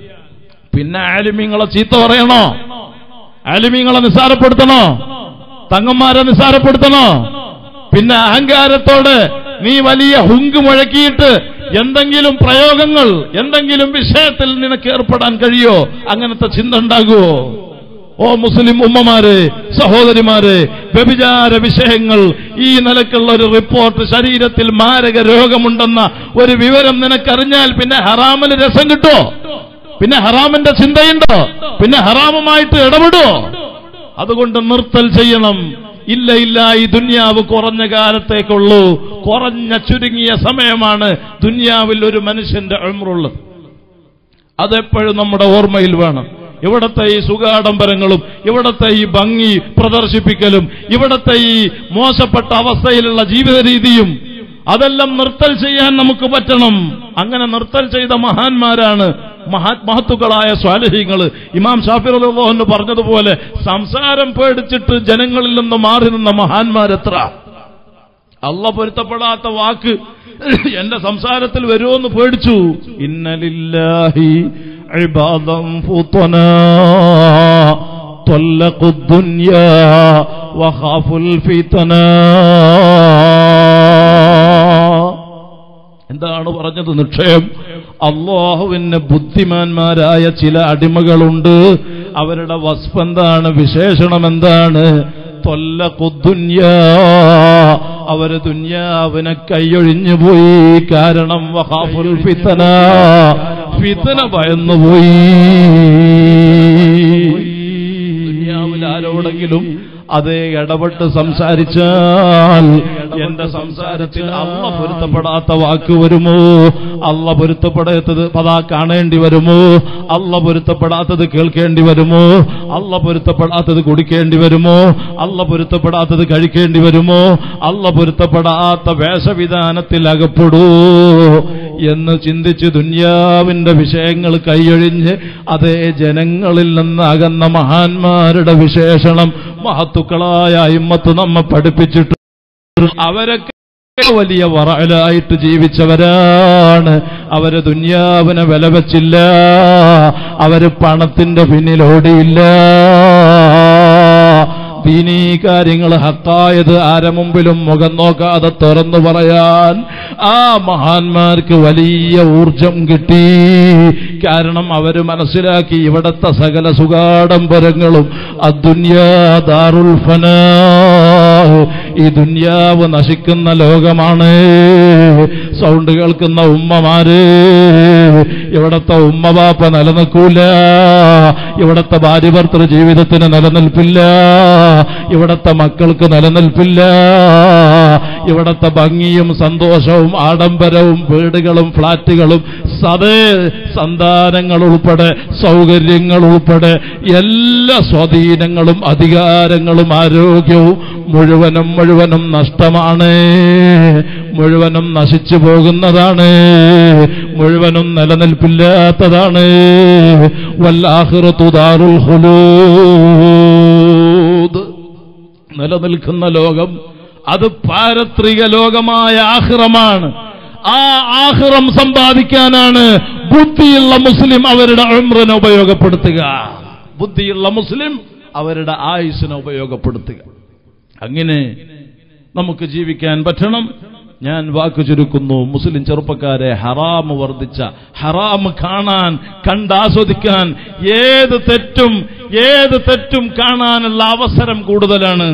പിന്നെ ആലിമ്യങ്ങളെ ചീത്ത പറയണോ ആലിമ്യങ്ങളെ നിസ്സാരപ്പെടുത്തണോ തങ്ങന്മാരെ നിസ്സാരപ്പെടുത്തണോ പിന്നെ അഹങ്കാരത്തോട് നീ വലിയ ഹുങ്ക് മുഴക്കിയിട്ട് എന്തെങ്കിലും പ്രയോഗങ്ങൾ എന്തെങ്കിലും വിഷയത്തിൽ നിനക്ക് ഏർപ്പെടാൻ കഴിയോ അങ്ങനത്തെ ചിന്ത ഉണ്ടാകുമോ ഓ മുസ്ലിം ഉമ്മമാരെ സഹോദരിമാരെ വ്യഭിചാര വിഷയങ്ങൾ ഈ നിലക്കുള്ള ഒരു റിപ്പോർട്ട് ശരീരത്തിൽ മാരക രോഗമുണ്ടെന്ന ഒരു വിവരം നിനക്കറിഞ്ഞാൽ പിന്നെ ഹറാമിന് രസം കിട്ടോ പിന്നെ ഹറാമിന്റെ ചിന്തയുണ്ടോ പിന്നെ ഹറാമുമായിട്ട് ഇടപെടോ അതുകൊണ്ട് നിർത്തൽ ചെയ്യണം ഇല്ല ഇല്ല ഈ ദുന്യാവ് കുറഞ്ഞ കാലത്തേക്കുള്ളൂ കുറഞ്ഞ ചുരുങ്ങിയ സമയമാണ് ദുന്യാവിൽ ഒരു മനുഷ്യന്റെ അഴുമുള്ളത് അതെപ്പോഴും നമ്മുടെ ഓർമ്മയിൽ വേണം ഇവിടത്തെ ഈ സുഖാഡംബരങ്ങളും ഇവിടത്തെ ഈ ഭംഗി പ്രദർശിപ്പിക്കലും ഇവിടത്തെ ഈ മോശപ്പെട്ട അവസ്ഥയിലുള്ള ജീവിത രീതിയും അതെല്ലാം നിർത്തൽ ചെയ്യാൻ നമുക്ക് പറ്റണം അങ്ങനെ നിർത്തൽ ചെയ്ത മഹാന്മാരാണ് മഹാ മഹത്തുക്കളായ സ്വാലഹിങ്ങൾ ഇമാം ഷാഫിർ എന്ന് പറഞ്ഞതുപോലെ സംസാരം പേടിച്ചിട്ട് ജനങ്ങളിൽ നിന്ന് മാറി നിന്ന മഹാന്മാരെത്ര അല്ല പൊരുത്തപ്പെടാത്ത വാക്ക് എന്റെ സംസാരത്തിൽ വരുമോന്ന് പേടിച്ചു ഇന്നലില്ലാഹി ഇബാദം ഫുത്തനാ طلقوا الدنيا وخافوا الفتنا എന്താണ് പറഞ്ഞത് നിക്ഷയം അള്ളാഹുവിന് ബുദ്ധിമാന്മാരായ ചില അടിമകളുണ്ട് അവരുടെ വസ്ഫ് എന്താണ് വിശേഷണം എന്താണ് തൊല്ല കുദ്ദുന്യ അവര് ദുന്യാവിനെ കൈയൊഴിഞ്ഞു പോയി കാരണം വഹാഫുൽ ഫിത്തന ഫിത്തന ഭയന്നുപോയി ദുന്യാവിൽ ആരോടെങ്കിലും അതേ ഇടപെട്ട് സംസാരിച്ചാൽ എന്റെ സംസാരത്തിൽ അല്ല പൊരുത്തപ്പെടാത്ത വാക്ക് വരുമോ അല്ല പൊരുത്തപ്പെടാത്തത് പതാ കാണേണ്ടി വരുമോ അല്ല പൊരുത്തപ്പെടാത്തത് കേൾക്കേണ്ടി വരുമോ അല്ല പൊരുത്തപ്പെടാത്തത് കുടിക്കേണ്ടി വരുമോ അല്ല പൊരുത്തപ്പെടാത്തത് കഴിക്കേണ്ടി വരുമോ അല്ല പൊരുത്തപ്പെടാത്ത വേഷവിധാനത്തിൽ അകപ്പെടൂ എന്ന് ചിന്തിച്ച് ദുന്യാവിന്റെ വിഷയങ്ങൾ കൈയൊഴിഞ്ഞ് അതേ ജനങ്ങളിൽ നിന്ന് അകന്ന മഹാന്മാരുടെ വിശേഷണം മഹത്തുക്കളായ അയിമ്മത്ത് നമ്മെ പഠിപ്പിച്ചിട്ട് അവരൊക്കെ വലിയ വറലായിട്ട് ജീവിച്ചവരാണ് അവര് ദുന്യാവിനെ വില വച്ചില്ല അവര് പണത്തിന്റെ പിന്നിലോടിയില്ല ദീനീ കാര്യങ്ങൾ ഹക്കായത് ആരെ മുമ്പിലും മുഖം നോക്കാതെ തുറന്നു പറയാൻ ആ മഹാന്മാർക്ക് വലിയ ഊർജം കിട്ടി കാരണം അവര് മനസ്സിലാക്കി ഇവിടത്തെ സകല സുഖാഡംബരങ്ങളും അദ്ദുന്യാ ദാറുൽ ഫനാ ഈ ദുന്യാവ് നശിക്കുന്ന ലോകമാണ് സൗണ്ട് കേൾക്കുന്ന ഉമ്മമാര് ഇവിടത്തെ ഉമ്മ ബാപ്പ നിലനിൽക്കൂല ഇവിടത്തെ ഭാര്യ ഭർത്തൃ ജീവിതത്തിന് നിലനിൽപ്പില്ല ഇവിടത്തെ മക്കൾക്ക് നിലനിൽപ്പില്ല ഇവിടത്തെ ഭംഗിയും സന്തോഷവും ആഡംബരവും വീടുകളും ഫ്ളാറ്റുകളും സതേ സന്താനങ്ങൾ ഉൾപ്പെടെ സൗകര്യങ്ങൾ ഉൾപ്പെടെ എല്ലാ സ്വാധീനങ്ങളും അധികാരങ്ങളും ആരോഗ്യവും മുഴുവനും മുഴുവനും നഷ്ടമാണ് മുഴുവനും നശിച്ചു പോകുന്നതാണ് മുഴുവനും നിലനിൽപ്പില്ലാത്തതാണ് വല്ലാഹിറത്തു ദാറുൽ ഖുലൂദ് നിലനിൽക്കുന്ന ലോകം അത് പാരത്രിക ലോകമായ ആഹ്റമാണ് ആ ആഹ്റം സമ്പാദിക്കാനാണ് ബുദ്ധിയുള്ള മുസ്ലിം അവരുടെ ഉംറിനെ ഉപയോഗപ്പെടുത്തുക ബുദ്ധിയുള്ള മുസ്ലിം അവരുടെ ആയുസിനെ ഉപയോഗപ്പെടുത്തുക അങ്ങനെ നമുക്ക് ജീവിക്കാൻ പറ്റണം ഞാൻ വാക്കു ചുരുക്കുന്നു മുസ്ലിം ചെറുപ്പക്കാരെ ഹറാമ് വർദ്ധിച്ച ഹറാമ് കാണാൻ കണ്ടാസ്വദിക്കാൻ ഏത് തെറ്റും ഏത് തെറ്റും കാണാനുള്ള അവസരം കൂടുതലാണ്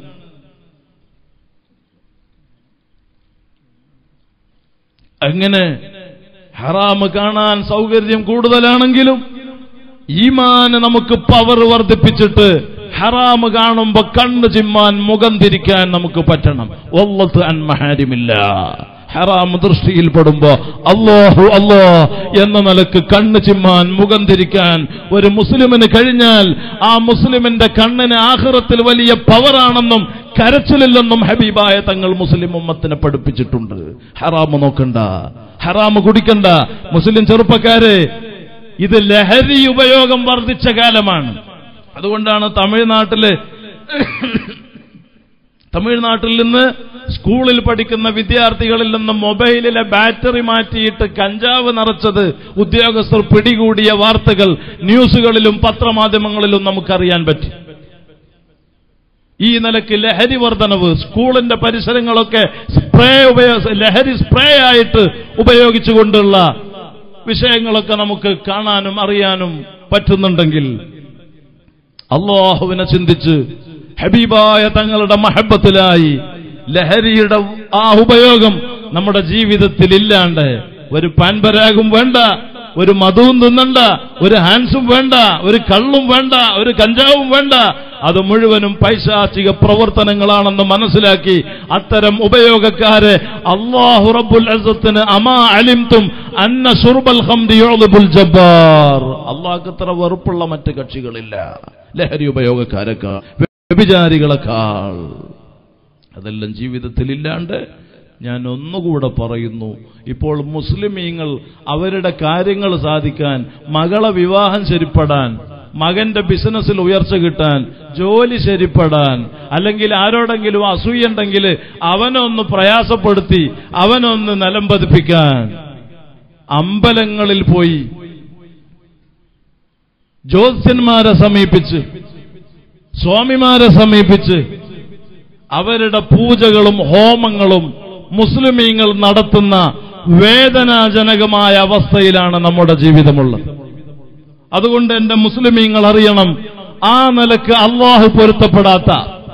അങ്ങനെ ഹറാമ് കാണാൻ സൗകര്യം കൂടുതലാണെങ്കിലും ഈമാന് നമുക്ക് പവർ വർദ്ധിപ്പിച്ചിട്ട് ഹറാമ് കാണുമ്പോ കണ്ണ് ചിമ്മാൻ മുഖം തിരിക്കാൻ നമുക്ക് പറ്റണം ഒല്ലത്ത് അൻമഹാരിമില്ല ഹറാം ദൃഷ്ടിയിൽ പെടുമ്പോ അള്ളാഹു അല്ലോ എന്ന നിലക്ക് കണ്ണ് ചിമ്മാൻ മുഖം തിരിക്കാൻ ഒരു മുസ്ലിമിന് കഴിഞ്ഞാൽ ആ മുസ്ലിമിന്റെ കണ്ണിന് ആഹ്റത്തിൽ വലിയ പവറാണെന്നും കരച്ചിലില്ലെന്നും ഹബീബായ തങ്ങൾ മുസ്ലിം ഉമ്മത്തിനെ പഠിപ്പിച്ചിട്ടുണ്ട് ഹറാമ് നോക്കണ്ട ഹറാമ് കുടിക്കണ്ട മുസ്ലിം ചെറുപ്പക്കാരെ ഇത് ലഹരി ഉപയോഗം വർദ്ധിച്ച കാലമാണ് അതുകൊണ്ടാണ് തമിഴ്നാട്ടില് തമിഴ്നാട്ടിൽ നിന്ന് സ്കൂളിൽ പഠിക്കുന്ന വിദ്യാർത്ഥികളിൽ നിന്ന് മൊബൈലിലെ ബാറ്ററി മാറ്റിയിട്ട് കഞ്ചാവ് നിറച്ചത് ഉദ്യോഗസ്ഥർ പിടികൂടിയ വാർത്തകൾ ന്യൂസുകളിലും പത്രമാധ്യമങ്ങളിലും നമുക്കറിയാൻ പറ്റി ഈ നിലയ്ക്ക് ലഹരി വർധനവ് സ്കൂളിന്റെ പരിസരങ്ങളൊക്കെ സ്പ്രേ ഉപയോഗ ലഹരി സ്പ്രേ ആയിട്ട് ഉപയോഗിച്ചുകൊണ്ടുള്ള വിഷയങ്ങളൊക്കെ നമുക്ക് കാണാനും അറിയാനും പറ്റുന്നുണ്ടെങ്കിൽ അള്ളാഹുവിനെ ചിന്തിച്ച് ഹബീബായ തങ്ങളുടെ മഹബത്തിലായി ലഹരിയുടെ ആ ഉപയോഗം നമ്മുടെ ജീവിതത്തിൽ ഇല്ലാണ്ട് ഒരു പാൻപരാഗും വേണ്ട ഒരു മധുവും തിന്നണ്ട ഒരു ഹാൻസും വേണ്ട ഒരു കള്ളും വേണ്ട ഒരു കഞ്ചാവും വേണ്ട അത് മുഴുവനും പൈശാചിക പ്രവർത്തനങ്ങളാണെന്ന് മനസ്സിലാക്കി അത്തരം ഉപയോഗക്കാരെ അള്ളാഹു റബ്ബുൽ അസത്തിന് അമാ അലിംതും അന്ന ഷുർബൽ ഹംദി യുഅ്ദിബുൽ ജബ്ബാർ അള്ളാഹ്ക്ക് ഇത്ര വെറുപ്പുള്ള മറ്റ് കക്ഷികളില്ല ലഹരി ഉപയോഗക്കാരെക്കാൾ വ്യഭിചാരികളെക്കാൾ അതെല്ലാം ജീവിതത്തിൽ ഇല്ലാണ്ട് ഞാൻ ഒന്നുകൂടെ പറയുന്നു ഇപ്പോൾ മുസ്ലിമീങ്ങൾ അവരുടെ കാര്യങ്ങൾ സാധിക്കാൻ മകളെ വിവാഹം ശരിപ്പെടാൻ മകന്റെ ബിസിനസ്സിൽ ഉയർച്ച കിട്ടാൻ ജോലി ശരിപ്പെടാൻ അല്ലെങ്കിൽ ആരോടെങ്കിലും അസൂയുണ്ടെങ്കിൽ അവനൊന്ന് പ്രയാസപ്പെടുത്തി അവനൊന്ന് നിലം പതിപ്പിക്കാൻ അമ്പലങ്ങളിൽ പോയി ജ്യോത്സ്യന്മാരെ സമീപിച്ച് സ്വാമിമാരെ സമീപിച്ച് അവരുടെ പൂജകളും ഹോമങ്ങളും മുസ്ലിമീങ്ങൾ നടത്തുന്ന വേദനാജനകമായ അവസ്ഥയിലാണ് നമ്മുടെ ജീവിതമുള്ളത് അതുകൊണ്ട് എന്റെ മുസ്ലിമീങ്ങൾ അറിയണം ആ നിലക്ക് അള്ളാഹു പൊരുത്തപ്പെടാത്ത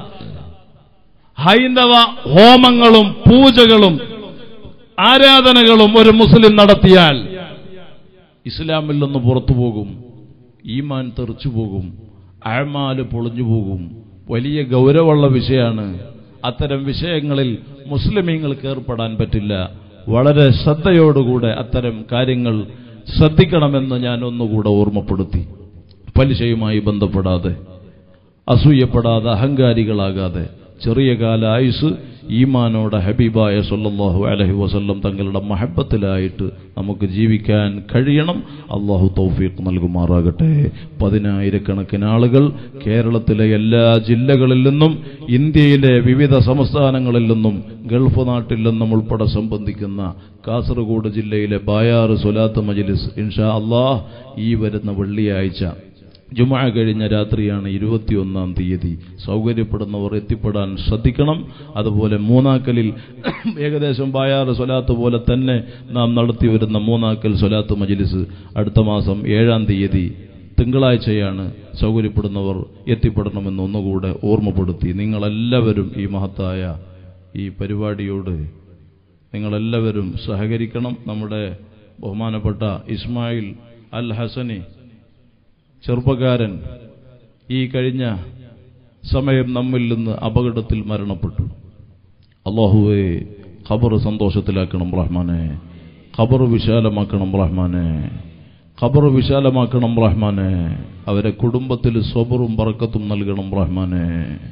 ഹൈന്ദവ ഹോമങ്ങളും പൂജകളും ആരാധനകളും ഒരു മുസ്ലിം നടത്തിയാൽ ഇസ്ലാമിൽ നിന്ന് പുറത്തു പോകും ഈമാൻ തെറിച്ചു പോകും അഴമാല് പൊളിഞ്ഞു പോകും വലിയ ഗൗരവമുള്ള വിഷയമാണ് അത്തരം വിഷയങ്ങളിൽ മുസ്ലിമീങ്ങൾക്ക് ഏർപ്പെടാൻ പറ്റില്ല വളരെ ശ്രദ്ധയോടുകൂടെ അത്തരം കാര്യങ്ങൾ ശ്രദ്ധിക്കണമെന്ന് ഞാൻ ഒന്നുകൂടെ ഓർമ്മപ്പെടുത്തി പലിശയുമായി ബന്ധപ്പെടാതെ അസൂയപ്പെടാതെ അഹങ്കാരികളാകാതെ ചെറിയ കാല ആയുസ് ഈമാനോടെ ഹബീബായ സല്ലല്ലാഹു അലൈഹി വസല്ലം തങ്ങളുടെ മഹബത്തിലായിട്ട് നമുക്ക് ജീവിക്കാൻ കഴിയണം അള്ളാഹു തൗഫീഖ് നൽകുമാറാകട്ടെ പതിനായിരക്കണക്കിന് ആളുകൾ കേരളത്തിലെ എല്ലാ ജില്ലകളിൽ നിന്നും ഇന്ത്യയിലെ വിവിധ സംസ്ഥാനങ്ങളിൽ നിന്നും ഗൾഫ് നാട്ടിൽ നിന്നും ഉൾപ്പെടെ സംബന്ധിക്കുന്ന കാസർഗോഡ് ജില്ലയിലെ ബായാറ് സ്വലാത്ത് മജ്ലിസ് ഇൻഷാ അള്ളാഹ് ഈ വരുന്ന വെള്ളിയാഴ്ച ജുമാ കഴിഞ്ഞ രാത്രിയാണ് ഇരുപത്തിയൊന്നാം തീയതി സൗകര്യപ്പെടുന്നവർ എത്തിപ്പെടാൻ ശ്രദ്ധിക്കണം അതുപോലെ മൂന്നാക്കലിൽ ഏകദേശം ബായാറ് സ്വലാത്ത് പോലെ തന്നെ നാം നടത്തി വരുന്ന മൂന്നാക്കൽ സ്വലാത്ത് മജിലിസ് അടുത്ത മാസം ഏഴാം തീയതി തിങ്കളാഴ്ചയാണ് സൗകര്യപ്പെടുന്നവർ എത്തിപ്പെടണമെന്ന് ഒന്നുകൂടെ ഓർമ്മപ്പെടുത്തി നിങ്ങളെല്ലാവരും ഈ മഹത്തായ ഈ പരിപാടിയോട് നിങ്ങളെല്ലാവരും സഹകരിക്കണം നമ്മുടെ ബഹുമാനപ്പെട്ട ഇസ്മായിൽ അൽ ഹസനി ചെറുപ്പക്കാരൻ ഈ കഴിഞ്ഞ സമയം നമ്മിൽ നിന്ന് അപകടത്തിൽ മരണപ്പെട്ടു അള്ളാഹുവെ ഖബർ സന്തോഷത്തിലാക്കണം റഹ്മാനെ ഖബർ വിശാലമാക്കണം റഹ്മാനെ ഖബർ വിശാലമാക്കണം റഹ്മാനെ അവരെ കുടുംബത്തിൽ സ്വബറും പറക്കത്തും നൽകണം റഹ്മാനെ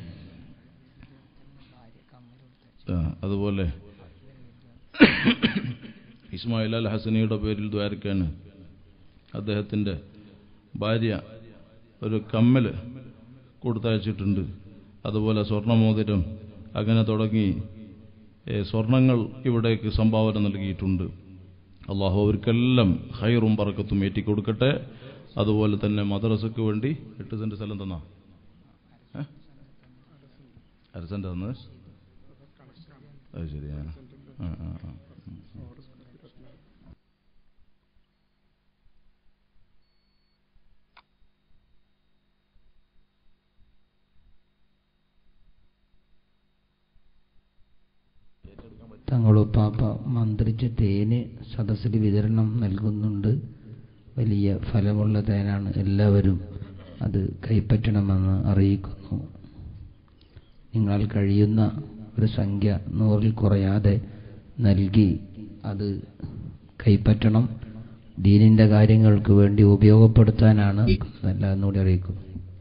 ആ, അതുപോലെ ഇസ്മായിൽ അൽ ഹസനിയുടെ പേരിൽ ദ്വാരക്കാണ് അദ്ദേഹത്തിന്റെ ഭാര്യ ഒരു കമ്മൽ കൊടുത്തയച്ചിട്ടുണ്ട് അതുപോലെ സ്വർണ്ണമോതിരം അങ്ങനെ തുടങ്ങി ഏ, സ്വർണങ്ങൾ ഇവിടേക്ക് സംഭാവന നൽകിയിട്ടുണ്ട് അള്ളാഹു അവർക്കെല്ലാം ഹൈറും പറക്കത്തും ഏറ്റിക്കൊടുക്കട്ടെ അതുപോലെ തന്നെ മദ്രസക്ക് വേണ്ടി എട്ട് സെന്റ് സ്ഥലം തന്നാ ഏ? അര സെന്റ് തന്ന് അത് ശരിയാണ് ആ ആ ആ തങ്ങളുപ്പാപ്പ മന്ത്രിച്ച തേന് സദസ്സിൽ വിതരണം നൽകുന്നുണ്ട് വലിയ ഫലമുള്ള തേനാണ് എല്ലാവരും അത് കൈപ്പറ്റണമെന്ന് അറിയിക്കുന്നു നിങ്ങൾ കഴിയുന്ന ഒരു സംഖ്യ നൂറിൽ കുറയാതെ നൽകി അത് കൈപ്പറ്റണം ദീനിന്റെ കാര്യങ്ങൾക്ക് വേണ്ടി ഉപയോഗപ്പെടുത്താനാണ് അല്ല എന്നുകൂടി അറിയിക്കുന്നു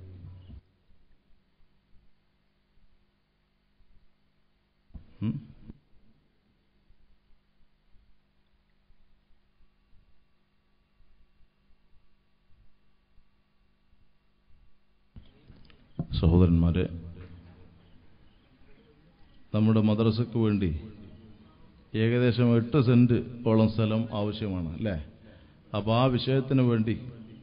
ഉം? സഹോദരന്മാരെ നമ്മുടെ മദ്രസയ്ക്ക് വേണ്ടി ഏകദേശം എട്ട് സെന്റ് ഓളം സ്ഥലം ആവശ്യമാണ് അല്ലേ അപ്പോൾ ആ വിഷയത്തിന് വേണ്ടി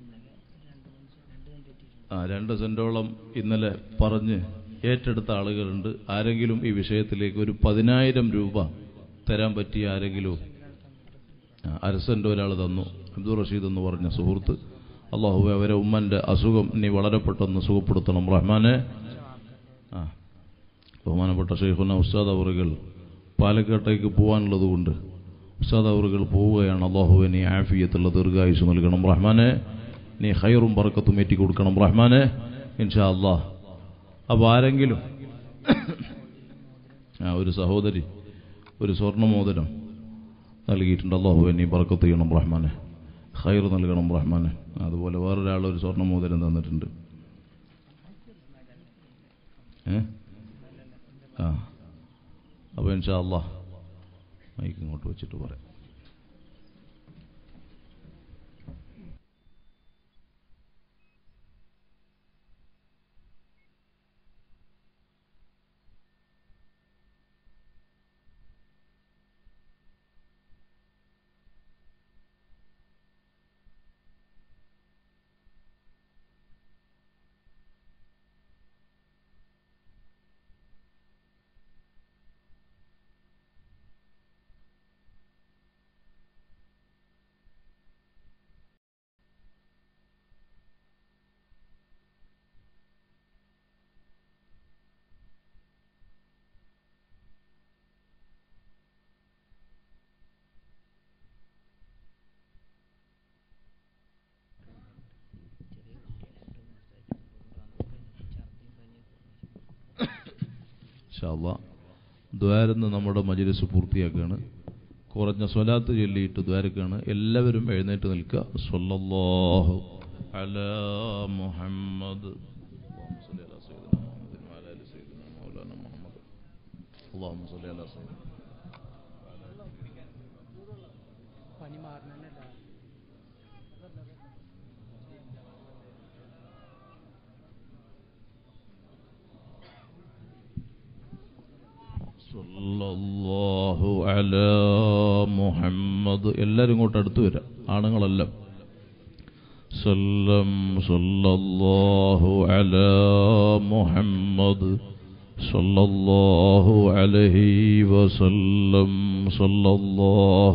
ആ രണ്ട് സെന്റോളം ഇന്നലെ പറഞ്ഞ് ഏറ്റെടുത്ത ആളുകളുണ്ട് ആരെങ്കിലും ഈ വിഷയത്തിലേക്ക് ഒരു പതിനായിരം രൂപ തരാൻ പറ്റിയ ആരെങ്കിലും ആ, അര സെന്റ് ഒരാൾ തന്നു അബ്ദുൾ റഷീദ് എന്ന് പറഞ്ഞ സുഹൃത്ത് അള്ളാഹു അവരെ ഉമ്മന്റെ അസുഖം നീ വളരെ പെട്ടെന്ന് സുഖപ്പെടുത്തണം റഹ്മാനെ ആ ബഹുമാനപ്പെട്ട ഷെയ്ഖുന ഉസ്താദ് അവറുകൾ പാലക്കാട്ടേക്ക് പോകാനുള്ളത് കൊണ്ട് ഉസ്താദ് അവറുകൾ പോവുകയാണ് അള്ളാഹുവെ നീ ആഫിയത്തുള്ള ദീർഘായുസ് നൽകണം റഹ്മാനെ നീ ഹൈറും പറക്കത്തും ഏറ്റി കൊടുക്കണം റഹ്മാനെ ഇൻഷാ അള്ളാഹ് അപ്പോൾ ആരെങ്കിലും ആ ഒരു സഹോദരി ഒരു സ്വർണ്ണമോതിരം നൽകിയിട്ടുണ്ട് അള്ളാഹുവെ നീ ബർക്കത്ത് ചെയ്യണം റഹ്മാനെ ഖൈർ നൽകണം റഹ്മാനെ അതുപോലെ വേറൊരാൾ ഒരു സ്വർണ്ണമോതിരം തന്നിട്ടുണ്ട് ഏ ആ അപ്പോൾ ഇൻഷാ അള്ളാഹ് മൈക്ക് ഇങ്ങോട്ട് വെച്ചിട്ട് പറയാം ഷാള്ള ദ്വാരന്ന് നമ്മുടെ മജിലിസ് പൂർത്തിയാക്കുകയാണ് കുറഞ്ഞ സ്വലാത്ത് ചൊല്ലിയിട്ട് ദ്വാരക്കാണ് എല്ലാവരും എഴുന്നേറ്റ് നിൽക്കുക സ്വല്ലല്ലാഹു അലാ മുഹമ്മദ് اللهم صل على سيدنا محمد وعلى ال سيدنا مولانا محمد اللهم صل على سيدنا സല്ലല്ലാഹു അലാ മുഹമ്മദ് എല്ലാവരും ഇങ്ങോട്ട് അടുത്ത് വരാം ആണുങ്ങളെല്ലാം وسلم صلى الله على محمد صلى الله عليه وسلم صلى الله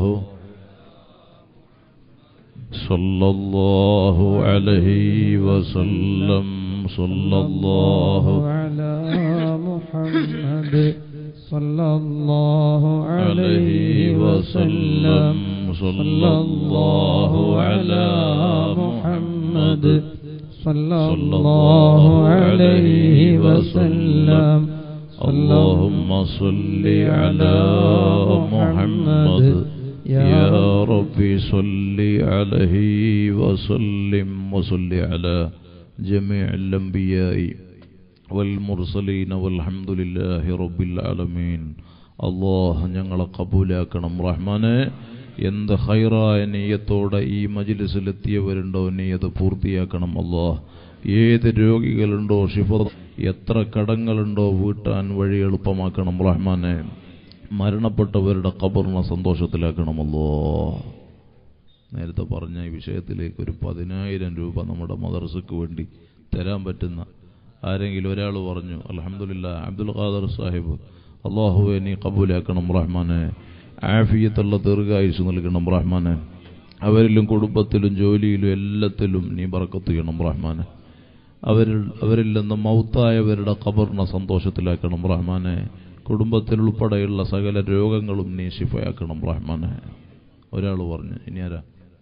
صلى الله عليه وسلم صلى الله على محمد صلى الله عليه وسلم صلى الله على محمد صلى الله عليه وسلم اللهم صل على محمد يا ربي صل عليه وسلم وصل على جميع الأنبياء والمرسلين والحمد لله رب العالمين الله ഞങ്ങളെ കബൂലാക്കണം റഹ്മാനെ എന്ത് ഹൈറായ നെയ്യത്തോടെ ഈ മജിലിസിലെത്തിയവരുണ്ടോ നെയ്യത് പൂർത്തിയാക്കണം അള്ളാഹ് ഏത് രോഗികളുണ്ടോ ഷിഫ എത്ര കടങ്ങളുണ്ടോ വീട്ടാൻ വഴി എളുപ്പമാക്കണം റഹ്മാനെ മരണപ്പെട്ടവരുടെ ഖബറിനെ സന്തോഷത്തിലാക്കണമല്ലോ നേരത്തെ പറഞ്ഞ ഈ വിഷയത്തിലേക്ക് ഒരു പതിനായിരം രൂപ നമ്മുടെ മദർസക്ക് വേണ്ടി തരാൻ പറ്റുന്ന ആരെങ്കിലും ഒരാൾ പറഞ്ഞു അലഹമില്ല അബ്ദുൽ ഖാദർ സാഹിബ് അള്ളാഹുവെ നീ കബൂലാക്കണം റഹ്മാനെ ആഫിയത്തുള്ള ദീർഘായുസ് നൽകണം റഹ്മാനെ അവരിലും കുടുംബത്തിലും ജോലിയിലും എല്ലാത്തിലും നീ ബറക്കത്ത് ചെയ്യണം റഹ്മാനെ അവരിൽ അവരിൽ നിന്ന് മൗത്തായവരുടെ ഖബറിനെ സന്തോഷത്തിലാക്കണം റഹ്മാനെ കുടുംബത്തിൽ ഉൾപ്പെടെയുള്ള സകല രോഗങ്ങളും നീ ശിഫയാക്കണം റഹ്മാനെ ഒരാൾ പറഞ്ഞു ഇനി ആരാ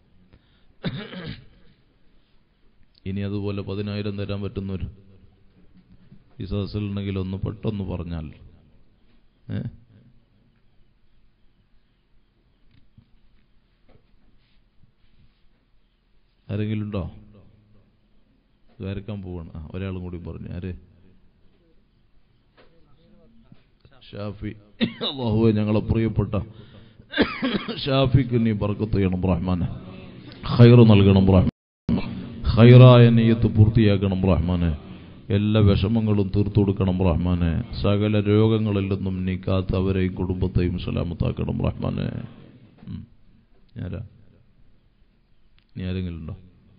ഇനി അതുപോലെ പതിനായിരം തരാൻ പറ്റുന്നവർ ഈ സദസ്സിലുണ്ടെങ്കിൽ ഒന്ന് പെട്ടെന്ന് പറഞ്ഞാൽ ഏ ആരെങ്കിലും ഉണ്ടോ വരക്കാൻ പോവാണ് ആ ഒരാളും കൂടി പറഞ്ഞു ആര് ഷാഫി അള്ളാഹുവെ ഞങ്ങളെ പ്രിയപ്പെട്ട ഷാഫിക്ക് നീ ബർക്കത്ത് ചെയ്യണം റഹ്മാനെ ഖൈർ നൽകണം റഹ്മാൻ ഖൈറായ നെയ്യത്ത് പൂർത്തിയാക്കണം റഹ്മാനെ എല്ലാ വിഷമങ്ങളും തീർത്തു കൊടുക്കണം റഹ്മാനെ സകല രോഗങ്ങളിൽ നിന്നും നീ കാത്ത് അവരെയും കുടുംബത്തെയും സലാമത്താക്കണം റഹ്മാനെ ഉം. ഞാരാ ഇനി ആരെങ്കിലും ഉണ്ടോ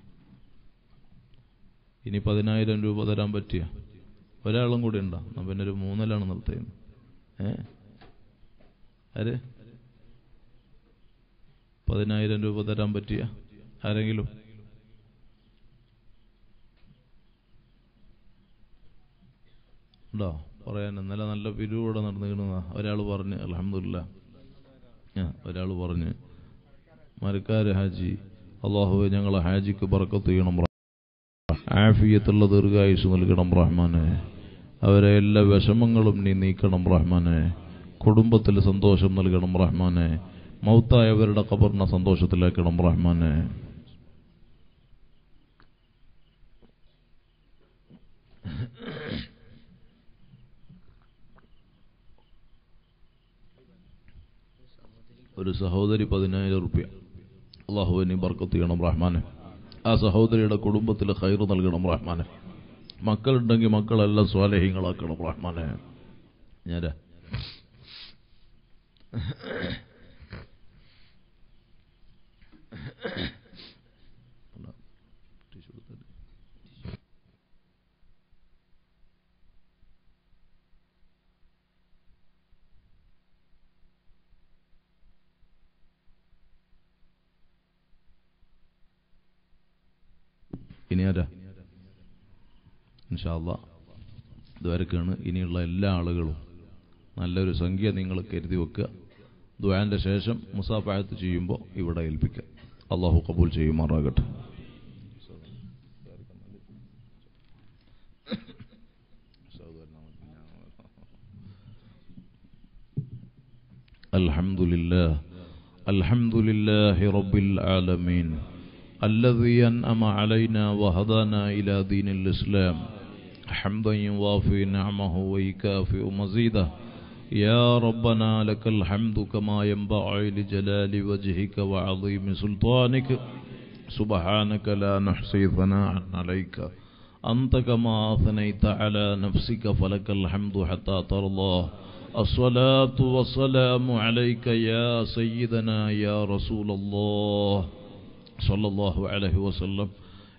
ഇനി പതിനായിരം രൂപ തരാൻ പറ്റിയ ഒരാളും കൂടി ഉണ്ടോ എന്നാ പിന്നെ ഒരു മൂന്നിലാണ് നിർത്തിയത് ഏ ആര് പതിനായിരം രൂപ തരാൻ പറ്റിയ ആരെങ്കിലും ഉണ്ടോ പറയാൻ ഇന്നലെ നല്ല പിരിവൂടെ നടന്നിരുന്ന ഒരാൾ പറഞ്ഞ് അലഹമില്ല ഒരാൾ പറഞ്ഞ് മരക്കാര് ഹാജി അള്ളാഹുവെ ഞങ്ങളെ ഹാജിക്ക് ബർക്കത്ത് ചെയ്യണം ആഫിയത്തുള്ള ദീർഘായുസ് നൽകണം റഹ്മാനെ അവരെ എല്ലാ വിഷമങ്ങളും നീ നീക്കണം റഹ്മാനെ കുടുംബത്തിൽ സന്തോഷം നൽകണം റഹ്മാനെ മൗത്തായവരുടെ ഖബറിനെ സന്തോഷത്തിലാക്കണം റഹ്മാനെ ഒരു സഹോദരി പതിനായിരം റുപ്യ അള്ളാഹുവിനെ ബർക്കത്ത് ചെയ്യണം റഹ്മാനെ ആ സഹോദരിയുടെ കുടുംബത്തിൽ ഖൈർ നൽകണം റഹ്മാനെ മക്കളുണ്ടെങ്കിൽ മക്കളെല്ലാം സ്വാലഹ്യങ്ങളാക്കണം റഹ്മാനെ ഞാനാ ഇനി ആരാ ഇൻഷാല്ല ഇതുവരെക്കാണ് ഇനിയുള്ള എല്ലാ ആളുകളും നല്ലൊരു സംഖ്യ നിങ്ങൾ കരുതി വെക്കുക ദ്വാന്റെ ശേഷം മുസാഫായത്ത് ചെയ്യുമ്പോൾ ഇവിടെ ഏൽപ്പിക്കുക അള്ളാഹു കബൂൽ ചെയ്യുമാറാകട്ടെ الحمد لله الحمد لله رب العالمين الذي أنعم علينا وهدانا إلى دين الإسلام حمدا يوافي نعمه ويكافئ مزيده يا ربنا لك الحمد كما ينبغي لجلال وجهك وعظيم سلطانك سبحانك لا نحصي ثناء عليك أنت كما أثنيت على نفسك فلك الحمد حتى ترضى الصلاة والسلام عليك يا سيدنا يا رسول الله صلى الله عليه وسلم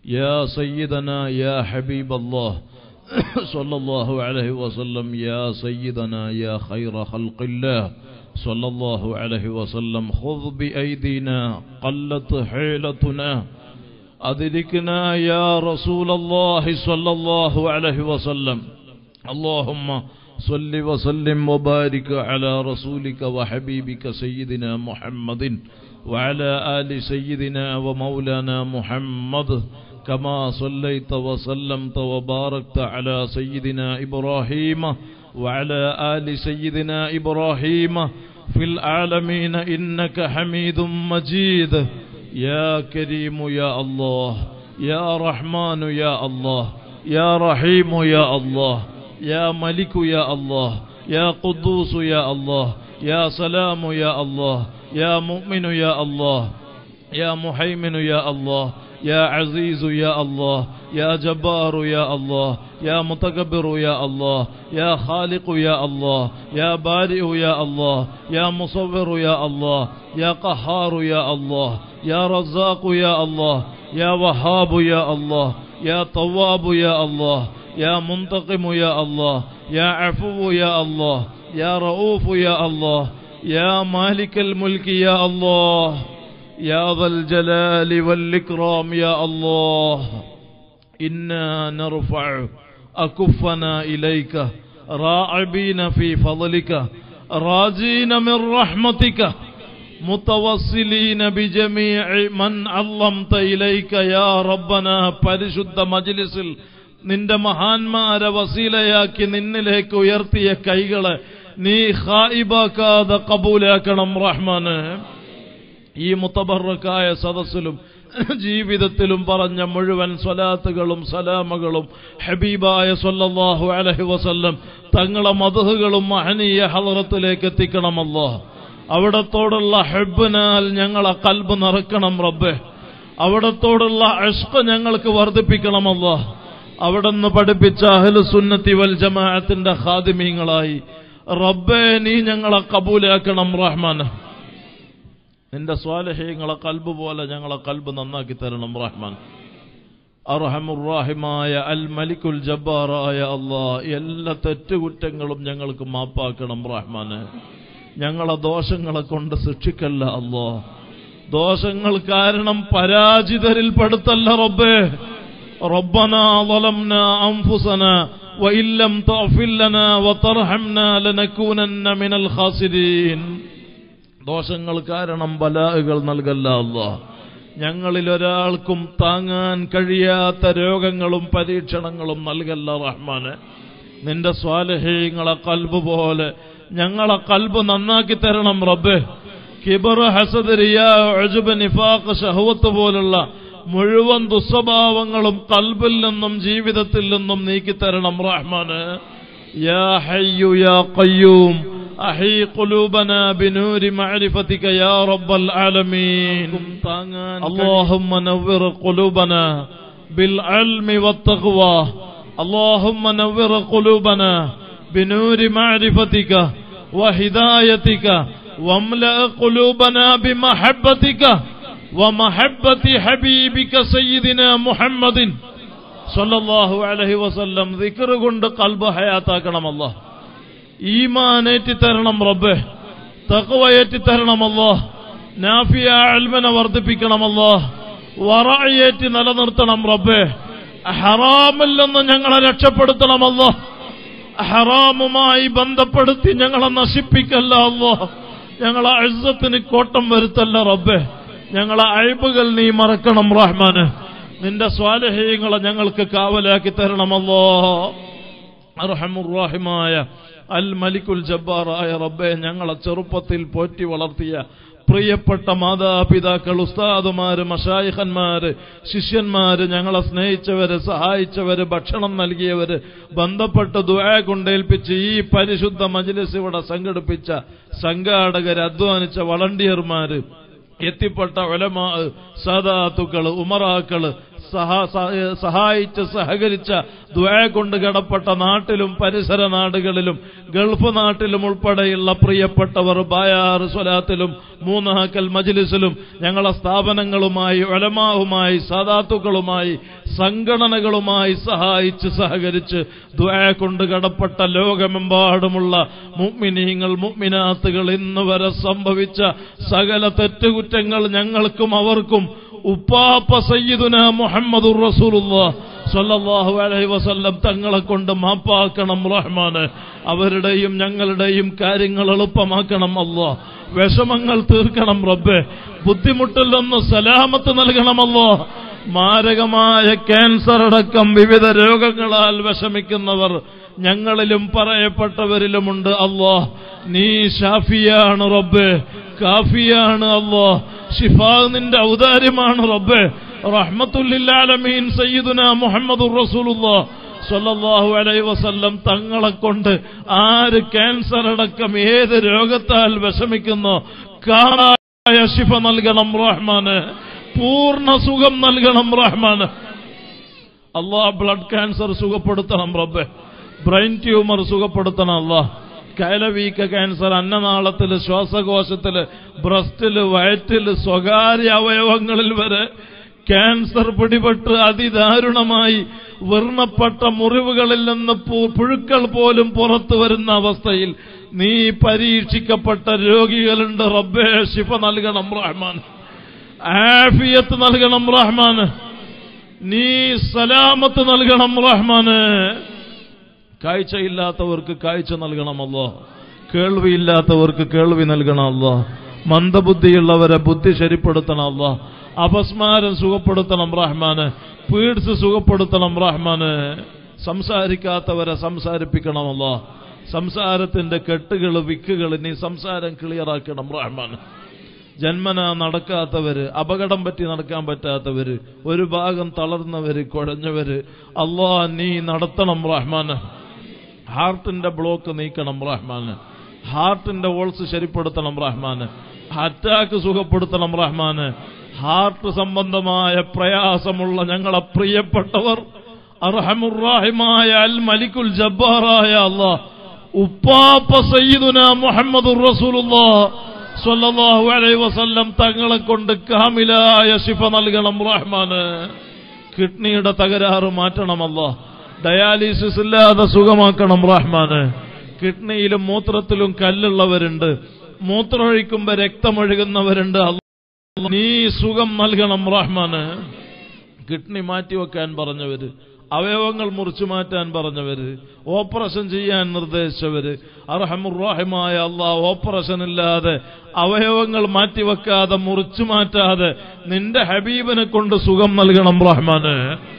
يا سيدنا يا حبيب الله صلى الله عليه وسلم يا سيدنا يا خير خلق الله صلى الله عليه وسلم خذ بأيدينا قلت حيلتنا أدركنا يا رسول الله صلى الله عليه وسلم اللهم صل وسلم وبارك على رسولك وحبيبك سيدنا محمد وعلى آل سيدنا ومولانا محمد كما صليت وسلمت وباركت على سيدنا إبراهيم وعلى آل سيدنا إبراهيم في العالمين إنك حميد مجيد يا كريم يا الله يا رحمن يا الله يا رحيم يا الله يا ملك يا الله يا قدوس يا الله يا سلام يا الله يا مؤمن يا الله يا محيمن يا الله يا عزيز يا الله يا جبار يا الله يا متكبر يا الله يا خالق يا الله يا بارئ يا الله يا مصور يا الله يا قهار يا الله يا رزاق يا الله يا وهاب يا الله يا طواب يا الله يا منتقم يا الله يا عفو يا الله يا رؤوف يا الله يا مالك الملك يا الله يا ذا الجلال والإكرام يا الله إنا نرفع أكفنا إليك راعبين في فضلك راجين من رحمتك متوصلين بجميع من علمت إليك يا ربنا പരിശുദ്ധ മജ്ലിസിൽ നിന്റെ മഹാന്മാരെ വസീലയാക്കി നിന്നിലേക്ക് ഉയർത്തിയ കൈകളെ നീ ഹായിബാക്കാതെ കബൂലാക്കണം റഹ്മാന് ഈ മുത്തബറക്കായ സദസ്സിലും ജീവിതത്തിലും പറഞ്ഞ മുഴുവൻ സ്വലാത്തുകളും സലാമകളും ഹബീബായ സല്ലല്ലാഹു അലൈഹി വസല്ലം തങ്ങളെ മധുഹുകളും മഹനീയ ഹലറത്തിലേക്ക് എത്തിക്കണമല്ലോ അവിടത്തോടുള്ള ഹെബിനാൽ ഞങ്ങളെ കൽബ് നിറക്കണം റബ്ബെ അവിടത്തോടുള്ള അഷ്ക ഞങ്ങൾക്ക് വർദ്ധിപ്പിക്കണമല്ലോ അവിടുന്ന് പഠിപ്പിച്ച അഹ്ലു സുന്നത്തി വൽ ജമാഅത്തിന്റെ ഖാദിമീങ്ങളായി റബ്ബെ നീ ഞങ്ങളെ കബൂലാക്കണം റഹ്മാൻ നിന്റെ സ്വാലഹ്യങ്ങളെ കൽബ് പോലെ ഞങ്ങളെ കൽബ് നന്നാക്കി തരണം റഹ്മാൻ അർഹമുറാഹിമായ അൽ മലിക്കുൽ ജബ്ബാറായ അള്ളാ എല്ലാ തെറ്റുകുറ്റങ്ങളും ഞങ്ങൾക്ക് മാപ്പാക്കണം റഹ്മാന് ഞങ്ങളെ ദോഷങ്ങളെ കൊണ്ട് ശിക്ഷിക്കല്ല അല്ലോ ദോഷങ്ങൾ കാരണം പരാജിതരിൽ പെടുത്തല്ല റബ്ബേ ربنا ظلمنا أنفسنا وإن لم تغفر لنا وترحمنا لنكونن من الخاسرين ദോഷങ്ങൾ കാരണം ബലാഹുകൾ നൽകല്ല അല്ലാ ഞങ്ങളിൽ ഒരാൾക്കും താങ്ങാൻ കഴിയാത്ത രോഗങ്ങളും പരീക്ഷണങ്ങളും നൽകല്ല റഹ്മാന് നിന്റെ സ്വാലഹീങ്ങളെ കൽബ് പോലെ ഞങ്ങളെ കൽബ് നന്നാക്കി തരണം റബ്ബേ കിബർ ഹസദ് റിയാ ഉജ്ബ് നിഫാഖ് ഷഹവത്ത് പോലുള്ള മുഴുവൻ ദുസ്വഭാവങ്ങളും കൽബിൽ നിന്നും ജീവിതത്തിൽ നിന്നും നീക്കിത്തരണം റഹ്മാന് യാ ഹയ്യു യാ ഖയ്യൂം أحي قلوبنا بنور معرفتك يا رب العالمين اللهم نور قلوبنا بالعلم والتقوى اللهم نور قلوبنا بنور معرفتك وهدايتك واملأ قلوبنا بمحبتك ومحبة حبيبك سيدنا محمد صلى الله عليه وسلم ذكر قند قلب حياتك الله ഈമാനേറ്റി തരണം റബ്ബെ തക്കവയേറ്റി തരണമല്ലോ നാഫിയ അൽമനെ വർദ്ധിപ്പിക്കണമല്ലോ വറയേറ്റി നിലനിർത്തണം റബ്ബെ ഹറാമിൽ നിന്ന് ഞങ്ങളെ രക്ഷപ്പെടുത്തണമല്ലോ ഹറാമുമായി ബന്ധപ്പെടുത്തി ഞങ്ങളെ നശിപ്പിക്കല്ല അല്ലോ ഞങ്ങളെ അഴുസത്തിന് കോട്ടം വരുത്തല്ല റബ്ബെ ഞങ്ങളെ അഴിബുകൾ നീ മറക്കണം റഹ്മാന് നിന്റെ സ്വാലഹ്യങ്ങളെ ഞങ്ങൾക്ക് കാവലാക്കി തരണമല്ലോ അർഹമുറാഹിമായ അൽ മലിക്കുൽ ജബ്ബാറായ റബ്ബെ ഞങ്ങളെ ചെറുപ്പത്തിൽ പോറ്റി വളർത്തിയ പ്രിയപ്പെട്ട മാതാപിതാക്കൾ ഉസ്താദുമാര് മഷായിഖന്മാര് ശിഷ്യന്മാര് ഞങ്ങളെ സ്നേഹിച്ചവര് സഹായിച്ചവര് ഭക്ഷണം നൽകിയവര് ബന്ധപ്പെട്ട് ദുആ കൊണ്ടേൽപ്പിച്ച് ഈ പരിശുദ്ധ മജ്ലിസ് ഇവിടെ സംഘടിപ്പിച്ച സംഘാടകര് അധ്വാനിച്ച വളണ്ടിയർമാര് എത്തിപ്പെട്ട ഒലമാ സാദാത്തുക്കള് ഉമറാക്കള് സഹ- സഹ- സഹായിച്ച് സഹകരിച്ച ദ്വയ കൊണ്ട് കടപ്പെട്ട നാട്ടിലും പരിസര നാടുകളിലും ഗൾഫ് നാട്ടിലും ഉൾപ്പെടെയുള്ള പ്രിയപ്പെട്ടവർ ബായാർ സ്വലാത്തിലും മൂന്നാക്കൽ മജ്ലിസിലും ഞങ്ങളെ സ്ഥാപനങ്ങളുമായി ഒലമാവുമായി സാദാത്തുക്കളുമായി സംഘടനകളുമായി സഹായിച്ച് സഹകരിച്ച് ദ്വയ കൊണ്ട് കടപ്പെട്ട ലോകമെമ്പാടുമുള്ള മുഗ്മിനീങ്ങൾ മുഗ്മിനാത്തുകൾ ഇന്ന് വരെ സംഭവിച്ച സകല തെറ്റുകുറ്റങ്ങൾ ഞങ്ങൾക്കും അവർക്കും ഉപ്പാപ്പ സയ്യിദുന മുഹമ്മദുർ റസൂലുള്ളാഹ് സല്ലല്ലാഹു അലൈഹി വസല്ലം തങ്ങളെ കൊണ്ട് മാപ്പാക്കണം റഹ്മാന് അവരുടെയും ഞങ്ങളുടെയും കാര്യങ്ങൾ എളുപ്പമാക്കണം അല്ലോ വിഷമങ്ങൾ തീർക്കണം റബ്ബെ ബുദ്ധിമുട്ടിൽ നിന്ന് സലാമത്ത് നൽകണമല്ലോ മാരകമായ ക്യാൻസർ അടക്കം വിവിധ രോഗങ്ങളാൽ വിഷമിക്കുന്നവർ ഞങ്ങളിലും പറയപ്പെട്ടവരിലുമുണ്ട് അല്ലോ നീ ഷാഫിയാണ് റബ്ബെ കാഫിയാണ് അല്ലോ ഷിഫാ നിന്റെ ഔദാര്യമാണ് റബ്ബെ റഹ്മത്തുല്ലാലമീൻ സയ്യിദുന മുഹമ്മദുർ റസൂലുള്ളാഹ് സ്വല്ലല്ലാഹു അലൈഹി വസല്ലം തങ്ങളെ കൊണ്ട് ആര് ക്യാൻസർ അടക്കം ഏത് രോഗത്താൽ വിഷമിക്കുന്നോ കാണായ ശിഫ നൽകണം റഹ്മാന് പൂർണ്ണ സുഖം നൽകണം റഹ്മാന് അള്ളാഹ് ബ്ലഡ് ക്യാൻസർ സുഖപ്പെടുത്തണം റബ്ബെ ബ്രെയിൻ ട്യൂമർ സുഖപ്പെടുത്തണം അള്ളാഹ് കയലവീക്ക ക്യാൻസർ അന്നനാളത്തില് ശ്വാസകോശത്തില് ബ്രസ്റ്റില് വയറ്റില് സ്വകാര്യ അവയവങ്ങളിൽ വരെ ക്യാൻസർ പിടിപെട്ട് അതിദാരുണമായി വർണ്ണപ്പെട്ട മുറിവുകളിൽ നിന്ന് പു- പുഴുക്കൾ പോലും പുറത്തു വരുന്ന അവസ്ഥയിൽ നീ പരീക്ഷിക്കപ്പെട്ട രോഗികളുണ്ട് റബ്ബേ ശിഫ നൽകണം റഹ്മാൻ ആഫിയത്ത് നൽകണം റഹ്മാന് നീ സലാമത്ത് നൽകണം റഹ്മാന് കാഴ്ചയില്ലാത്തവർക്ക് കാഴ്ച നൽകണമല്ലോ കേൾവിയില്ലാത്തവർക്ക് കേൾവി നൽകണമല്ലോ മന്ദബുദ്ധിയുള്ളവരെ ബുദ്ധി ശരിപ്പെടുത്തണമല്ലോ അപസ്മാരം സുഖപ്പെടുത്തണം റഹ്മാന് പീഡ്സ് സുഖപ്പെടുത്തണം റഹ്മാന് സംസാരിക്കാത്തവരെ സംസാരിപ്പിക്കണമല്ലോ സംസാരത്തിന്റെ കെട്ടുകൾ വിക്കുകൾ നീ സംസാരം ക്ലിയറാക്കണം റഹ്മാന് ജന്മന നടക്കാത്തവര് അപകടം പറ്റി നടക്കാൻ പറ്റാത്തവര് ഒരു ഭാഗം തളർന്നവര് കുഴഞ്ഞവര് അള്ളാ നീ നടത്തണം റഹ്മാന് ഹാർട്ടിന്റെ ബ്ലോക്ക് നീക്കണം റഹ്മാന് ഹാർട്ടിന്റെ ഓൾസ് ശരിപ്പെടുത്തണം റഹ്മാന് അറ്റാക്ക് സുഖപ്പെടുത്തണം റഹ്മാന് ഹാർട്ട് സംബന്ധമായ പ്രയാസമുള്ള ഞങ്ങളെ പ്രിയപ്പെട്ടവർ അർഹമുറാഹിമായ അൽ മലിക്കുൽ ജബ്ബാറായ അള്ളാഹ് ഉപ്പാപ്പ സയ്യിദുന മുഹമ്മദുർ റസൂലുള്ളാഹ് സ്വല്ലല്ലാഹു അലൈഹി വസല്ലം തങ്ങളെ കൊണ്ട് കാമിലായ ശിഫ നൽകണം റഹ്മാന് കിഡ്നിയുടെ തകരാറ് മാറ്റണമല്ലോ ഡയാലിസിസ് ഇല്ലാതെ സുഖമാക്കണം റഹ്മാന് കിഡ്നിയിലും മൂത്രത്തിലും കല്ലുള്ളവരുണ്ട് മൂത്രമൊഴിക്കുമ്പോ രക്തമൊഴുകുന്നവരുണ്ട് അല്ലാ, നീ സുഖം നൽകണം റഹ്മാന് കിഡ്നി മാറ്റിവെക്കാൻ പറഞ്ഞവര് അവയവങ്ങൾ മുറിച്ചു മാറ്റാൻ പറഞ്ഞവര് ഓപ്പറേഷൻ ചെയ്യാൻ നിർദ്ദേശിച്ചവര് അർഹമുറാഹിമായ അള്ളാഹ് ഓപ്പറേഷൻ ഇല്ലാതെ അവയവങ്ങൾ മാറ്റിവെക്കാതെ മുറിച്ചു മാറ്റാതെ നിന്റെ ഹബീബിനെ കൊണ്ട് സുഖം നൽകണം റഹ്മാന്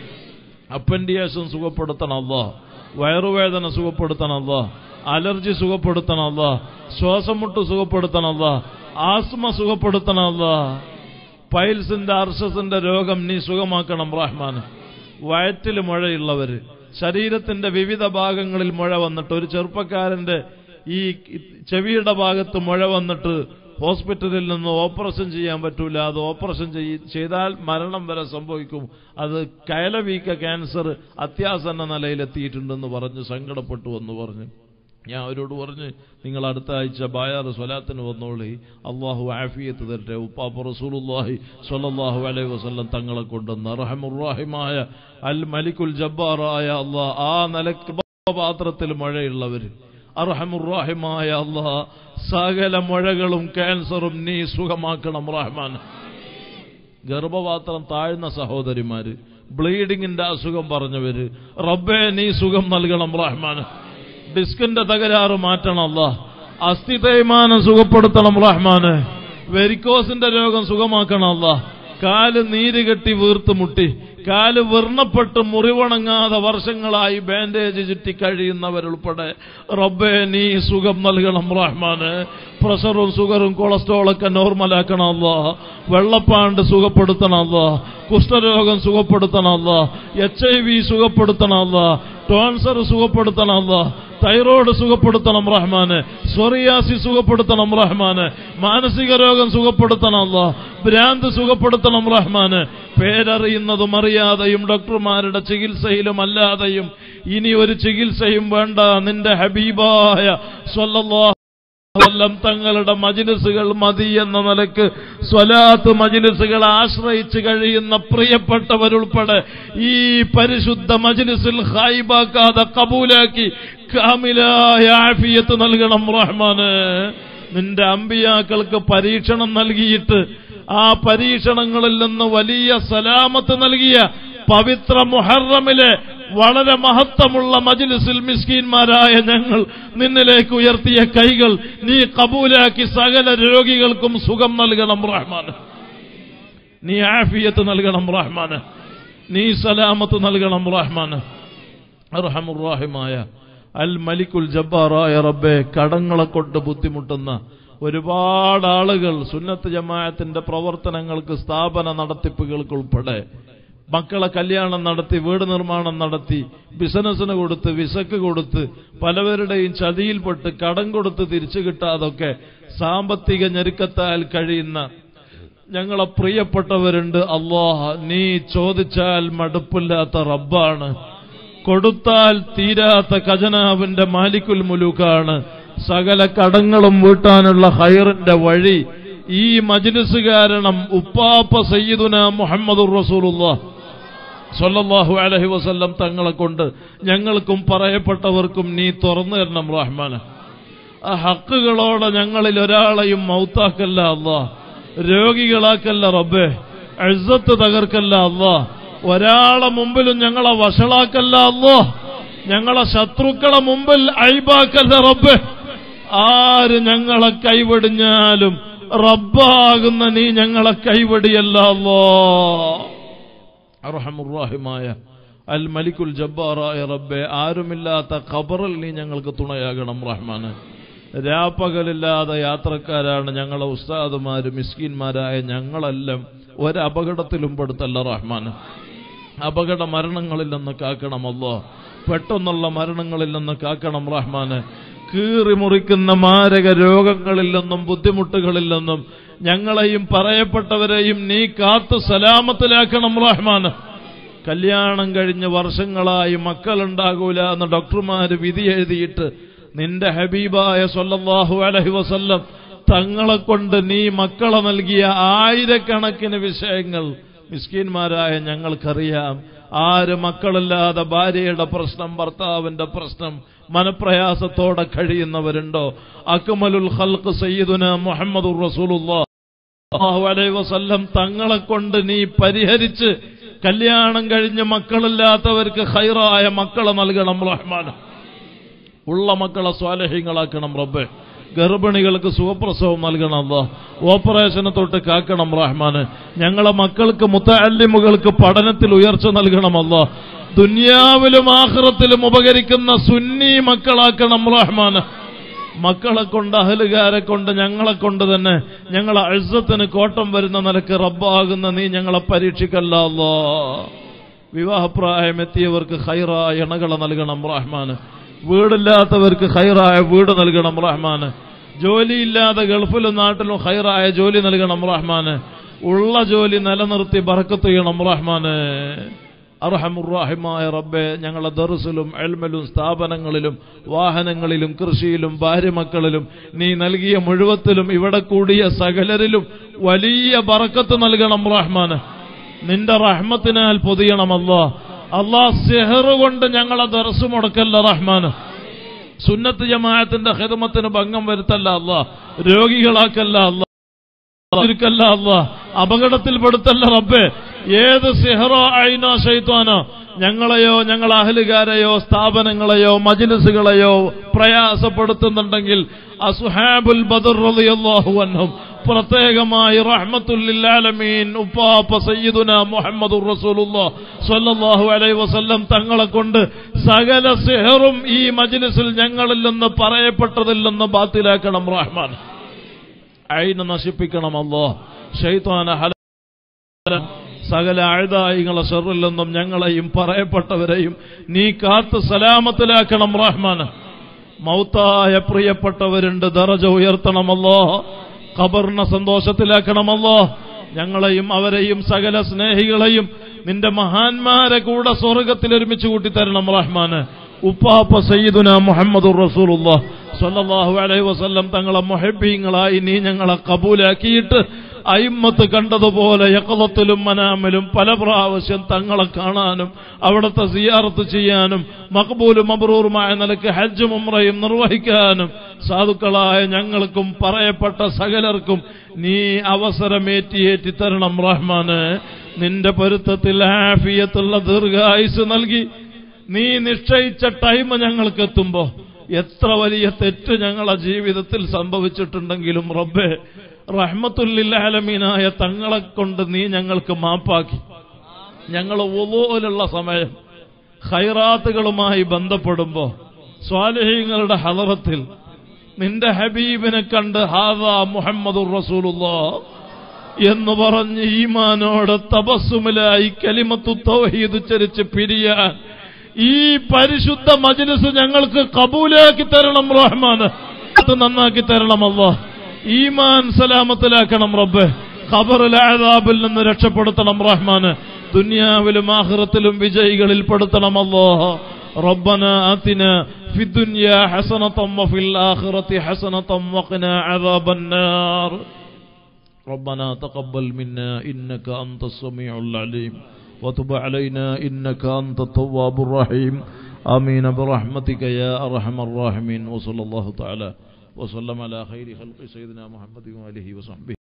അപ്പൻഡിയേഷൻ സുഖപ്പെടുത്തണം അല്ലോ വയറുവേദന സുഖപ്പെടുത്തണം അല്ലോ അലർജി സുഖപ്പെടുത്തണം അല്ലോ ശ്വാസം മുട്ട് സുഖപ്പെടുത്തണം അല്ലോ ആസ്മ സുഖപ്പെടുത്തണം അല്ലോ പൈൽസിന്റെ അർഷസിന്റെ രോഗം നീ സുഖമാക്കണം റഹ്മാൻ വയറ്റിൽ മുഴയുള്ളവര് ശരീരത്തിന്റെ വിവിധ ഭാഗങ്ങളിൽ മുഴ വന്നിട്ട് ഒരു ചെറുപ്പക്കാരന്റെ ഈ ചെവിയുടെ ഭാഗത്ത് മുഴ വന്നിട്ട് ഹോസ്പിറ്റലിൽ നിന്ന് ഓപ്പറേഷൻ ചെയ്യാൻ പറ്റൂല അത് ഓപ്പറേഷൻ ചെയ്- ചെയ്താൽ മരണം വരെ സംഭവിക്കും അത് കയലവീക്ക ക്യാൻസർ അത്യാസന്ന നിലയിലെത്തിയിട്ടുണ്ടെന്ന് പറഞ്ഞ് സങ്കടപ്പെട്ടു എന്ന് പറഞ്ഞു ഞാൻ അവരോട് പറഞ്ഞ് നിങ്ങൾ അടുത്ത ആഴ്ച ബായാറ് സ്വലാത്തിന് വന്നോളി അള്ളാഹു ആഫിയത്ത് തരട്ടെ ഉപ്പാപ്പ റസൂലുല്ലാഹി സ്വല്ലല്ലാഹു അലൈഹി വസല്ലം തങ്ങളെ കൊണ്ടുവന്ന് റഹമുറാഹിമായ അൽ മലിക്കുൽ ജബ്ബാറായ അള്ളാഹ് ആ നിലക്ക് പാത്രത്തിൽ മഴയുള്ളവർ അർഹമുറാഹിമായ അള്ളാഹ് സകല മഴകളും ക്യാൻസറും നീ സുഖമാക്കണം റഹ്മാൻ ഗർഭപാത്രം താഴ്ന്ന സഹോദരിമാര് ബ്ലീഡിങ്ങിന്റെ അസുഖം പറഞ്ഞവര് റബ്ബേ നീ സുഖം നൽകണം റഹ്മാൻ ഡിസ്കിന്റെ തകരാറ് മാറ്റണം അല്ല അസ്ഥി തേയ്മാനം സുഖപ്പെടുത്തണം റഹ്മാന് വെരിക്കോസിന്റെ രോഗം സുഖമാക്കണം അല്ല കാല് നീര് കെട്ടി വീർത്ത് മുട്ടി കാല് വർണ്ണപ്പെട്ട് മുറിവണങ്ങാതെ വർഷങ്ങളായി ബാൻഡേജ് ചുറ്റി കഴിയുന്നവരുൾപ്പെടെ റബ്ബേ നീ സുഖം നൽകണം റഹ്മാന് പ്രഷറും ഷുഗറും കൊളസ്ട്രോളൊക്കെ നോർമലാക്കണം അല്ലോ വെള്ളപ്പാണ്ട് സുഖപ്പെടുത്തണം അല്ലോ കുഷ്ഠരോഗം സുഖപ്പെടുത്തണം അല്ലോ എച്ച് ഐ വി സുഖപ്പെടുത്തണം അല്ലോ ടോൺസർ സുഖപ്പെടുത്തണം അല്ലോ തൈറോയ്ഡ് സുഖപ്പെടുത്തണം റഹ്മാന് സ്വറിയാസി സുഖപ്പെടുത്തണം റഹ്മാന് മാനസിക രോഗം സുഖപ്പെടുത്തണം അല്ലാ ഭ്രാന്ത് സുഖപ്പെടുത്തണം റഹ്മാന് പേരറിയുന്നതും അറിയാതെയും ഡോക്ടർമാരുടെ ചികിത്സയിലും അല്ലാതെയും ഇനി ഒരു ചികിത്സയും വേണ്ട നിന്റെ ഹബീബായ സ്വല്ലല്ലാഹു കൊല്ലം തങ്ങളുടെ മജിലിസുകൾ മതി എന്ന നിലക്ക് സ്വലാത്ത് മജിലിസുകൾ ആശ്രയിച്ച് കഴിയുന്ന പ്രിയപ്പെട്ടവരുൾപ്പെടെ ഈ പരിശുദ്ധ മജിലിസിൽ ഹായിബാക്കാതെ കബൂലാക്കി കാമിലായ ആഫിയത്ത് നൽകണം റഹ്മാന് നിന്റെ അമ്പിയാക്കൾക്ക് പരീക്ഷണം നൽകിയിട്ട് ആ പരീക്ഷണങ്ങളിൽ നിന്ന് വലിയ സലാമത്ത് നൽകിയ പവിത്ര മുഹറമിലെ വളരെ മഹത്വമുള്ള മജിലിസിൽ മിസ്കീന്മാരായ ഞങ്ങൾ നിന്നിലേക്ക് ഉയർത്തിയ കൈകൾ നീ കബൂലാക്കി സകല രോഗികൾക്കും സുഖം നൽകണം റഹ്മാൻ നീ ആഫിയത്ത് നൽകണം റഹ്മാൻ നീ സലാമത്ത് നൽകണം റഹ്മാൻ അർഹമുറാഹിമായ അൽ മലിക്കുൽ ജബ്ബാറായ റബ്ബെ കടങ്ങളെ കൊണ്ട് ബുദ്ധിമുട്ടുന്ന ഒരുപാട് ആളുകൾ സുന്നത്ത് ജമാഅത്തിന്റെ പ്രവർത്തനങ്ങൾക്ക് സ്ഥാപന നടത്തിപ്പുകൾക്ക് ഉൾപ്പെടെ മക്കളെ കല്യാണം നടത്തി വീട് നിർമ്മാണം നടത്തി ബിസിനസ്സിന് കൊടുത്ത് വിസക്ക് കൊടുത്ത് പലവരുടെയും ചതിയിൽപ്പെട്ട് കടം കൊടുത്ത് തിരിച്ചു കിട്ടാതൊക്കെ സാമ്പത്തിക ഞെരുക്കത്താൽ കഴിയുന്ന ഞങ്ങളെ പ്രിയപ്പെട്ടവരുണ്ട് അള്ളാഹ് നീ ചോദിച്ചാൽ മടുപ്പില്ലാത്ത റബ്ബാണ് കൊടുത്താൽ തീരാത്ത ഖജനാവിന്റെ മാലിക്കുൽ മുലൂക്കാണ് സകല കടങ്ങളും വീട്ടാനുള്ള ഹൈറിന്റെ വഴി ഈ മജ്ലിസ് കാരണം ഉപ്പാപ്പ സയ്യിദുന മുഹമ്മദുർ റസൂലുള്ളാഹ് സല്ലല്ലാഹു അലൈഹി വസല്ലം തങ്ങളെ കൊണ്ട് ഞങ്ങൾക്കും പറയപ്പെട്ടവർക്കും നീ തുറന്നു തരണം റഹ്മാൻ ആ ഹക്കുകളോടെ ഞങ്ങളിൽ ഒരാളെയും മൗത്താക്കല്ല അല്ലാ രോഗികളാക്കല്ല റബ്ബേ എഴുത്ത് തകർക്കല്ല അല്ലാ ഒരാളെ മുമ്പിലും ഞങ്ങളെ വഷളാക്കല്ല അല്ലോ ഞങ്ങളെ ശത്രുക്കളെ മുമ്പിൽ അഴിബാക്കല്ല റബ്ബേ ആര് ഞങ്ങളെ കൈവെടിഞ്ഞാലും റബ്ബാകുന്ന നീ ഞങ്ങളെ കൈവെടിയല്ല അല്ലോ അർഹമുറാഹിമായ അൽ മലിക്കുൽ ജബ്ബാറായ റബ്ബെ ആരുമില്ലാത്ത ഖബറിൽ നീ ഞങ്ങൾക്ക് തുണയാകണം റഹ്മാന് രാപ്പകലില്ലാതെ യാത്രക്കാരാണ് ഞങ്ങളെ ഉസ്താദുമാര് മിസ്കിന്മാരായ ഞങ്ങളെല്ലാം ഒരപകടത്തിലും പെടുത്തല്ല റഹ്മാന് അപകട മരണങ്ങളിൽ നിന്ന് കാക്കണമല്ലോ പെട്ടെന്നുള്ള മരണങ്ങളിൽ നിന്ന് കാക്കണം റഹ്മാന് കീറി മുറിക്കുന്ന മാരക രോഗങ്ങളിൽ നിന്നും ബുദ്ധിമുട്ടുകളിൽ നിന്നും ഞങ്ങളെയും പറയപ്പെട്ടവരെയും നീ കാത്തു സലാമത്തിലാക്കണം റഹ്മാന് കല്യാണം കഴിഞ്ഞ് വർഷങ്ങളായി മക്കളുണ്ടാകൂല എന്ന് ഡോക്ടർമാര് വിധി എഴുതിയിട്ട് നിന്റെ ഹബീബായ സല്ലല്ലാഹു അലൈഹി വസല്ലം തങ്ങളെ കൊണ്ട് നീ മക്കളെ നൽകിയ ആയിരക്കണക്കിന് വിഷയങ്ങൾ മിസ്കീന്മാരായ ഞങ്ങൾക്കറിയാം ആര് മക്കളില്ലാതെ ഭാര്യയുടെ പ്രശ്നം ഭർത്താവിന്റെ പ്രശ്നം മനപ്രയാസത്തോടെ കഴിയുന്നവരുണ്ടോ അക്മലുൽ ഖൽഖ് സയ്യിദുന മുഹമ്മദുർ റസൂലുള്ളാഹു അലൈഹി വസല്ലം തങ്ങളെ കൊണ്ട് നീ പരിഹരിച്ച് കല്യാണം കഴിഞ്ഞ് മക്കളില്ലാത്തവർക്ക് ഹൈറായ മക്കളെ നൽകണം റഹ്മാൻ ഉള്ള മക്കളെ സ്വാലഹ്യങ്ങളാക്കണം റബ്ബെ ഗർഭിണികൾക്ക് സുഖപ്രസവം നൽകണം അല്ലാ ഓപ്പറേഷനെ തൊട്ട് കാക്കണം റഹ്മാന് ഞങ്ങളെ മക്കൾക്ക് മുത്തല്ലിമുകൾക്ക് പഠനത്തിൽ ഉയർച്ച നൽകണമല്ല ദുന്യാവിലും ആഹ്റത്തിലും ഉപകരിക്കുന്ന സുന്നി മക്കളാക്കണം റഹ്മാന് മക്കളെ കൊണ്ട് അഹലുകാരെ കൊണ്ട് ഞങ്ങളെ കൊണ്ട് തന്നെ ഞങ്ങളെ അഴുസത്തിന് കോട്ടം വരുന്ന നിലക്ക് റബ്ബാകുന്ന നീ ഞങ്ങളെ പരീക്ഷിക്കല്ല അല്ലാ വിവാഹപ്രായം എത്തിയവർക്ക് ഹൈറായ ഇണകളെ നൽകണം റഹ്മാന് വീടില്ലാത്തവർക്ക് ഹൈറായ വീട് നൽകണം റഹ്മാന് ജോലിയില്ലാതെ ഗൾഫിലും നാട്ടിലും ഹൈറായ ജോലി നൽകണം റഹ്മാന് ഉള്ള ജോലി നിലനിർത്തി ബറക്കത്ത് ചെയ്യണം റഹ്മാന് അർഹമുറാഹിമായ റബ്ബെ ഞങ്ങളെ ദർസിലും എൽമലും സ്ഥാപനങ്ങളിലും വാഹനങ്ങളിലും കൃഷിയിലും ഭാര്യമക്കളിലും നീ നൽകിയ മുഴുവത്തിലും ഇവിടെ കൂടിയ സകലരിലും വലിയ ബറക്കത്ത് നൽകണം റഹ്മാന് നിന്റെ റഹ്മത്തിനാൽ പൊതിയണമല്ലോ അള്ളാ സെഹർ കൊണ്ട് ഞങ്ങളെ ദർസ് മുടക്കല്ല റഹ്മാന് സുന്നത്ത് ജമാഅത്തിന്റെ ഹിദമത്തിന് ഭംഗം വരുത്തല്ല അല്ലാ രോഗികളാക്കല്ല അല്ലാ ല്ല അല്ലാ അപകടത്തിൽപ്പെടുത്തല്ല റബ്ബേ ഏത് സിഹറോ അയിനോ ശൈത്വാനോ ഞങ്ങളെയോ ഞങ്ങളെ അഹലുകാരെയോ സ്ഥാപനങ്ങളെയോ മജിലിസുകളെയോ പ്രയാസപ്പെടുത്തുന്നുണ്ടെങ്കിൽ അസുഹാബുൽ ബദർ റളിയല്ലാഹു അൻഹും പ്രത്യേകമായി റഹ്മത്തുല്ലാലമീൻ ഉപ്പാപ്പ സയ്യിദുന മുഹമ്മദുർ റസൂലുള്ളാഹ് സ്വല്ലല്ലാഹു അലൈഹി വസല്ലം തങ്ങളെ കൊണ്ട് സകല സിഹറും ഈ മജ്ലിസിൽ ഞങ്ങളിൽ നിന്ന് പറയപ്പെട്ടതിൽ നിന്ന് ബാത്തിലാക്കണം റഹ്മാൻ അയിന് നശിപ്പിക്കണം അല്ലോ ഷെയ്ത്താന ഹല സകല അഴുതായികളെ ഷെറിൽ നിന്നും ഞങ്ങളെയും പറയപ്പെട്ടവരെയും നീ കാത്ത് സലാമത്തിലാക്കണം റഹ്മാൻ മൗത്തായ പ്രിയപ്പെട്ടവരുണ്ട് ദറജ ഉയർത്തണമല്ലോ ഖബറിനെ സന്തോഷത്തിലാക്കണമല്ലോ ഞങ്ങളെയും അവരെയും സകല സ്നേഹികളെയും നിന്റെ മഹാന്മാരെ കൂടെ സ്വർഗത്തിൽ ഒരുമിച്ച് കൂട്ടിത്തരണം റഹ്മാന് ഉപ്പാപ്പ സയ്യിദുന മുഹമ്മദ് റസൂലുള്ള സ്വല്ലല്ലാഹു അലൈഹി വസല്ലം തങ്ങളെ മുഹബ്ബീങ്ങളായി നീ ഞങ്ങളെ കബൂലാക്കിയിട്ട് അയിമ്മത്ത് കണ്ടതുപോലെ യക്കലത്തിലും മനാമിലും പല പ്രാവശ്യം തങ്ങളെ കാണാനും അവിടുത്തെ സിയാറത്ത് ചെയ്യാനും മക്ബൂലും മബ്രൂറുമായ നിലക്ക് ഹജ്ജും ഉംറയും നിർവഹിക്കാനും സാധുക്കളായ ഞങ്ങൾക്കും പറയപ്പെട്ട സകലർക്കും നീ അവസരമേറ്റിയേറ്റി തരണം റഹ്മാന് നിന്റെ പൊരുത്തത്തിൽ ആഫിയത്തുള്ള ദീർഘായുസ് നൽകി നീ നിശ്ചയിച്ച ടൈം ഞങ്ങൾക്ക് എത്തുമ്പോ എത്ര വലിയ തെറ്റ് ഞങ്ങളെ ജീവിതത്തിൽ സംഭവിച്ചിട്ടുണ്ടെങ്കിലും റബ്ബെ റഹ്മത്തുല്ലാലമീനായ തങ്ങളെ കൊണ്ട് നീ ഞങ്ങൾക്ക് മാപ്പാക്കി ഞങ്ങൾ ഒലോലുള്ള സമയം ഖൈറാത്തുകളുമായി ബന്ധപ്പെടുമ്പോ സ്വാലിഹീങ്ങളുടെ ഹലറത്തിൽ നിന്റെ ഹബീബിനെ കണ്ട് ഹാദാ മുഹമ്മദുർ റസൂലുള്ളാ എന്ന് പറഞ്ഞ് ഈമാനോട് തപസ്സുമിലായി കലിമത്തു തൗഹീദ് ചരിച്ച് പിരിയാൻ ഈ പരിശുദ്ധ മജ്ലിസ് ഞങ്ങൾക്ക് കബൂലാക്കി തരണം റഹ്മാന് അത് നന്നാക്കി തരണം അല്ലോ ഈമാൻ സലാമത്തിലാക്കണം റബ്ബ് ഖബറിലെ ആദാബിൽ നിന്ന് രക്ഷപ്പെടുത്തണം റഹ്മാന് ദുനിയാവിലും ആഖിറത്തിലും വിജയികളിൽ പെടുത്തണം അല്ലോ ربنا آتنا في الدنيا حسنة وفي الآخرة حسنة وقنا عذاب النار ربنا تقبل منا إنك أنت السميع العليم وتب علينا إنك أنت التواب الرحيم آمين برحمتك يا أرحم الراحمين وصلى الله تعالى وسلم على خير خلق سيدنا محمد وآله وصحبه